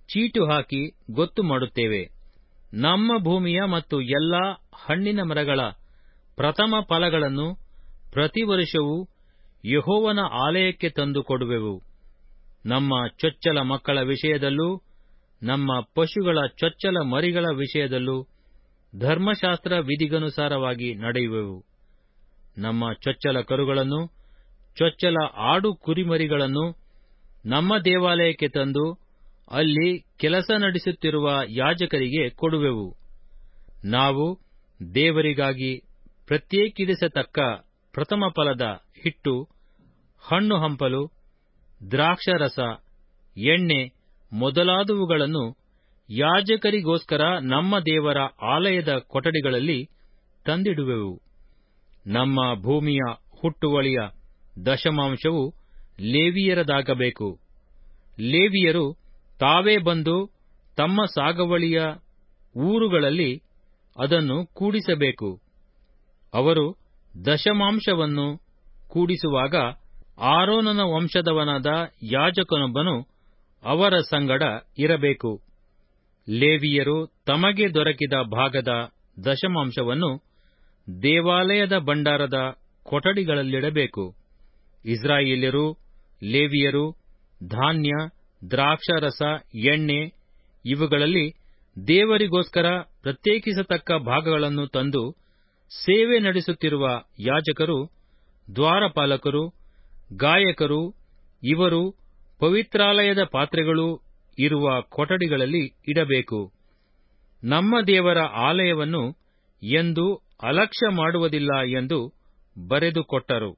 ಚೀಟು ಹಾಕಿ ಗೊತ್ತು ಮಾಡುತ್ತೇವೆ ನಮ್ಮ ಭೂಮಿಯ ಮತ್ತು ಎಲ್ಲಾ ಹಣ್ಣಿನ ಮರಗಳ ಪ್ರಥಮ ಫಲಗಳನ್ನು ಪ್ರತಿ ವರ್ಷವೂ ಯಹೋವನ ಆಲಯಕ್ಕೆ ತಂದು ಕೊಡುವೆವು ನಮ್ಮ ಚೊಚ್ಚಲ ಮಕ್ಕಳ ವಿಷಯದಲ್ಲೂ ನಮ್ಮ ಪಶುಗಳ ಚೊಚ್ಚಲ ಮರಿಗಳ ವಿಷಯದಲ್ಲೂ ಧರ್ಮಶಾಸ್ತ್ರ ವಿಧಿಗನುಸಾರವಾಗಿ ನಡೆಯುವೆವು ನಮ್ಮ ಚೊಚ್ಚಲ ಕರುಗಳನ್ನು ಚೊಚ್ಚಲ ಆಡು ಕುರಿಮರಿಗಳನ್ನು ನಮ್ಮ ದೇವಾಲಯಕ್ಕೆ ತಂದು ಅಲ್ಲಿ ಕೆಲಸ ನಡೆಸುತ್ತಿರುವ ಯಾಜಕರಿಗೆ ಕೊಡುವೆವು ನಾವು ದೇವರಿಗಾಗಿ ಪ್ರತ್ಯೇಕಿಡಿಸತಕ್ಕ ಪ್ರಥಮ ಫಲದ ಹಿಟ್ಟು ಹಣ್ಣು ಹಂಪಲು ದ್ರಾಕ್ಷರಸ ಎಣ್ಣೆ ಮೊದಲಾದವುಗಳನ್ನು ಯಾಜಕರಿಗೋಸ್ಕರ ನಮ್ಮ ದೇವರ ಆಲಯದ ಕೊಠಡಿಗಳಲ್ಲಿ ತಂದಿಡುವೆವು ನಮ್ಮ ಭೂಮಿಯ ಹುಟ್ಟುವಳಿಯ ದಶಮಾಂಶವು ಲೇವಿಯರದಾಗಬೇಕು ಲೇವಿಯರು ತಾವೇ ಬಂದು ತಮ್ಮ ಸಾಗವಳಿಯ ಊರುಗಳಲ್ಲಿ ಅದನ್ನು ಕೂಡಿಸಬೇಕು ಅವರು ದಶಮಾಂಶವನ್ನು ಕೂಡಿಸುವಾಗ ಆರೋನನ ವಂಶದವನಾದ ಯಾಜಕನೊಬ್ಬನು ಅವರ ಸಂಗಡ ಇರಬೇಕು ಲೇವಿಯರು ತಮಗೆ ದೊರಕಿದ ಭಾಗದ ದಶಮಾಂಶವನ್ನು ದೇವಾಲಯದ ಭಂಡಾರದ ಕೊಠಡಿಗಳಲ್ಲಿಡಬೇಕು ಇಸ್ರಾಯೇಲ್ಯರು ಲೇವಿಯರು ಧಾನ್ಯ ದ್ರಾಕ್ಷಾರಸ ಎಣ್ಣೆ ಇವುಗಳಲ್ಲಿ ದೇವರಿಗೋಸ್ಕರ ಪ್ರತ್ಯೇಕಿಸತಕ್ಕ ಭಾಗಗಳನ್ನು ತಂದು ಸೇವೆ ನಡೆಸುತ್ತಿರುವ ಯಾಜಕರು ದ್ವಾರಪಾಲಕರು ಗಾಯಕರು ಇವರು ಪವಿತ್ರಾಲಯದ ಪಾತ್ರೆಗಳು ಇರುವ ಕೊಠಡಿಗಳಲ್ಲಿ ಇಡಬೇಕು ನಮ್ಮ ದೇವರ ಆಲಯವನ್ನು ಎಂದು ಅಲಕ್ಷ್ಯ ಮಾಡುವುದಿಲ್ಲ ಎಂದು ಬರೆದುಕೊಟ್ಟರು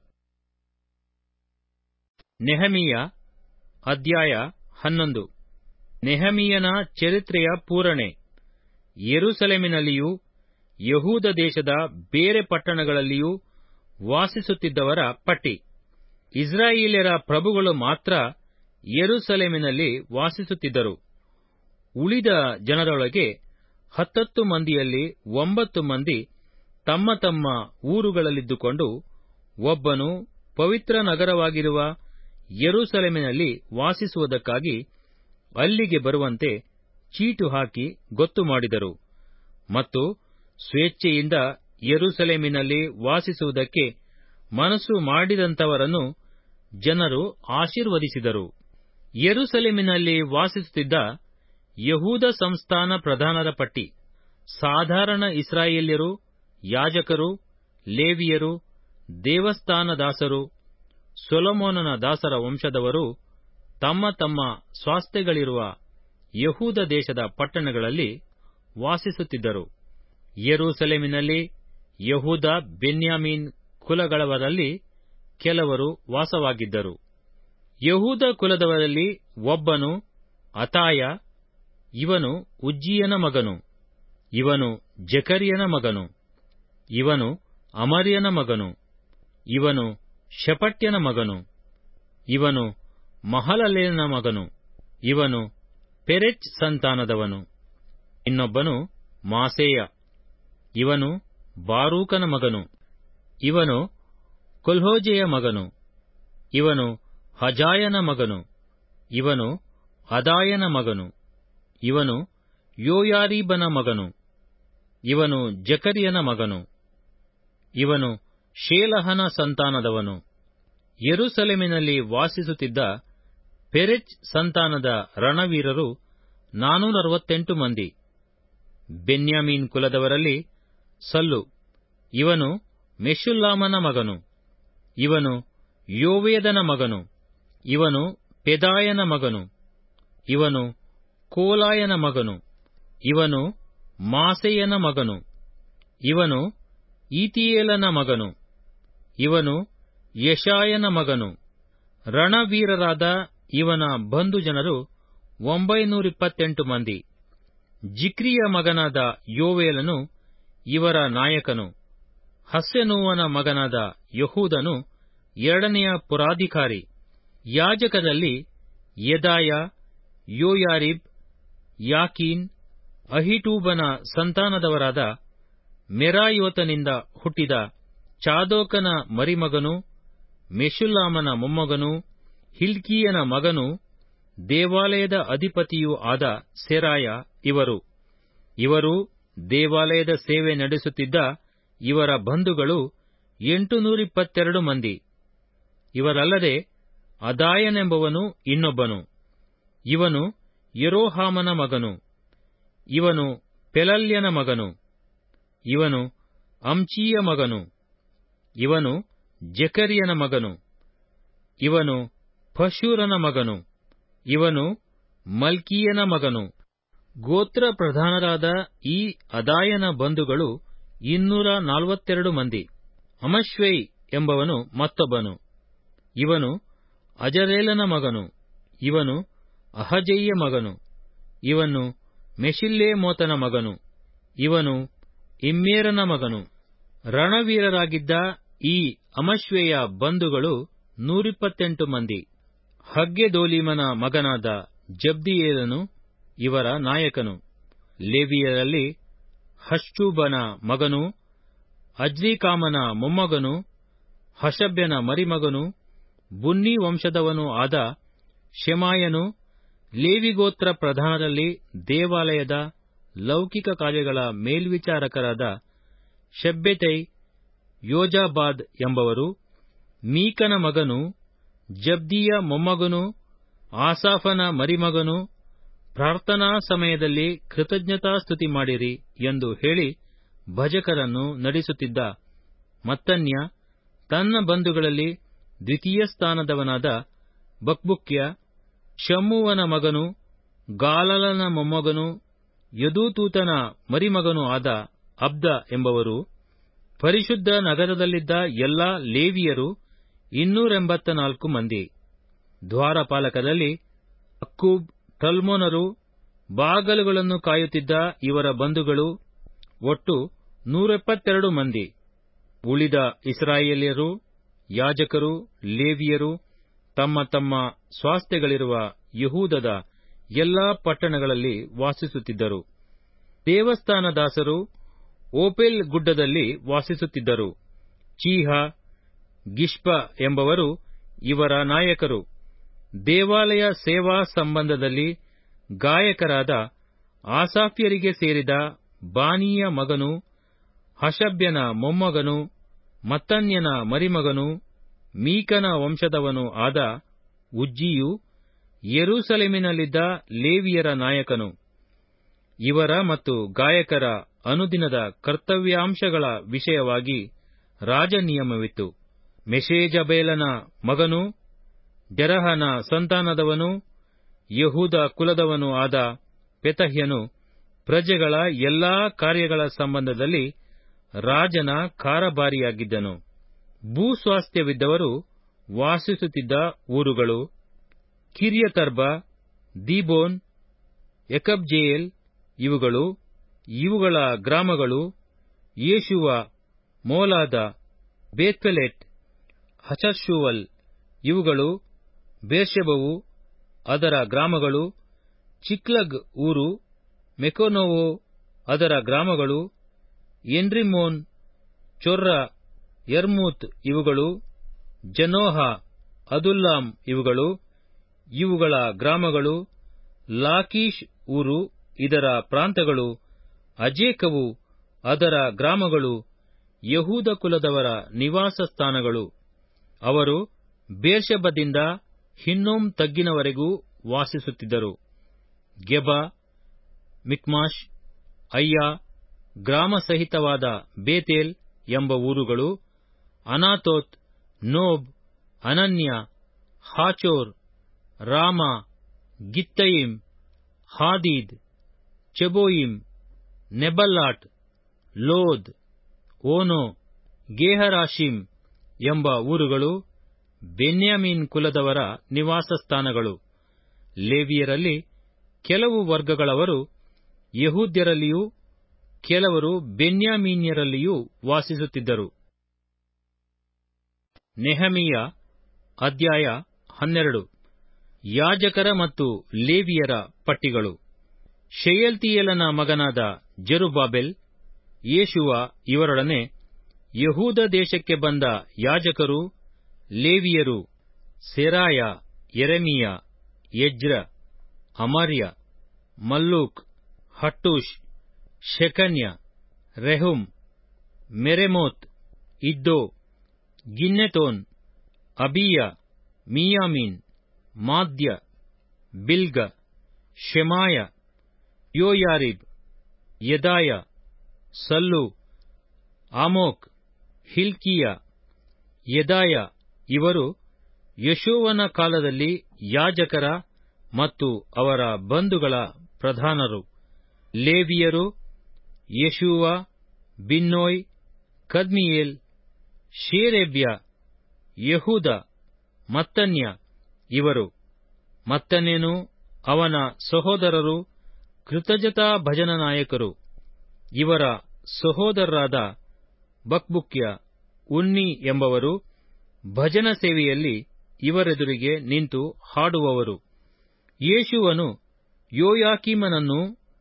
ನೆಹಮೀಯ ಅಧ್ಯಾಯ ಹನ್ನೊಂದು ನೆಹಮೀಯನ ಚರಿತ್ರೆಯ ಪೂರಣೆ ಯೆರೂಸಲೇಮಿನಲ್ಲಿಯೂ ಯಹೂದ ದೇಶದ ಬೇರೆ ಪಟ್ಟಣಗಳಲ್ಲಿಯೂ ವಾಸಿಸುತ್ತಿದ್ದವರ ಪಟ್ಟಿ ಇಸ್ರಾಯೇಲ್ಯರ ಪ್ರಭುಗಳು ಮಾತ್ರ ಯೆರೂಸಲೇಮಿನಲ್ಲಿ ವಾಸಿಸುತ್ತಿದ್ದರು ಉಳಿದ ಜನರೊಳಗೆ ಹತ್ತತ್ತು ಮಂದಿಯಲ್ಲಿ ಒಂಬತ್ತು ಮಂದಿ ತಮ್ಮ ತಮ್ಮ ಊರುಗಳಲ್ಲಿದ್ದುಕೊಂಡು ಒಬ್ಬನು ಪವಿತ್ರ ನಗರವಾಗಿರುವ ಯೆರೂಸಲೇಮಿನಲ್ಲಿ ವಾಸಿಸುವುದಕ್ಕಾಗಿ ಅಲ್ಲಿಗೆ ಬರುವಂತೆ ಚೀಟು ಹಾಕಿ ಗೊತ್ತು ಮಾಡಿದರು ಮತ್ತು ಸ್ವೇಚ್ಛೆಯಿಂದ ಯೆರೂಸಲೇಮಿನಲ್ಲಿ ವಾಸಿಸುವುದಕ್ಕೆ ಮನಸ್ಸು ಮಾಡಿದಂಥವರನ್ನು ಜನರು ಆಶೀರ್ವದಿಸಿದರು ಯೆರೂಸಲೇಮಿನಲ್ಲಿ ವಾಸಿಸುತ್ತಿದ್ದ ಯಹೂದ ಸಂಸ್ಥಾನ ಪ್ರಧಾನರ ಪಟ್ಟಿ ಸಾಧಾರಣ ಇಸ್ರಾಯೇಲ್ಯರು ಯಾಜಕರು ಲೇವಿಯರು ದೇವಸ್ಥಾನದಾಸರು ಸೊಲೊಮೋನನ ದಾಸರ ವಂಶದವರು ತಮ್ಮ ತಮ್ಮ ಸ್ವಾಸ್ಥ್ಯಗಳಿರುವ ಯಹೂದ ದೇಶದ ಪಟ್ಟಣಗಳಲ್ಲಿ ವಾಸಿಸುತ್ತಿದ್ದರು ಯೆರೂಸಲೇಮಿನಲ್ಲಿ ಯಹೂದ ಬೆನ್ಯಾಮೀನ್ ಕುಲಗಳವರಲ್ಲಿ ಕೆಲವರು ವಾಸವಾಗಿದ್ದರು ಯಹೂದ ಕುಲದವರಲ್ಲಿ ಒಬ್ಬನು ಅತಾಯ ಇವನು ಉಜ್ಜೀಯನ ಮಗನು ಇವನು ಜಕರಿಯನ ಮಗನು ಇವನು ಅಮರ್ಯನ ಮಗನು ಇವನು ಶಪಟ್ಯನ ಮಗನು ಇವನು ಮಹಲಲೇಲನ ಮಗನು ಇವನು ಪೆರೆಚ್ ಸಂತಾನದವನು ಇನ್ನೊಬ್ಬನು ಮಾಸೇಯ ಇವನು ಬಾರೂಕನ ಮಗನು ಇವನು ಕೊಲ್ಹೋಜೆಯ ಮಗನು ಇವನು ಹಜಾಯನ ಮಗನು ಇವನು ಅದಾಯನ ಮಗನು ಇವನು ಯೋಯಾರೀಬನ ಮಗನು ಇವನು ಜಕರಿಯನ ಮಗನು ಇವನು ಶೇಲಹನ ಸಂತಾನದವನು ಯೆರೂಸಲೇಮಿನಲ್ಲಿ ವಾಸಿಸುತ್ತಿದ್ದ ಪೆರೆಚ್ ಸಂತಾನದ ರಣವೀರರು ನಾನೂರವತ್ತೆಂಟು ಮಂದಿ ಬೆನ್ಯಾಮೀನ್ ಕುಲದವರಲ್ಲಿ ಸಲ್ಲು ಇವನು ಮೆಷುಲ್ಲಾಮನ ಮಗನು ಇವನು ಯೋವೇದನ ಮಗನು ಇವನು ಪೆದಾಯನ ಮಗನು ಇವನು ಕೋಲಾಯನ ಮಗನು ಇವನು ಮಾಸೆಯನ ಮಗನು ಇವನು ಈತಿಯೇಲನ ಮಗನು ಇವನು ಯಶಾಯನ ಮಗನು ರಣವೀರರಾದ ಇವನ ಬಂಧು ಜನರು ಒಂಬೈನೂರಿಪ್ಪತ್ತೆಂಟು ಮಂದಿ ಜಿಕ್ರಿಯ ಮಗನಾದ ಯೋವೇಲನು ಇವರ ನಾಯಕನು ಹಸ್ಸೆನೂವನ ಮಗನಾದ ಯಹೂದನು ಎರಡನೆಯ ಪುರಾಧಿಕಾರಿ ಯಾಜಕದಲ್ಲಿ ಯೆದಾಯ ಯೋಯಾರಿಬ್ ಯಾಕೀನ್ ಅಹಿಟೂಬನ ಸಂತಾನದವರಾದ ಮೆರಾಯೋತನಿಂದ ಹುಟ್ಟಿದ ಚಾದೋಕನ ಮರಿಮಗನೂ ಮೆಷುಲ್ಲಾಮನ ಮೊಮ್ಮಗನೂ ಹಿಲ್ಕೀಯನ ಮಗನೂ ದೇವಾಲಯದ ಅಧಿಪತಿಯೂ ಆದ ಸೆರಾಯ ಇವರು ಇವರು ದೇವಾಲಯದ ಸೇವೆ ನಡೆಸುತ್ತಿದ್ದ ಇವರ ಬಂಧುಗಳು ಎಂಟುನೂರಿಪ್ಪತ್ತೆರಡು ಮಂದಿ ಇವರಲ್ಲದೆ ಅದಾಯನೆಂಬವನು ಇನ್ನೊಬ್ಬನು ಇವನು ಯೆರೋಹಾಮನ ಮಗನು ಇವನು ಪೆಲಲ್ಯನ ಮಗನು ಇವನು ಅಂಚಿಯ ಮಗನು ಇವನು ಜೆಕರಿಯನ ಮಗನು ಇವನು ಪಶೂರನ ಮಗನು ಇವನು ಮಲ್ಕೀಯನ ಮಗನು ಗೋತ್ರ ಪ್ರಧಾನರಾದ ಈ ಅದಾಯನ ಬಂಧುಗಳು ಇನ್ನೂರ ನಲವತ್ತೆರಡು ಮಂದಿ ಅಮಶ್ವೈ ಎಂಬವನು ಮತ್ತೊಬ್ಬನು ಇವನು ಅಜರೇಲನ ಮಗನು ಇವನು ಅಹಜಯ್ಯ ಮಗನು ಇವನು ಮೆಷಿಲ್ಲೇಮೋತನ ಮಗನು ಇವನು ಇಮ್ಮೇರನ ಮಗನು ರಣವೀರರಾಗಿದ್ದ ಈ ಅಮಶ್ವೆಯ ಬಂಧುಗಳು ನೂರಿಪ್ಪತ್ತೆಂಟು ಮಂದಿ ಹಗ್ಗೆದೋಲೀಮನ ಮಗನಾದ ಜಬ್ದಿಯೇಲನು ಇವರ ನಾಯಕನು ಲೇವಿಯರಲ್ಲಿ ಹಶ್ಚೂಬನ ಮಗನು ಅಜ್ರೀಕಾಮನ ಮೊಮ್ಮಗನು ಹಷಬ್ಯನ ಮರಿಮಗನು ಬುನ್ನಿ ವಂಶದವನೂ ಆದ ಶೆಮಾಯನು ಲೇವಿಗೋತ್ರ ಪ್ರಧಾನರಲ್ಲಿ ದೇವಾಲಯದ ಲೌಕಿಕ ಕಾರ್ಯಗಳ ಮೇಲ್ವಿಚಾರಕರಾದ ಶೆಬ್ಬೆತೈ ಯೋಜಾಬಾದ್ ಎಂಬವರು ಮೀಕನ ಮಗನು ಜಬ್ದಿಯ ಮೊಮ್ಮಗನು ಆಸಾಫನ ಮರಿಮಗನು ಪ್ರಾರ್ಥನಾ ಸಮಯದಲ್ಲಿ ಕೃತಜ್ಞತಾಸ್ತುತಿ ಮಾಡಿರಿ ಎಂದು ಹೇಳಿ ಭಜಕರನ್ನು ನಡೆಸುತ್ತಿದ್ದ ಮತ್ತನ್ಯ ತನ್ನ ಬಂಧುಗಳಲ್ಲಿ ದ್ವಿತೀಯ ಸ್ಥಾನದವನಾದ ಬಕ್ಬುಕ್ಯ ಶಮ್ಮುವನ ಮಗನು ಗಾಲಲನ ಮೊಮ್ಮಗನು ಯದೂತೂತನ ಮರಿಮಗನೂ ಆದ ಅಬ್ದ ಎಂಬವರು ಪರಿಶುದ್ಧ ನಗರದಲ್ಲಿದ್ದ ಎಲ್ಲಾ ಲೇವಿಯರು ಇನ್ನೂರೆಂಬತ್ತ ನಾಲ್ಕು ಮಂದಿ ದ್ವಾರಪಾಲಕದಲ್ಲಿ ಅಕ್ಕೂಬ್ ಟಲ್ಮೋನರು ಬಾಗಲುಗಳನ್ನು ಕಾಯುತ್ತಿದ್ದ ಇವರ ಬಂಧುಗಳು ಒಟ್ಟು ನೂರೆಪ್ಪತ್ತೆರಡು ಮಂದಿ ಉಳಿದ ಇಸ್ರಾಯೇಲ್ಯರು ಯಾಜಕರು ಲೇವಿಯರು ತಮ್ಮ ತಮ್ಮ ಸ್ವಾಸ್ಥ್ಯಗಳಿರುವ ಯಹೂದದ ಎಲ್ಲಾ ಪಟ್ಟಣಗಳಲ್ಲಿ ವಾಸಿಸುತ್ತಿದ್ದರು ದೇವಸ್ಥಾನ ದಾಸರು ಓಪೆಲ್ ಗುಡ್ಡದಲ್ಲಿ ವಾಸಿಸುತ್ತಿದ್ದರು ಚೀಹ ಗಿಷ್ಪ ಎಂಬವರು ಇವರ ನಾಯಕರು ದೇವಾಲಯ ಸೇವಾ ಸಂಬಂಧದಲ್ಲಿ ಗಾಯಕರಾದ ಆಸಾಫ್ಯರಿಗೆ ಸೇರಿದ ಬಾನಿಯ ಮಗನು ಹಷಬ್ಯನ ಮೊಮ್ಮಗನು ಮತ್ತನ್ಯನ ಮರಿಮಗನು ಮೀಕನ ವಂಶದವನು ಆದ ಉಜ್ಜಿಯು ಯೆರೂಸಲೇಮಿನಲ್ಲಿದ್ದ ಲೇವಿಯರ ನಾಯಕನು ಇವರ ಮತ್ತು ಗಾಯಕರ ಅನುದಿನದ ಕರ್ತವ್ಯಾಂಶಗಳ ವಿಷಯವಾಗಿ ರಾಜನಿಯಮವಿತ್ತು ಮೆಷೇಜಬೇಲನ ಮಗನು ಜೆರಹನ ಸಂತಾನದವನು ಯಹೂದ ಕುಲದವನು ಆದ ಪೆತಹ್ಯನು ಪ್ರಜೆಗಳ ಎಲ್ಲಾ ಕಾರ್ಯಗಳ ಸಂಬಂಧದಲ್ಲಿ ರಾಜನ ಕಾರಬಾರಿಯಾಗಿದ್ದನು ಭೂಸ್ವಾಸ್ಥ್ಯವಿದ್ದವರು ವಾಸಿಸುತ್ತಿದ್ದ ಊರುಗಳು ಕಿರ್ಯತರ್ಬ ದೀಬೋನ್ ಎಕಬ್ಜೇಯೇಲ್ ಇವುಗಳು ಇವುಗಳ ಗ್ರಾಮಗಳು ಯೇಷುವ ಮೋಲಾದ ಬೇತ್ಪೆಲೆಟ್ ಹಚರ್ಷೂವಲ್ ಇವುಗಳು ಬೇರ್ಷೆಬವು ಅದರ ಗ್ರಾಮಗಳು ಚಿಕ್ಲಗ್ ಊರು ಮೆಕೋನೋವೋ ಅದರ ಗ್ರಾಮಗಳು ಎನ್ರಿಮೋನ್ ಚೊರ್ರ ಯರ್ಮೂತ್ ಇವುಗಳು ಜನೋಹ ಅದುಲ್ಲಾಮ್ ಇವುಗಳು ಇವುಗಳ ಗ್ರಾಮಗಳು ಲಾಕೀಶ್ ಊರು ಇದರ ಪ್ರಾಂತಗಳು ಅಜೇಕವು ಅದರ ಗ್ರಾಮಗಳು ಯಹೂದ ಕುಲದವರ ನಿವಾಸ ಸ್ಥಾನಗಳು ಅವರು ಬೇರ್ಷೆಬದಿಂದ ಹಿನ್ನೋಮ್ ತಗ್ಗಿನವರೆಗೂ ವಾಸಿಸುತ್ತಿದ್ದರು ಗೆಬ ಮಿಕ್ಮಾಷ್ ಅಯ್ಯ ಗ್ರಾಮ ಸಹಿತವಾದ ಬೇತೇಲ್ ಎಂಬ ಊರುಗಳು ಅನಾತೋತ್ ನೋಬ್ ಅನನ್ಯ ಹಾಚೋರ್ ರಾಮ ಗಿತ್ತಯಿಮ್ ಹಾದೀದ್ ಚೆಬೋಯಿಮ್ ನೆಬಲ್ಲಾಟ್ ಲೋದ್ ಓನೋ ಗೇಹರಾಶಿಮ್ ಎಂಬ ಊರುಗಳು ಬೆನ್ಯಾಮೀನ್ ಕುಲದವರ ನಿವಾಸ ಸ್ಥಾನಗಳು ಲೇವಿಯರಲ್ಲಿ ಕೆಲವು ವರ್ಗಗಳವರು ಯಹೂದ್ಯರಲ್ಲಿಯೂ ಕೆಲವರು ಬೆನ್ಯಾಮೀನ್ಯರಲ್ಲಿಯೂ ವಾಸಿಸುತ್ತಿದ್ದರು ನೆಹಮೀಯ ಅಧ್ಯಾಯ ಹನ್ನೆರಡು ಯಾಜಕರ ಮತ್ತು ಲೇವಿಯರ ಪಟ್ಟಿಗಳು ಶೆಯಲ್ತಿಯೇಲನ ಮಗನಾದ ಜೆರುಬಾಬೆಲ್ ಯೇಷುವ ಇವರೊಡನೆ ಯಹೂದ ದೇಶಕ್ಕೆ ಬಂದ ಯಾಜಕರು ಲೇವಿಯರು Seraiah Jeremiah Ezra Amariah Malluch Hattush Shecaniah Rehum Meremoth Iddo Ginnethon ಅಬೀಯ ಮೀಯಾಮೀನ್ ಮಾದ್ಯ ಬಿಲ್ಗ Shemaiah ಯೋಯಾರಿಬ್ ಯದಾಯ ಸಲ್ಲು ಆಮೋಕ್ ಹಿಲ್ಕೀಯ ಯದಾಯ ಇವರು ಯಶೋವನ ಕಾಲದಲ್ಲಿ ಯಾಜಕರ ಮತ್ತು ಅವರ ಬಂಧುಗಳ ಪ್ರಧಾನರು ಲೇವಿಯರು ಯಶೂವ ಬಿನ್ನೋಯ್ ಕದ್ಮಿಯೇಲ್ ಶೇರೇಬ್ಯ ಯಹೂದ ಮತ್ತನ್ಯ ಇವರು ಮತ್ತನ್ಯನು ಅವನ ಸಹೋದರರು ಕೃತಜ್ಞತಾ ಭಜನ ನಾಯಕರು ಇವರ ಸಹೋದರರಾದ ಬಕ್ಬುಕ್ಯ ಉನ್ನಿ ಎಂಬವರು ಭಜನ ಸೇವೆಯಲ್ಲಿ ಇವರೆದುರಿಗೆ ನಿಂತು ಹಾಡುವವರು ಯೇಷುವನು ಯೋಯಾಕೀಮನನ್ನು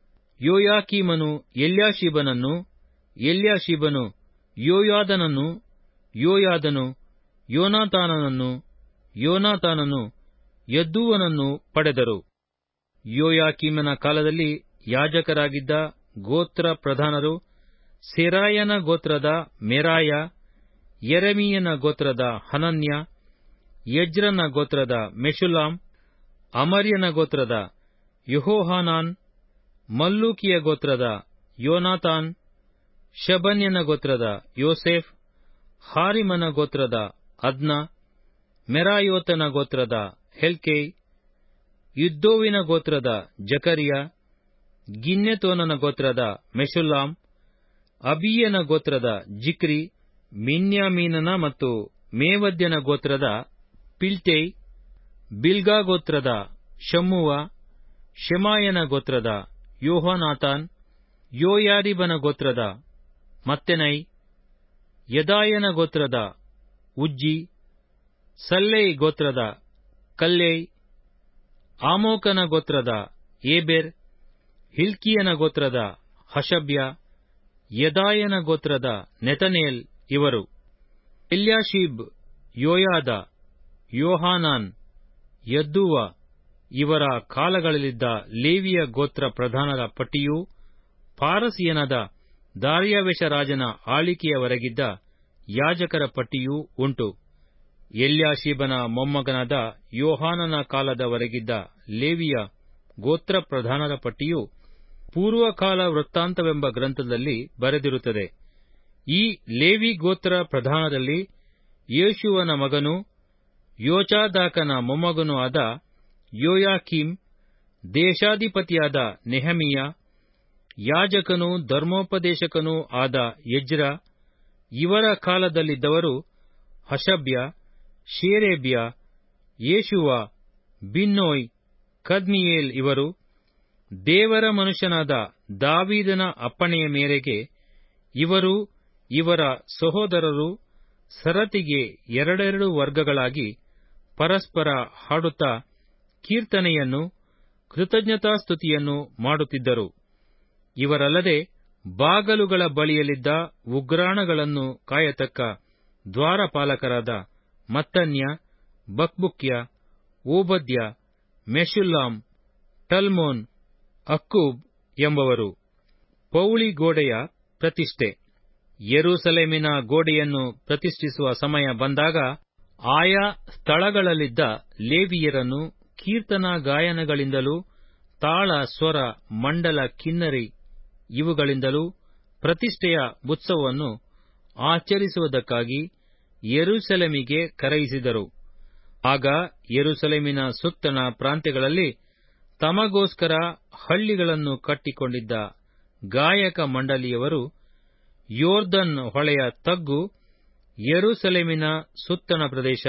ಯೋಯಾಕೀಮನು ಎಲ್ಯಾಶೀಬನನ್ನು ಎಲ್ಯಾಶೀಬನು ಯೋಯಾದನನ್ನು ಯೋಯಾದನು ಯೋನಾತಾನನನ್ನು ಯೋನಾತಾನನು ಯದ್ದೂವನನ್ನು ಪಡೆದರು ಯೋಯಾಕೀಮನ ಕಾಲದಲ್ಲಿ ಯಾಜಕರಾಗಿದ್ದ ಗೋತ್ರ ಪ್ರಧಾನರು ಸೆರಾಯನ ಗೋತ್ರದ ಮೆರಾಯ ಯೆರೆಮೀಯನ ಗೋತ್ರದ ಹನನ್ಯ ಯಜ್ರನ ಗೋತ್ರದ ಮೆಷುಲಾಮ್ ಅಮರ್ಯನ ಗೋತ್ರದ ಯೆಹೋಹಾನಾನ್ ಮಲ್ಲೂಕಿಯ ಗೋತ್ರದ ಯೋನಾತಾನ್ ಶಬನ್ಯನ ಗೋತ್ರದ ಯೋಸೆಫ್ ಹಾರಿಮನ ಗೋತ್ರದ ಅದ್ನ ಮೆರಾಯೋತನ ಗೋತ್ರದ ಹೆಲ್ಕೈ ಯುದ್ದೋವಿನ ಗೋತ್ರದ ಜಕರಿಯ ಗಿನ್ನೆತೋನನ ಗೋತ್ರದ ಮೆಷುಲ್ಲಾಮ್ ಅಬೀಯನ ಗೋತ್ರದ ಜಿಕ್ರಿ ಮಿನ್ಯಾಮೀನನ ಮತ್ತು ಮೇವದ್ಯನ ಗೋತ್ರದ ಪಿಲ್ತೈ ಬಿಲ್ಗಾ ಗೋತ್ರದ ಶಮ್ಮುವ ಶೆಮಾಯನ ಗೋತ್ರದ ಯೋಹಾನಾತಾನ್ ಯೋಯಾರಿಬನ ಗೋತ್ರದ ಮತ್ತೆನೈ ಯದಾಯನ ಗೋತ್ರದ ಉಜ್ಜಿ ಸಲ್ಲೈ ಗೋತ್ರದ ಕಲ್ಲೈ ಆಮೋಕನ ಗೋತ್ರದ ಏಬೆರ್ ಹಿಲ್ಕಿಯನ ಗೋತ್ರದ ಹಷಬ್ಯ ಯದಾಯನ ಗೋತ್ರದ ನೆತನೇಲ್ ಇವರು ಎಲ್ಯಾಶೀಬ್ ಯೋಯಾದ ಯೋಹಾನಾನ್ ಯದ್ದೂವ ಇವರ ಕಾಲಗಳಲ್ಲಿದ್ದ ಲೇವಿಯ ಗೋತ್ರ ಪ್ರಧಾನರ ಪಟ್ಟಿಯೂ ಪಾರಸಿಯನಾದ ದಾರ್ಯಾವೆಷ ರಾಜನ ಆಳಿಕೆಯವರೆಗಿದ್ದ ಯಾಜಕರ ಪಟ್ಟಿಯೂ ಉಂಟು ಎಲ್ಯಾಶೀಬನ ಮೊಮ್ಮಗನಾದ ಯೋಹಾನನ ಕಾಲದವರೆಗಿದ್ದ ಲೇವಿಯ ಗೋತ್ರ ಪ್ರಧಾನರ ಪಟ್ಟಿಯು ಪೂರ್ವಕಾಲ ವೃತ್ತಾಂತವೆಂಬ ಗ್ರಂಥದಲ್ಲಿ ಬರೆದಿರುತ್ತದೆ ಈ ಲೇವಿ ಗೋತ್ರ ಪ್ರಧಾನರಲ್ಲಿ ಯೇಷುವನ ಮಗನೂ ಯೋಚಾದಾಕನ ಮೊಮ್ಮಗನೂ ಆದ ಯೋಯಾಕೀಮ್ ದೇಶಾಧಿಪತಿಯಾದ ನೆಹಮೀಯ ಯಾಜಕನೂ ಧರ್ಮೋಪದೇಶಕನೂ ಆದ ಎಜ್ರ ಇವರ ಕಾಲದಲ್ಲಿದ್ದವರು ಹಷಬ್ಯ ಶೇರೇಬ್ಯ ಯೇಷುವ ಬಿನ್ನೋಯ್ ಕದ್ಮಿಯೇಲ್ ಇವರು ದೇವರ ಮನುಷ್ಯನಾದ ದಾವೀದನ ಅಪ್ಪಣೆಯ ಮೇರೆಗೆ ಇವರು ಇವರ ಸಹೋದರರು ಸರತಿಗೆ ಎರಡೆರಡು ವರ್ಗಗಳಾಗಿ ಪರಸ್ಪರ ಹಾಡುತ್ತಾ ಕೀರ್ತನೆಯನ್ನು ಕೃತಜ್ಞತಾಸ್ತುತಿಯನ್ನು ಮಾಡುತ್ತಿದ್ದರು ಇವರಲ್ಲದೆ ಬಾಗಲುಗಳ ಬಳಿಯಲ್ಲಿದ್ದ ಉಗ್ರಾಣಗಳನ್ನು ಕಾಯತಕ್ಕ ದ್ವಾರಪಾಲಕರಾದ Mattaniah Bakbukiah Obadiah Meshullam Talmon Akkub ಎಂಬವರು ಪೌಳಿ ಗೋಡೆಯ ಪ್ರತಿಷ್ಠೆ ಯೆರೂಸಲೇಮಿನ ಗೋಡೆಯನ್ನು ಪ್ರತಿಷ್ಠಿಸುವ ಸಮಯ ಬಂದಾಗ ಆಯಾ ಸ್ಥಳಗಳಲ್ಲಿದ್ದ ಲೇವಿಯರನ್ನು ಕೀರ್ತನ ಗಾಯನಗಳಿಂದಲೂ ತಾಳ ಸ್ವರ ಮಂಡಲ ಕಿನ್ನರಿ ಇವುಗಳಿಂದಲೂ ಪ್ರತಿಷ್ಠೆಯ ಉತ್ಸವವನ್ನು ಆಚರಿಸುವುದಕ್ಕಾಗಿ ಯೆರೂಸಲೇಮಿಗೆ ಕರೆಯಿಸಿದರು ಆಗ ಯೆರೂಸಲೇಮಿನ ಸುತ್ತಣ ಪ್ರಾಂತ್ಯಗಳಲ್ಲಿ ತಮಗೋಸ್ಕರ ಹಳ್ಳಿಗಳನ್ನು ಕಟ್ಟಿಕೊಂಡಿದ್ದ ಗಾಯಕ ಮಂಡಳಿಯವರು ಯೋರ್ದನ್ ಹೊಳೆಯ ತಗ್ಗು ಯೆರೂಸಲೇಮಿನ ಸುತ್ತಣ ಪ್ರದೇಶ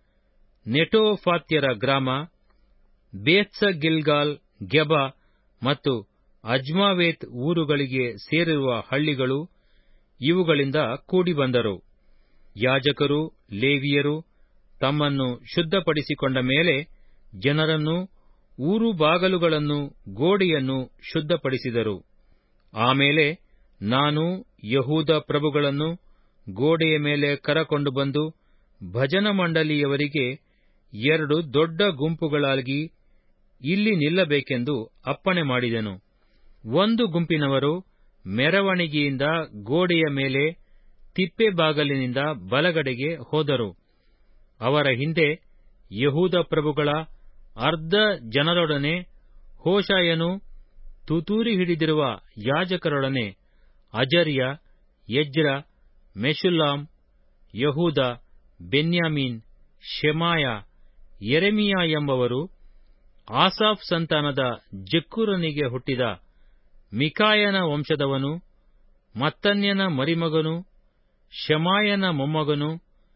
ನೆಟೋಫಾತ್ಯರ ಗ್ರಾಮ ಬೇತ್ಸ ಗಿಲ್ಗಾಲ್ ಗೆಬ ಮತ್ತು ಅಜ್ಮಾವೇತ್ ಊರುಗಳಿಗೆ ಸೇರಿರುವ ಹಳ್ಳಿಗಳು ಇವುಗಳಿಂದ ಕೂಡಿಬಂದರು ಯಾಜಕರು ಲೇವಿಯರು ತಮ್ಮನ್ನು ಶುದ್ಧಪಡಿಸಿಕೊಂಡ ಮೇಲೆ ಜನರನ್ನು ಊರು ಬಾಗಲುಗಳನ್ನು ಗೋಡೆಯನ್ನು ಶುದ್ಧಪಡಿಸಿದರು ಆಮೇಲೆ ನಾನು ಯಹೂದ ಪ್ರಭುಗಳನ್ನು ಗೋಡೆಯ ಮೇಲೆ ಕರಕೊಂಡು ಬಂದು ಭಜನ ಮಂಡಳಿಯವರಿಗೆ ಎರಡು ದೊಡ್ಡ ಗುಂಪುಗಳಾಗಿ ಇಲ್ಲಿ ನಿಲ್ಲಬೇಕೆಂದು ಅಪ್ಪಣೆ ಮಾಡಿದೆನು ಒಂದು ಗುಂಪಿನವರು ಮೆರವಣಿಗೆಯಿಂದ ಗೋಡೆಯ ಮೇಲೆ ತಿಪ್ಪೆ ಬಾಗಲಿನಿಂದ ಬಲಗಡೆಗೆ ಹೋದರು ಅವರ ಹಿಂದೆ ಯಹೂದ ಪ್ರಭುಗಳ ಅರ್ಧ ಜನರೊಡನೆ ಹೋಶಾಯನು ತುತೂರಿ ಹಿಡಿದಿರುವ ಯಾಜಕರೊಡನೆ Azariah Ezra Meshullam Judah Benjamin Shemaiah Jeremiah ಎಂಬವರು ಆಸಾಫ್ ಸಂತಾನದ ಜಕ್ಕೂರನಿಗೆ ಹುಟ್ಟಿದ ಮಿಕಾಯನ ವಂಶದವನು ಮತ್ತನ್ಯನ ಮರಿಮಗನು ಶಮಾಯನ ಮೊಮ್ಮಗನು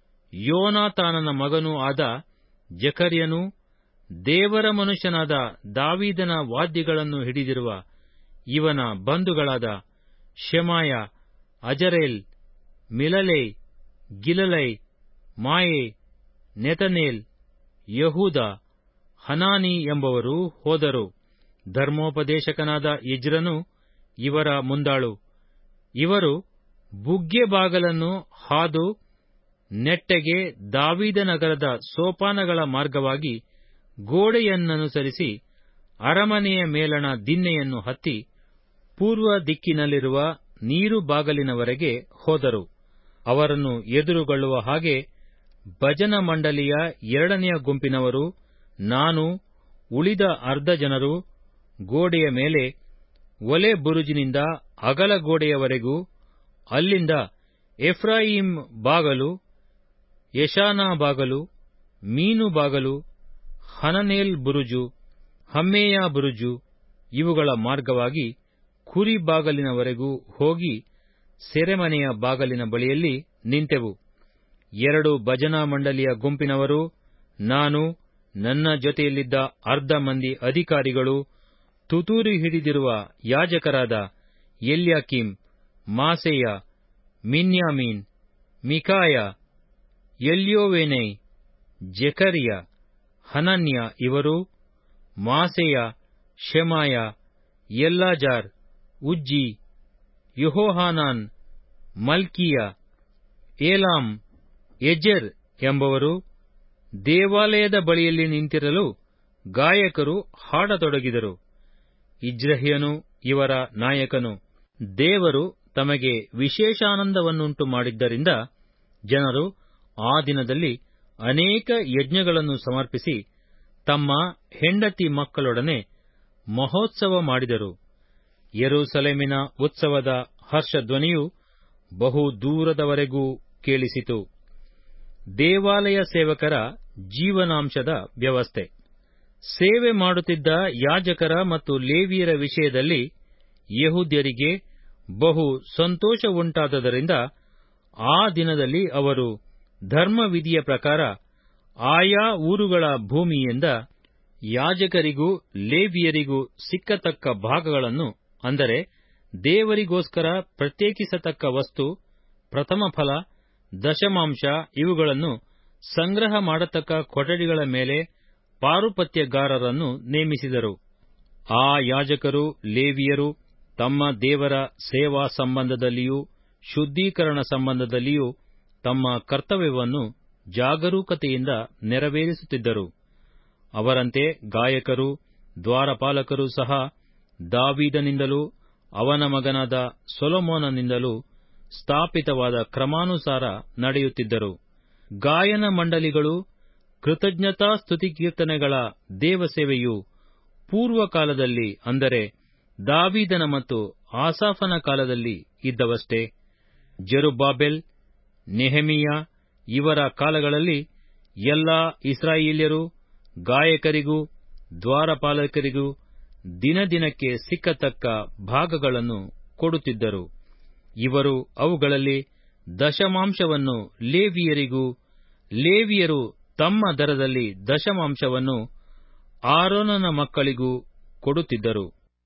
ಯೋನಾತಾನನ ಮಗನೂ ಆದ ಜಕರ್ಯನು ದೇವರ ಮನುಷ್ಯನಾದ ದಾವೀದನ ವಾದ್ಯಗಳನ್ನು ಹಿಡಿದಿರುವ ಇವನ ಬಂಧುಗಳಾದ ಶೆಮಾಯ ಅಜರೇಲ್ ಮಿಲಲೈ ಗಿಲಲೈ ಮಾಯೆ ನೆತನೇಲ್ ಯಹೂದ ಹನಾನಿ ಎಂಬವರು ಹೋದರು ಧರ್ಮೋಪದೇಶಕನಾದ ಇಜ್ರನು ಇವರ ಮುಂದಾಳು ಇವರು ಬುಗ್ಗೆ ಬಾಗಲನ್ನು ಹಾದು ನೆಟ್ಟಗೆ ದಾವಿದನಗರದ ಸೋಪಾನಗಳ ಮಾರ್ಗವಾಗಿ ಗೋಡೆಯನ್ನನುಸರಿಸಿ ಅರಮನೆಯ ಮೇಲಣ ದಿನ್ನೆಯನ್ನು ಹತ್ತಿ ಪೂರ್ವ ದಿಕ್ಕಿನಲ್ಲಿರುವ ನೀರು ಬಾಗಲಿನವರೆಗೆ ಹೋದರು ಅವರನ್ನು ಎದುರುಗೊಳ್ಳುವ ಹಾಗೆ ಭಜನ ಮಂಡಲಿಯ ಎರಡನೆಯ ಗುಂಪಿನವರು ನಾನು ಉಳಿದ ಅರ್ಧ ಜನರು ಗೋಡೆಯ ಮೇಲೆ ಒಲೆ ಬುರುಜಿನಿಂದ ಅಗಲ ಗೋಡೆಯವರೆಗೂ ಅಲ್ಲಿಂದ ಎಫ್ರಾಯಿಂ ಬಾಗಲು ಯಶಾನಾ ಬಾಗಲು ಮೀನು ಬಾಗಲು ಹನನೇಲ್ ಬುರುಜು ಹಮ್ಮೇಯ ಬುರುಜು ಇವುಗಳ ಮಾರ್ಗವಾಗಿ ಕುರಿ ಬಾಗಲಿನವರೆಗೂ ಹೋಗಿ ಸೆರೆಮನೆಯ ಬಾಗಲಿನ ಬಳಿಯಲ್ಲಿ ನಿಂತೆವು ಎರಡು ಭಜನಾ ಮಂಡಲಿಯ ಗುಂಪಿನವರು ನಾನು ನನ್ನ ಜೊತೆಯಲ್ಲಿದ್ದ ಅರ್ಧ ಮಂದಿ ಅಧಿಕಾರಿಗಳು ತುತೂರಿ ಹಿಡಿದಿರುವ ಯಾಜಕರಾದ ಎಲ್ಯಾಕಿಂ ಮಾಸೆಯ ಮಿನ್ಯಾಮೀನ್ ಮಿಕಾಯ ಎಲ್ಯೋವೆನೈ ಜೆಕರಿಯ ಹನನ್ಯ ಇವರು ಮಾಸೆಯ ಶೆಮಾಯ ಎಲ್ಲಾಜಾರ್ ಉಜ್ಜಿ ಯುಹೋಹಾನಾನ್ ಮಲ್ಕಿಯ ಏಲಾಮ್ ಎಜೆರ್ ಎಂಬವರು ದೇವಾಲಯದ ಬಳಿಯಲ್ಲಿ ನಿಂತಿರಲು ಗಾಯಕರು ಹಾಡತೊಡಗಿದರು ಇಜ್ರಹ್ಯನು ಇವರ ನಾಯಕನು ದೇವರು ತಮಗೆ ವಿಶೇಷಾನಂದವನ್ನುಂಟು ಮಾಡಿದ್ದರಿಂದ ಜನರು ಆ ದಿನದಲ್ಲಿ ಅನೇಕ ಯಜ್ಞಗಳನ್ನು ಸಮರ್ಪಿಸಿ ತಮ್ಮ ಹೆಂಡತಿ ಮಕ್ಕಳೊಡನೆ ಮಹೋತ್ಸವ ಮಾಡಿದರು ಯೆರೂಸಲೇಮಿನ ಉತ್ಸವದ ಹರ್ಷಧ್ವನಿಯು ಬಹು ದೂರದವರೆಗೂ ಕೇಳಿಸಿತು ದೇವಾಲಯ ಸೇವಕರ ಜೀವನಾಂಶದ ವ್ಯವಸ್ಥೆ ಸೇವೆ ಮಾಡುತ್ತಿದ್ದ ಯಾಜಕರ ಮತ್ತು ಲೇವಿಯರ ವಿಷಯದಲ್ಲಿ ಯಹೂದ್ಯರಿಗೆ ಬಹು ಸಂತೋಷವುಂಟಾದದರಿಂದ ಆ ದಿನದಲ್ಲಿ ಅವರು ಧರ್ಮವಿಧಿಯ ಪ್ರಕಾರ ಆಯಾ ಊರುಗಳ ಭೂಮಿಯಿಂದ ಯಾಜಕರಿಗೂ ಲೇವಿಯರಿಗೂ ಸಿಕ್ಕತಕ್ಕ ಭಾಗಗಳನ್ನು ಅಂದರೆ ದೇವರಿಗೋಸ್ಕರ ಪ್ರತ್ಯೇಕಿಸತಕ್ಕ ವಸ್ತು ಪ್ರಥಮಫಲ ದಶಮಾಂಶ ಇವುಗಳನ್ನು ಸಂಗ್ರಹ ಮಾಡತಕ್ಕ ಕೊಠಡಿಗಳ ಮೇಲೆ ಪಾರುಪತ್ಯಗಾರರನ್ನು ನೇಮಿಸಿದರು ಆ ಯಾಜಕರು ಲೇವಿಯರು ತಮ್ಮ ದೇವರ ಸೇವಾ ಸಂಬಂಧದಲ್ಲಿಯೂ ಶುದ್ಧೀಕರಣ ಸಂಬಂಧದಲ್ಲಿಯೂ ತಮ್ಮ ಕರ್ತವ್ಯವನ್ನು ಜಾಗರೂಕತೆಯಿಂದ ನೆರವೇರಿಸುತ್ತಿದ್ದರು ಅವರಂತೆ ಗಾಯಕರು ದ್ವಾರಪಾಲಕರು ಸಹ ದಾವೀದನಿಂದಲೂ ಅವನ ಮಗನಾದ ಸೊಲೊಮೋನನಿಂದಲೂ ಸ್ಥಾಪಿತವಾದ ಕ್ರಮಾನುಸಾರ ನಡೆಯುತ್ತಿದ್ದರು ಗಾಯನ ಮಂಡಲಿಗಳು ಕೃತಜ್ಞತಾ ಸ್ತುತಿಕೀರ್ತನೆಗಳ ದೇವಸೇವೆಯು ಪೂರ್ವಕಾಲದಲ್ಲಿ ಅಂದರೆ ದಾವೀದನ ಮತ್ತು ಆಸಾಫನ ಕಾಲದಲ್ಲಿ ಇದ್ದವಷ್ಟೇ ಜೆರುಬ್ಬಾಬೆಲ್ ನೆಹೆಮೀಯ ಇವರ ಕಾಲಗಳಲ್ಲಿ ಎಲ್ಲಾ ಇಸ್ರಾಯೇಲ್ಯರು ಗಾಯಕರಿಗೂ ದ್ವಾರಪಾಲಕರಿಗೂ ದಿನದಿನಕ್ಕೆ ಸಿಕ್ಕತಕ್ಕ ಭಾಗಗಳನ್ನು ಕೊಡುತ್ತಿದ್ದರು ಇವರು ಅವುಗಳಲ್ಲಿ ದಶಮಾಂಶವನ್ನು ಲೇವಿಯರಿಗೂ ಲೇವಿಯರು ತಮ್ಮ ದರದಲ್ಲಿ ದಶಮಾಂಶವನ್ನು ಆರೋನನ ಮಕ್ಕಳಿಗೂ ಕೊಡುತ್ತಿದ್ದರು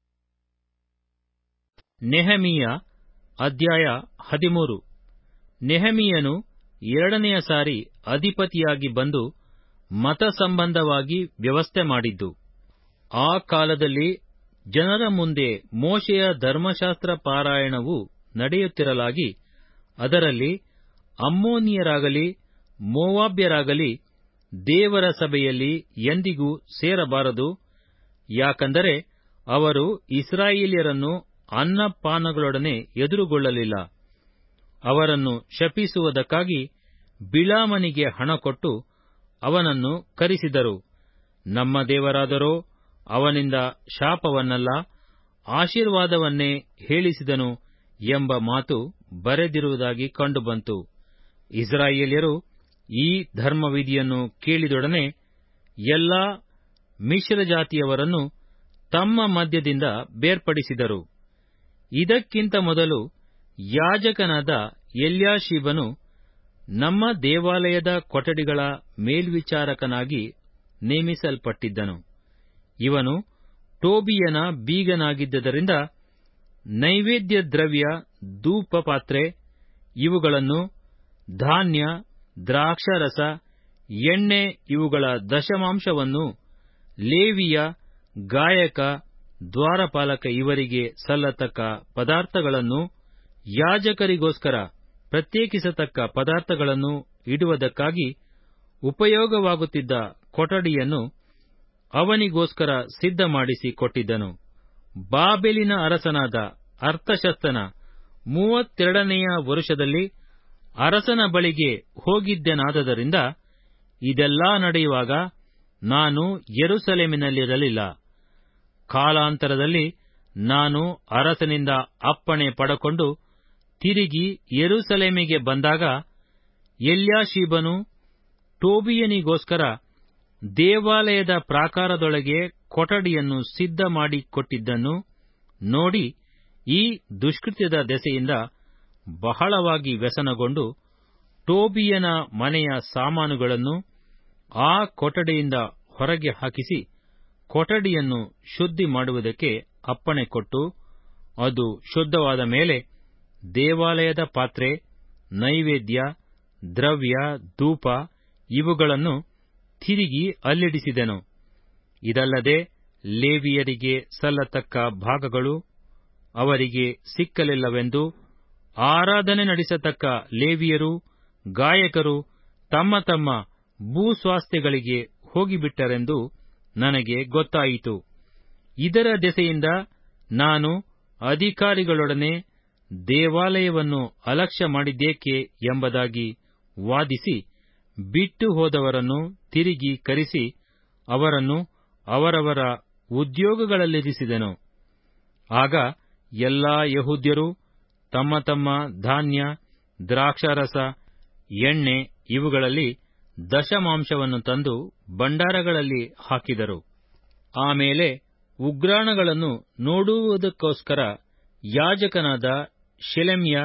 ನೆಹಮೀಯ ಅಧ್ಯಾಯ ಹದಿಮೂರು ನೆಹಮೀಯನು ಎರಡನೆಯ ಸಾರಿ ಅಧಿಪತಿಯಾಗಿ ಬಂದು ಮತ ಸಂಬಂಧವಾಗಿ ವ್ಯವಸ್ಥೆ ಮಾಡಿದ್ದು ಆ ಕಾಲದಲ್ಲಿ ಜನರ ಮುಂದೆ ಮೋಶೆಯ ಧರ್ಮಶಾಸ್ತ್ರ ಪಾರಾಯಣವು ನಡೆಯುತ್ತಿರಲಾಗಿ ಅದರಲ್ಲಿ ಅಮ್ಮೋನಿಯರಾಗಲಿ ಮೋವಾಬ್ಯರಾಗಲಿ ದೇವರ ಸಭೆಯಲ್ಲಿ ಎಂದಿಗೂ ಸೇರಬಾರದು ಯಾಕಂದರೆ ಅವರು ಇಸ್ರಾಯೇಲ್ಯರನ್ನು ಅನ್ನಪಾನಗಳೊಡನೆ ಎದುರುಗೊಳ್ಳಲಿಲ್ಲ ಅವರನ್ನು ಶಪಿಸುವುದಕ್ಕಾಗಿ ಬಿಳಾಮನಿಗೆ ಹಣ ಕೊಟ್ಟು ಅವನನ್ನು ಕರೆಸಿದರು ನಮ್ಮ ದೇವರಾದರೋ ಅವನಿಂದ ಶಾಪವನ್ನಲ್ಲ ಆಶೀರ್ವಾದವನ್ನೇ ಹೇಳಿಸಿದನು ಎಂಬ ಮಾತು ಬರೆದಿರುವುದಾಗಿ ಕಂಡುಬಂತು ಇಸ್ರಾಯೇಲ್ಯರು ಈ ಧರ್ಮವಿಧಿಯನ್ನು ಕೇಳಿದೊಡನೆ ಎಲ್ಲಾ ಮಿಶ್ರಜಾತಿಯವರನ್ನು ತಮ್ಮ ಮಧ್ಯದಿಂದ ಬೇರ್ಪಡಿಸಿದರು ಇದಕ್ಕಿಂತ ಮೊದಲು ಯಾಜಕನಾದ ಎಲ್ಯಾಶೀಬನು ನಮ್ಮ ದೇವಾಲಯದ ಕೊಠಡಿಗಳ ಮೇಲ್ವಿಚಾರಕನಾಗಿ ನೇಮಿಸಲ್ಪಟ್ಟಿದ್ದನು ಇವನು ಟೋಬೀಯನ ಬೀಗನಾಗಿದ್ದರಿಂದ ನೈವೇದ್ಯ ದ್ರವ್ಯ ಧೂಪಪಾತ್ರೆ ಇವುಗಳನ್ನು ಧಾನ್ಯ ದ್ರಾಕ್ಷಾರಸ ಎಣ್ಣೆ ಇವುಗಳ ದಶಮಾಂಶವನ್ನು ಲೇವಿಯ ಗಾಯಕ ದ್ವಾರಪಾಲಕ ಇವರಿಗೆ ಸಲ್ಲತಕ್ಕ ಪದಾರ್ಥಗಳನ್ನು ಯಾಜಕರಿಗೋಸ್ಕರ ಪ್ರತ್ಯೇಕಿಸತಕ್ಕ ಪದಾರ್ಥಗಳನ್ನು ಇಡುವುದಕ್ಕಾಗಿ ಉಪಯೋಗವಾಗುತ್ತಿದ್ದ ಕೊಠಡಿಯನ್ನು ಅವನಿಗೋಸ್ಕರ ಸಿದ್ಧಮಾಡಿಸಿ ಕೊಟ್ಟಿದ್ದನು ಬಾಬೆಲಿನ ಅರಸನಾದ ಅರ್ತಷಸ್ತನ ಮೂವತ್ತೆರಡನೆಯ ವರುಷದಲ್ಲಿ ಅರಸನ ಬಳಿಗೆ ಹೋಗಿದ್ದೆನಾದ್ದರಿಂದ ಇದೆಲ್ಲಾ ನಡೆಯುವಾಗ ನಾನು ಯೆರೂಸಲೇಮಿನಲ್ಲಿರಲಿಲ್ಲ ಕಾಲಾಂತರದಲ್ಲಿ ನಾನು ಅರಸನಿಂದ ಅಪ್ಪಣೆ ಪಡಕೊಂಡು ತಿರುಗಿ ಯೆರೂಸಲೇಮಿಗೆ ಬಂದಾಗ ಎಲ್ಯಾಶೀಬನು ಟೋಬೀಯನಿಗೋಸ್ಕರ ದೇವಾಲಯದ ಪ್ರಾಕಾರದೊಳಗೆ ಕೊಠಡಿಯನ್ನು ಸಿದ್ಧ ಮಾಡಿಕೊಟ್ಟಿದ್ದನ್ನು ನೋಡಿ ಈ ದುಷ್ಕೃತ್ಯದ ದೆಸೆಯಿಂದ ಬಹಳವಾಗಿ ವ್ಯಸನಗೊಂಡು ಟೋಬೀಯನ ಮನೆಯ ಸಾಮಾನುಗಳನ್ನು ಆ ಕೊಠಡಿಯಿಂದ ಹೊರಗೆ ಹಾಕಿಸಿ ಕೊಠಡಿಯನ್ನು ಶುದ್ಧಿ ಮಾಡುವುದಕ್ಕೆ ಅಪ್ಪಣೆ ಕೊಟ್ಟು ಅದು ಶುದ್ಧವಾದ ಮೇಲೆ ದೇವಾಲಯದ ಪಾತ್ರೆ ನೈವೇದ್ಯ ದ್ರವ್ಯ ಧೂಪ ಇವುಗಳನ್ನು ತಿರುಗಿ ಅಲ್ಲಿಡಿಸಿದೆನು ಇದಲ್ಲದೆ ಲೇವಿಯರಿಗೆ ಸಲ್ಲತಕ್ಕ ಭಾಗಗಳು ಅವರಿಗೆ ಸಿಕ್ಕಲಿಲ್ಲವೆಂದು ಆರಾಧನೆ ನಡೆಸತಕ್ಕ ಲೇವಿಯರು ಗಾಯಕರು ತಮ್ಮ ತಮ್ಮ ಭೂಸ್ವಾಸ್ಥ್ಯಗಳಿಗೆ ಹೋಗಿಬಿಟ್ಟರೆಂದು ನನಗೆ ಗೊತ್ತಾಯಿತು ಇದರ ದೆಸೆಯಿಂದ ನಾನು ಅಧಿಕಾರಿಗಳೊಡನೆ ದೇವಾಲಯವನ್ನು ಅಲಕ್ಷ್ಯ ಮಾಡಿದ್ದೇಕೆ ಎಂಬುದಾಗಿ ವಾದಿಸಿ ಬಿಟ್ಟು ಹೋದವರನ್ನು ತಿರುಗಿ ಕರೆಸಿ ಅವರನ್ನು ಅವರವರ ಉದ್ಯೋಗಗಳಲ್ಲಿರಿಸಿದೆನು ಆಗ ಎಲ್ಲಾ ಯಹೂದ್ಯರು ತಮ್ಮ ತಮ್ಮ ಧಾನ್ಯ ದ್ರಾಕ್ಷಾರಸ ಎಣ್ಣೆ ಇವುಗಳಲ್ಲಿ ದಶಮಾಂಶವನ್ನು ತಂದು ಭಂಡಾರಗಳಲ್ಲಿ ಹಾಕಿದರು ಆಮೇಲೆ ಉಗ್ರಾಣಗಳನ್ನು ನೋಡುವುದಕ್ಕೋಸ್ಕರ ಯಾಜಕನಾದ ಶೆಲೆಮ್ಯ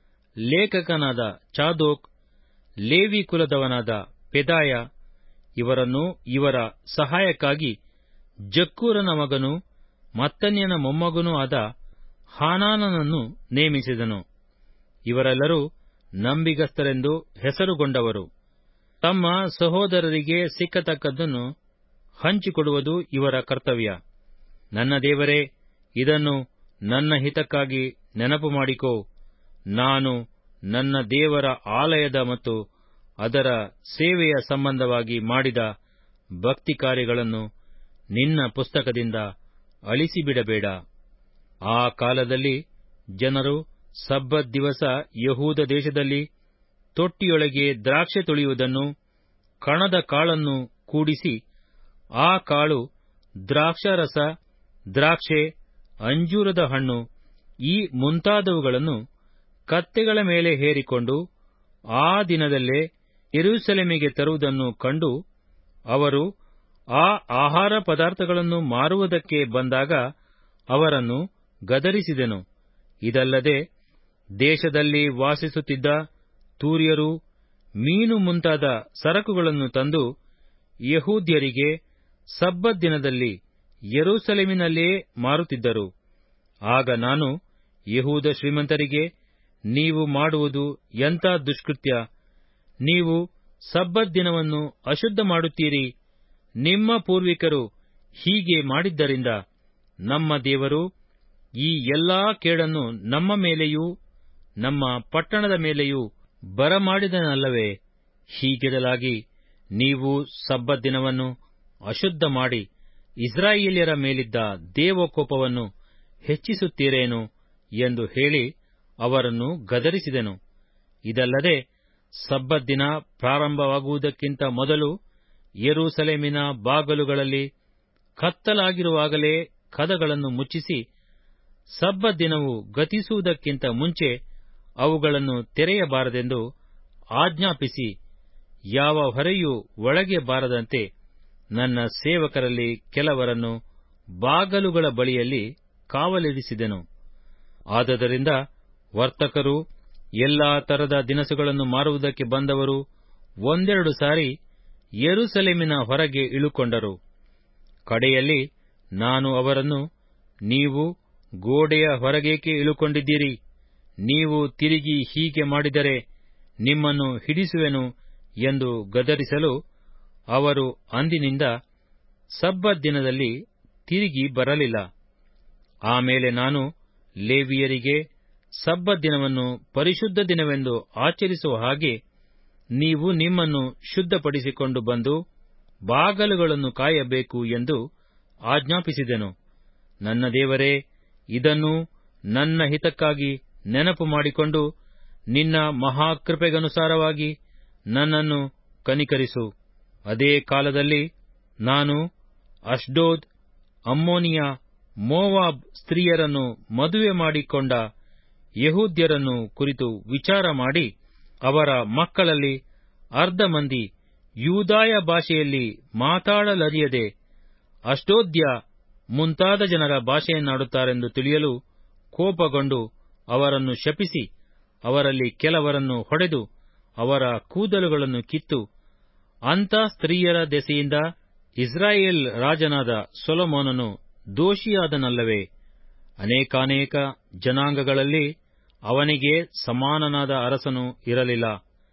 ಲೇಖಕನಾದ ಚಾದೋಕ್ ಲೇವಿ ಕುಲದವನಾದ ಪೆದಾಯ ಇವರನ್ನು ಇವರ ಸಹಾಯಕ್ಕಾಗಿ ಜಕ್ಕೂರನ ಮಗನೂ ಮತ್ತನ್ಯನ ಮೊಮ್ಮಗನೂ ಆದ ಹಾನಾನನನ್ನು ನೇಮಿಸಿದನು ಇವರೆಲ್ಲರೂ ನಂಬಿಗಸ್ತರೆಂದು ಹೆಸರುಗೊಂಡವರು ತಮ್ಮ ಸಹೋದರರಿಗೆ ಸಿಕ್ಕತಕ್ಕದ್ದನ್ನು ಹಂಚಿಕೊಡುವುದು ಇವರ ಕರ್ತವ್ಯ ನನ್ನ ದೇವರೇ ಇದನ್ನು ನನ್ನ ಹಿತಕ್ಕಾಗಿ ನೆನಪು ಮಾಡಿಕೋ ನಾನು ನನ್ನ ದೇವರ ಆಲಯದ ಮತ್ತು ಅದರ ಸೇವೆಯ ಸಂಬಂಧವಾಗಿ ಮಾಡಿದ ಭಕ್ತಿ ಕಾರ್ಯಗಳನ್ನು ನಿನ್ನ ಪುಸ್ತಕದಿಂದ ಅಳಿಸಿಬಿಡಬೇಡ ಆ ಕಾಲದಲ್ಲಿ ಜನರು ಸಬ್ಬತ್ ದಿವಸ ಯಹೂದ ದೇಶದಲ್ಲಿ ತೊಟ್ಟಿಯೊಳಗೆ ದ್ರಾಕ್ಷೆ ತುಳಿಯುವುದನ್ನು ಕಣದ ಕಾಳನ್ನು ಕೂಡಿಸಿ ಆ ಕಾಳು ದ್ರಾಕ್ಷಾರಸ ದ್ರಾಕ್ಷೆ ಅಂಜೂರದ ಹಣ್ಣು ಈ ಮುಂತಾದವುಗಳನ್ನು ಕತ್ತೆಗಳ ಮೇಲೆ ಹೇರಿಕೊಂಡು ಆ ದಿನದಲ್ಲೇ ಯೆರೂಸಲೇಮಿಗೆ ತರುವುದನ್ನು ಕಂಡು ಅವರು ಆ ಆಹಾರ ಪದಾರ್ಥಗಳನ್ನು ಮಾರುವುದಕ್ಕೆ ಬಂದಾಗ ಅವರನ್ನು ಗದರಿಸಿದೆನು ಇದಲ್ಲದೆ ದೇಶದಲ್ಲಿ ವಾಸಿಸುತ್ತಿದ್ದ ತೂರ್ಯರು ಮೀನು ಮುಂತಾದ ಸರಕುಗಳನ್ನು ತಂದು ಯಹೂದ್ಯರಿಗೆ ಸಬ್ಬತ್ ದಿನದಲ್ಲಿ ಯೆರೂಸಲೇಮಿನಲ್ಲೇ ಮಾರುತ್ತಿದ್ದರು ಆಗ ನಾನು ಯಹೂದ ಶ್ರೀಮಂತರಿಗೆ ನೀವು ಮಾಡುವುದು ಎಂಥ ದುಷ್ಕೃತ್ಯ ನೀವು ಸಬ್ಬತ್ ದಿನವನ್ನು ಅಶುದ್ಧ ಮಾಡುತ್ತೀರಿ ನಿಮ್ಮ ಪೂರ್ವಿಕರು ಹೀಗೆ ಮಾಡಿದ್ದರಿಂದ ನಮ್ಮ ದೇವರು ಈ ಎಲ್ಲಾ ಕೇಡನ್ನು ನಮ್ಮ ಮೇಲೆಯೂ ನಮ್ಮ ಪಟ್ಟಣದ ಮೇಲೆಯೂ ಬರಮಾಡಿದನಲ್ಲವೇ ಹೀಗಿರಲಾಗಿ ನೀವು ಸಬ್ಬತ್ ದಿನವನ್ನು ಅಶುದ್ಧ ಮಾಡಿ ಇಸ್ರಾಯೇಲ್ಯರ ಮೇಲಿದ್ದ ದೇವಕೋಪವನ್ನು ಹೆಚ್ಚಿಸುತ್ತೀರೇನು ಎಂದು ಹೇಳಿ ಅವರನ್ನು ಗದರಿಸಿದೆನು ಇದಲ್ಲದೆ ಸಬ್ಬತ್ ದಿನ ಪ್ರಾರಂಭವಾಗುವುದಕ್ಕಿಂತ ಮೊದಲು ಯೆರೂಸಲೇಮಿನ ಬಾಗಲುಗಳಲ್ಲಿ ಕತ್ತಲಾಗಿರುವಾಗಲೇ ಕದಗಳನ್ನು ಮುಚ್ಚಿಸಿ ಸಬ್ಬತ್ ದಿನವು ಗತಿಸುವುದಕ್ಕಿಂತ ಮುಂಚೆ ಅವುಗಳನ್ನು ತೆರೆಯಬಾರದೆಂದು ಆಜ್ಞಾಪಿಸಿ ಯಾವ ಹೊರೆಯೂ ಒಳಗೆ ಬಾರದಂತೆ ನನ್ನ ಸೇವಕರಲ್ಲಿ ಕೆಲವರನ್ನು ಬಾಗಲುಗಳ ಬಳಿಯಲ್ಲಿ ಕಾವಲಿರಿಸಿದೆನು ಆದದರಿಂದ ವರ್ತಕರು ಎಲ್ಲಾ ತರದ ದಿನಸುಗಳನ್ನು ಮಾರುವುದಕ್ಕೆ ಬಂದವರು ಒಂದೆರಡು ಸಾರಿ ಯೆರೂಸಲೇಮಿನ ಹೊರಗೆ ಇಳುಕೊಂಡರು ಕಡೆಯಲ್ಲಿ ನಾನು ಅವರನ್ನು ನೀವು ಗೋಡೆಯ ಹೊರಗೇಕೆ ಇಳುಕೊಂಡಿದ್ದೀರಿ ನೀವು ತಿರುಗಿ ಹೀಗೆ ಮಾಡಿದರೆ ನಿಮ್ಮನ್ನು ಹಿಡಿಸುವೆನು ಎಂದು ಗದರಿಸಲು ಅವರು ಅಂದಿನಿಂದ ಸಬ್ಬತ್ ದಿನದಲ್ಲಿ ತಿರುಗಿ ಬರಲಿಲ್ಲ ಆಮೇಲೆ ನಾನು ಲೇವಿಯರಿಗೆ ಸಬ್ಬತ್ ದಿನವನ್ನು ಪರಿಶುದ್ಧ ದಿನವೆಂದು ಆಚರಿಸುವ ಹಾಗೆ ನೀವು ನಿಮ್ಮನ್ನು ಶುದ್ಧಪಡಿಸಿಕೊಂಡು ಬಂದು ಬಾಗಲುಗಳನ್ನು ಕಾಯಬೇಕು ಎಂದು ಆಜ್ಞಾಪಿಸಿದೆನು ನನ್ನ ದೇವರೇ ಇದನ್ನು ನನ್ನ ಹಿತಕ್ಕಾಗಿ ನೆನಪು ಮಾಡಿಕೊಂಡು ನಿನ್ನ ಮಹಾಕೃಪೆಗನುಸಾರವಾಗಿ ನನ್ನನ್ನು ಕನಿಕರಿಸು ಅದೇ ಕಾಲದಲ್ಲಿ ನಾನು ಅಷ್ಡೋದ್ ಅಮ್ಮೋನಿಯ ಮೋವಾಬ್ ಸ್ತ್ರೀಯರನ್ನು ಮದುವೆ ಮಾಡಿಕೊಂಡ ಯಹೂದ್ಯರನ್ನು ಕುರಿತು ವಿಚಾರ ಮಾಡಿ ಅವರ ಮಕ್ಕಳಲ್ಲಿ ಅರ್ಧ ಮಂದಿ ಯೂದಾಯ ಭಾಷೆಯಲ್ಲಿ ಮಾತಾಡಲರಿಯದೆ ಅಷ್ಟೋದ್ಯ ಮುಂತಾದ ಜನರ ಭಾಷೆಯನ್ನಾಡುತ್ತಾರೆಂದು ತಿಳಿಯಲು ಕೋಪಗೊಂಡು ಅವರನ್ನು ಶಪಿಸಿ ಅವರಲ್ಲಿ ಕೆಲವರನ್ನು ಹೊಡೆದು ಅವರ ಕೂದಲುಗಳನ್ನು ಕಿತ್ತು ಅಂಥ ಸ್ತ್ರೀಯರ ದೆಸೆಯಿಂದ ಇಸ್ರಾಯೇಲ್ ರಾಜನಾದ ಸೊಲೊಮೋನನು ದೋಷಿಯಾದನಲ್ಲವೇ ಅನೇಕಾನೇಕ ಜನಾಂಗಗಳಲ್ಲಿ ಅವನಿಗೆ ಸಮಾನನಾದ ಅರಸನು ಇರಲಿಲ್ಲ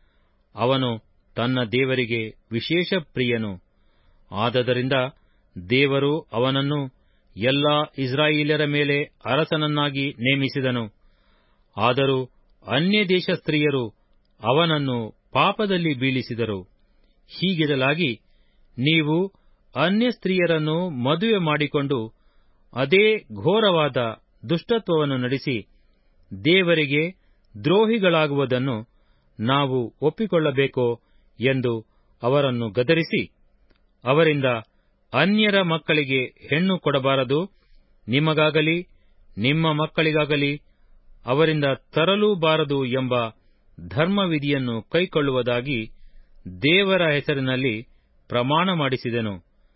ಅವನು ತನ್ನ ದೇವರಿಗೆ ವಿಶೇಷ ಪ್ರಿಯನು ಆದದರಿಂದ ದೇವರು ಅವನನ್ನು ಎಲ್ಲಾ ಇಸ್ರಾಯೇಲ್ಯರ ಮೇಲೆ ಅರಸನನ್ನಾಗಿ ನೇಮಿಸಿದನು ಆದರೂ ಅನ್ಯದೇಶ ಸ್ತ್ರೀಯರು ಅವನನ್ನು ಪಾಪದಲ್ಲಿ ಬೀಳಿಸಿದರು ಹೀಗಿರಲಾಗಿ ನೀವು ಅನ್ಯ ಸ್ತ್ರೀಯರನ್ನು ಮದುವೆ ಮಾಡಿಕೊಂಡು ಅದೇ ಘೋರವಾದ ದುಷ್ಟತ್ವವನ್ನು ನಡೆಸಿ ದೇವರಿಗೆ ದ್ರೋಹಿಗಳಾಗುವುದನ್ನು ನಾವು ಒಪ್ಪಿಕೊಳ್ಳಬೇಕೋ ಎಂದು ಅವರನ್ನು ಗದರಿಸಿ ಅವರಿಂದ ಅನ್ಯರ ಮಕ್ಕಳಿಗೆ ಹೆಣ್ಣು ಕೊಡಬಾರದು ನಿಮಗಾಗಲಿ ನಿಮ್ಮ ಮಕ್ಕಳಿಗಾಗಲಿ ಅವರಿಂದ ತರಲೂಬಾರದು ಎಂಬ ಧರ್ಮವಿಧಿಯನ್ನು ಕೈಕೊಳ್ಳುವುದಾಗಿ ದೇವರ ಹೆಸರಿನಲ್ಲಿ ಪ್ರಮಾಣ ಮಾಡಿಸಿದೆನು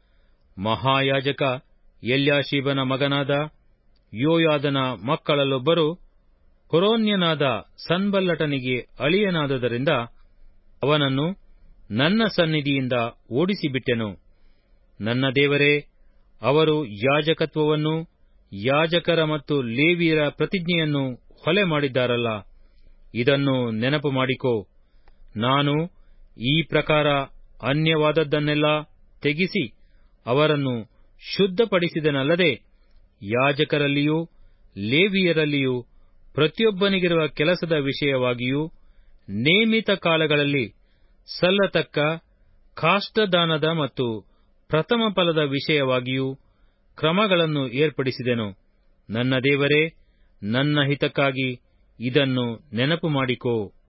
ಮಹಾಯಾಜಕ ಎಲ್ಯಾಶೀಬನ ಮಗನಾದ ಯೋಯಾದನ ಮಕ್ಕಳಲ್ಲೊಬ್ಬರು ಹೊರೋನ್ಯನಾದ ಸನ್ಬಲ್ಲಟನಿಗೆ ಅಳಿಯನಾದುದರಿಂದ ಅವನನ್ನು ನನ್ನ ಸನ್ನಿಧಿಯಿಂದ ಓಡಿಸಿಬಿಟ್ಟೆನು ನನ್ನ ದೇವರೇ ಅವರು ಯಾಜಕತ್ವವನ್ನು ಯಾಜಕರ ಮತ್ತು ಲೇವಿಯರ ಪ್ರತಿಜ್ಞೆಯನ್ನು ಹೊಲೆ ಮಾಡಿದ್ದಾರಲ್ಲ ಇದನ್ನು ನೆನಪು ಮಾಡಿಕೋ ನಾನು ಈ ಪ್ರಕಾರ ಅನ್ಯವಾದದ್ದನ್ನೆಲ್ಲ ತೆಗಿಸಿ ಅವರನ್ನು ಶುದ್ಧಪಡಿಸಿದನಲ್ಲದೆ ಯಾಜಕರಲ್ಲಿಯೂ ಲೇವಿಯರಲ್ಲಿಯೂ ಪ್ರತಿಯೊಬ್ಬನಿಗಿರುವ ಕೆಲಸದ ವಿಷಯವಾಗಿಯೂ ನೇಮಿತ ಕಾಲಗಳಲ್ಲಿ ಸಲ್ಲತಕ್ಕ ಕಾಷ್ಟದಾನದ ಮತ್ತು ಪ್ರಥಮ ಫಲದ ವಿಷಯವಾಗಿಯೂ ಕ್ರಮಗಳನ್ನು ಏರ್ಪಡಿಸಿದೆನು ನನ್ನ ದೇವರೇ ನನ್ನ ಹಿತಕ್ಕಾಗಿ ಇದನ್ನು ನೆನಪು ಮಾಡಿಕೋ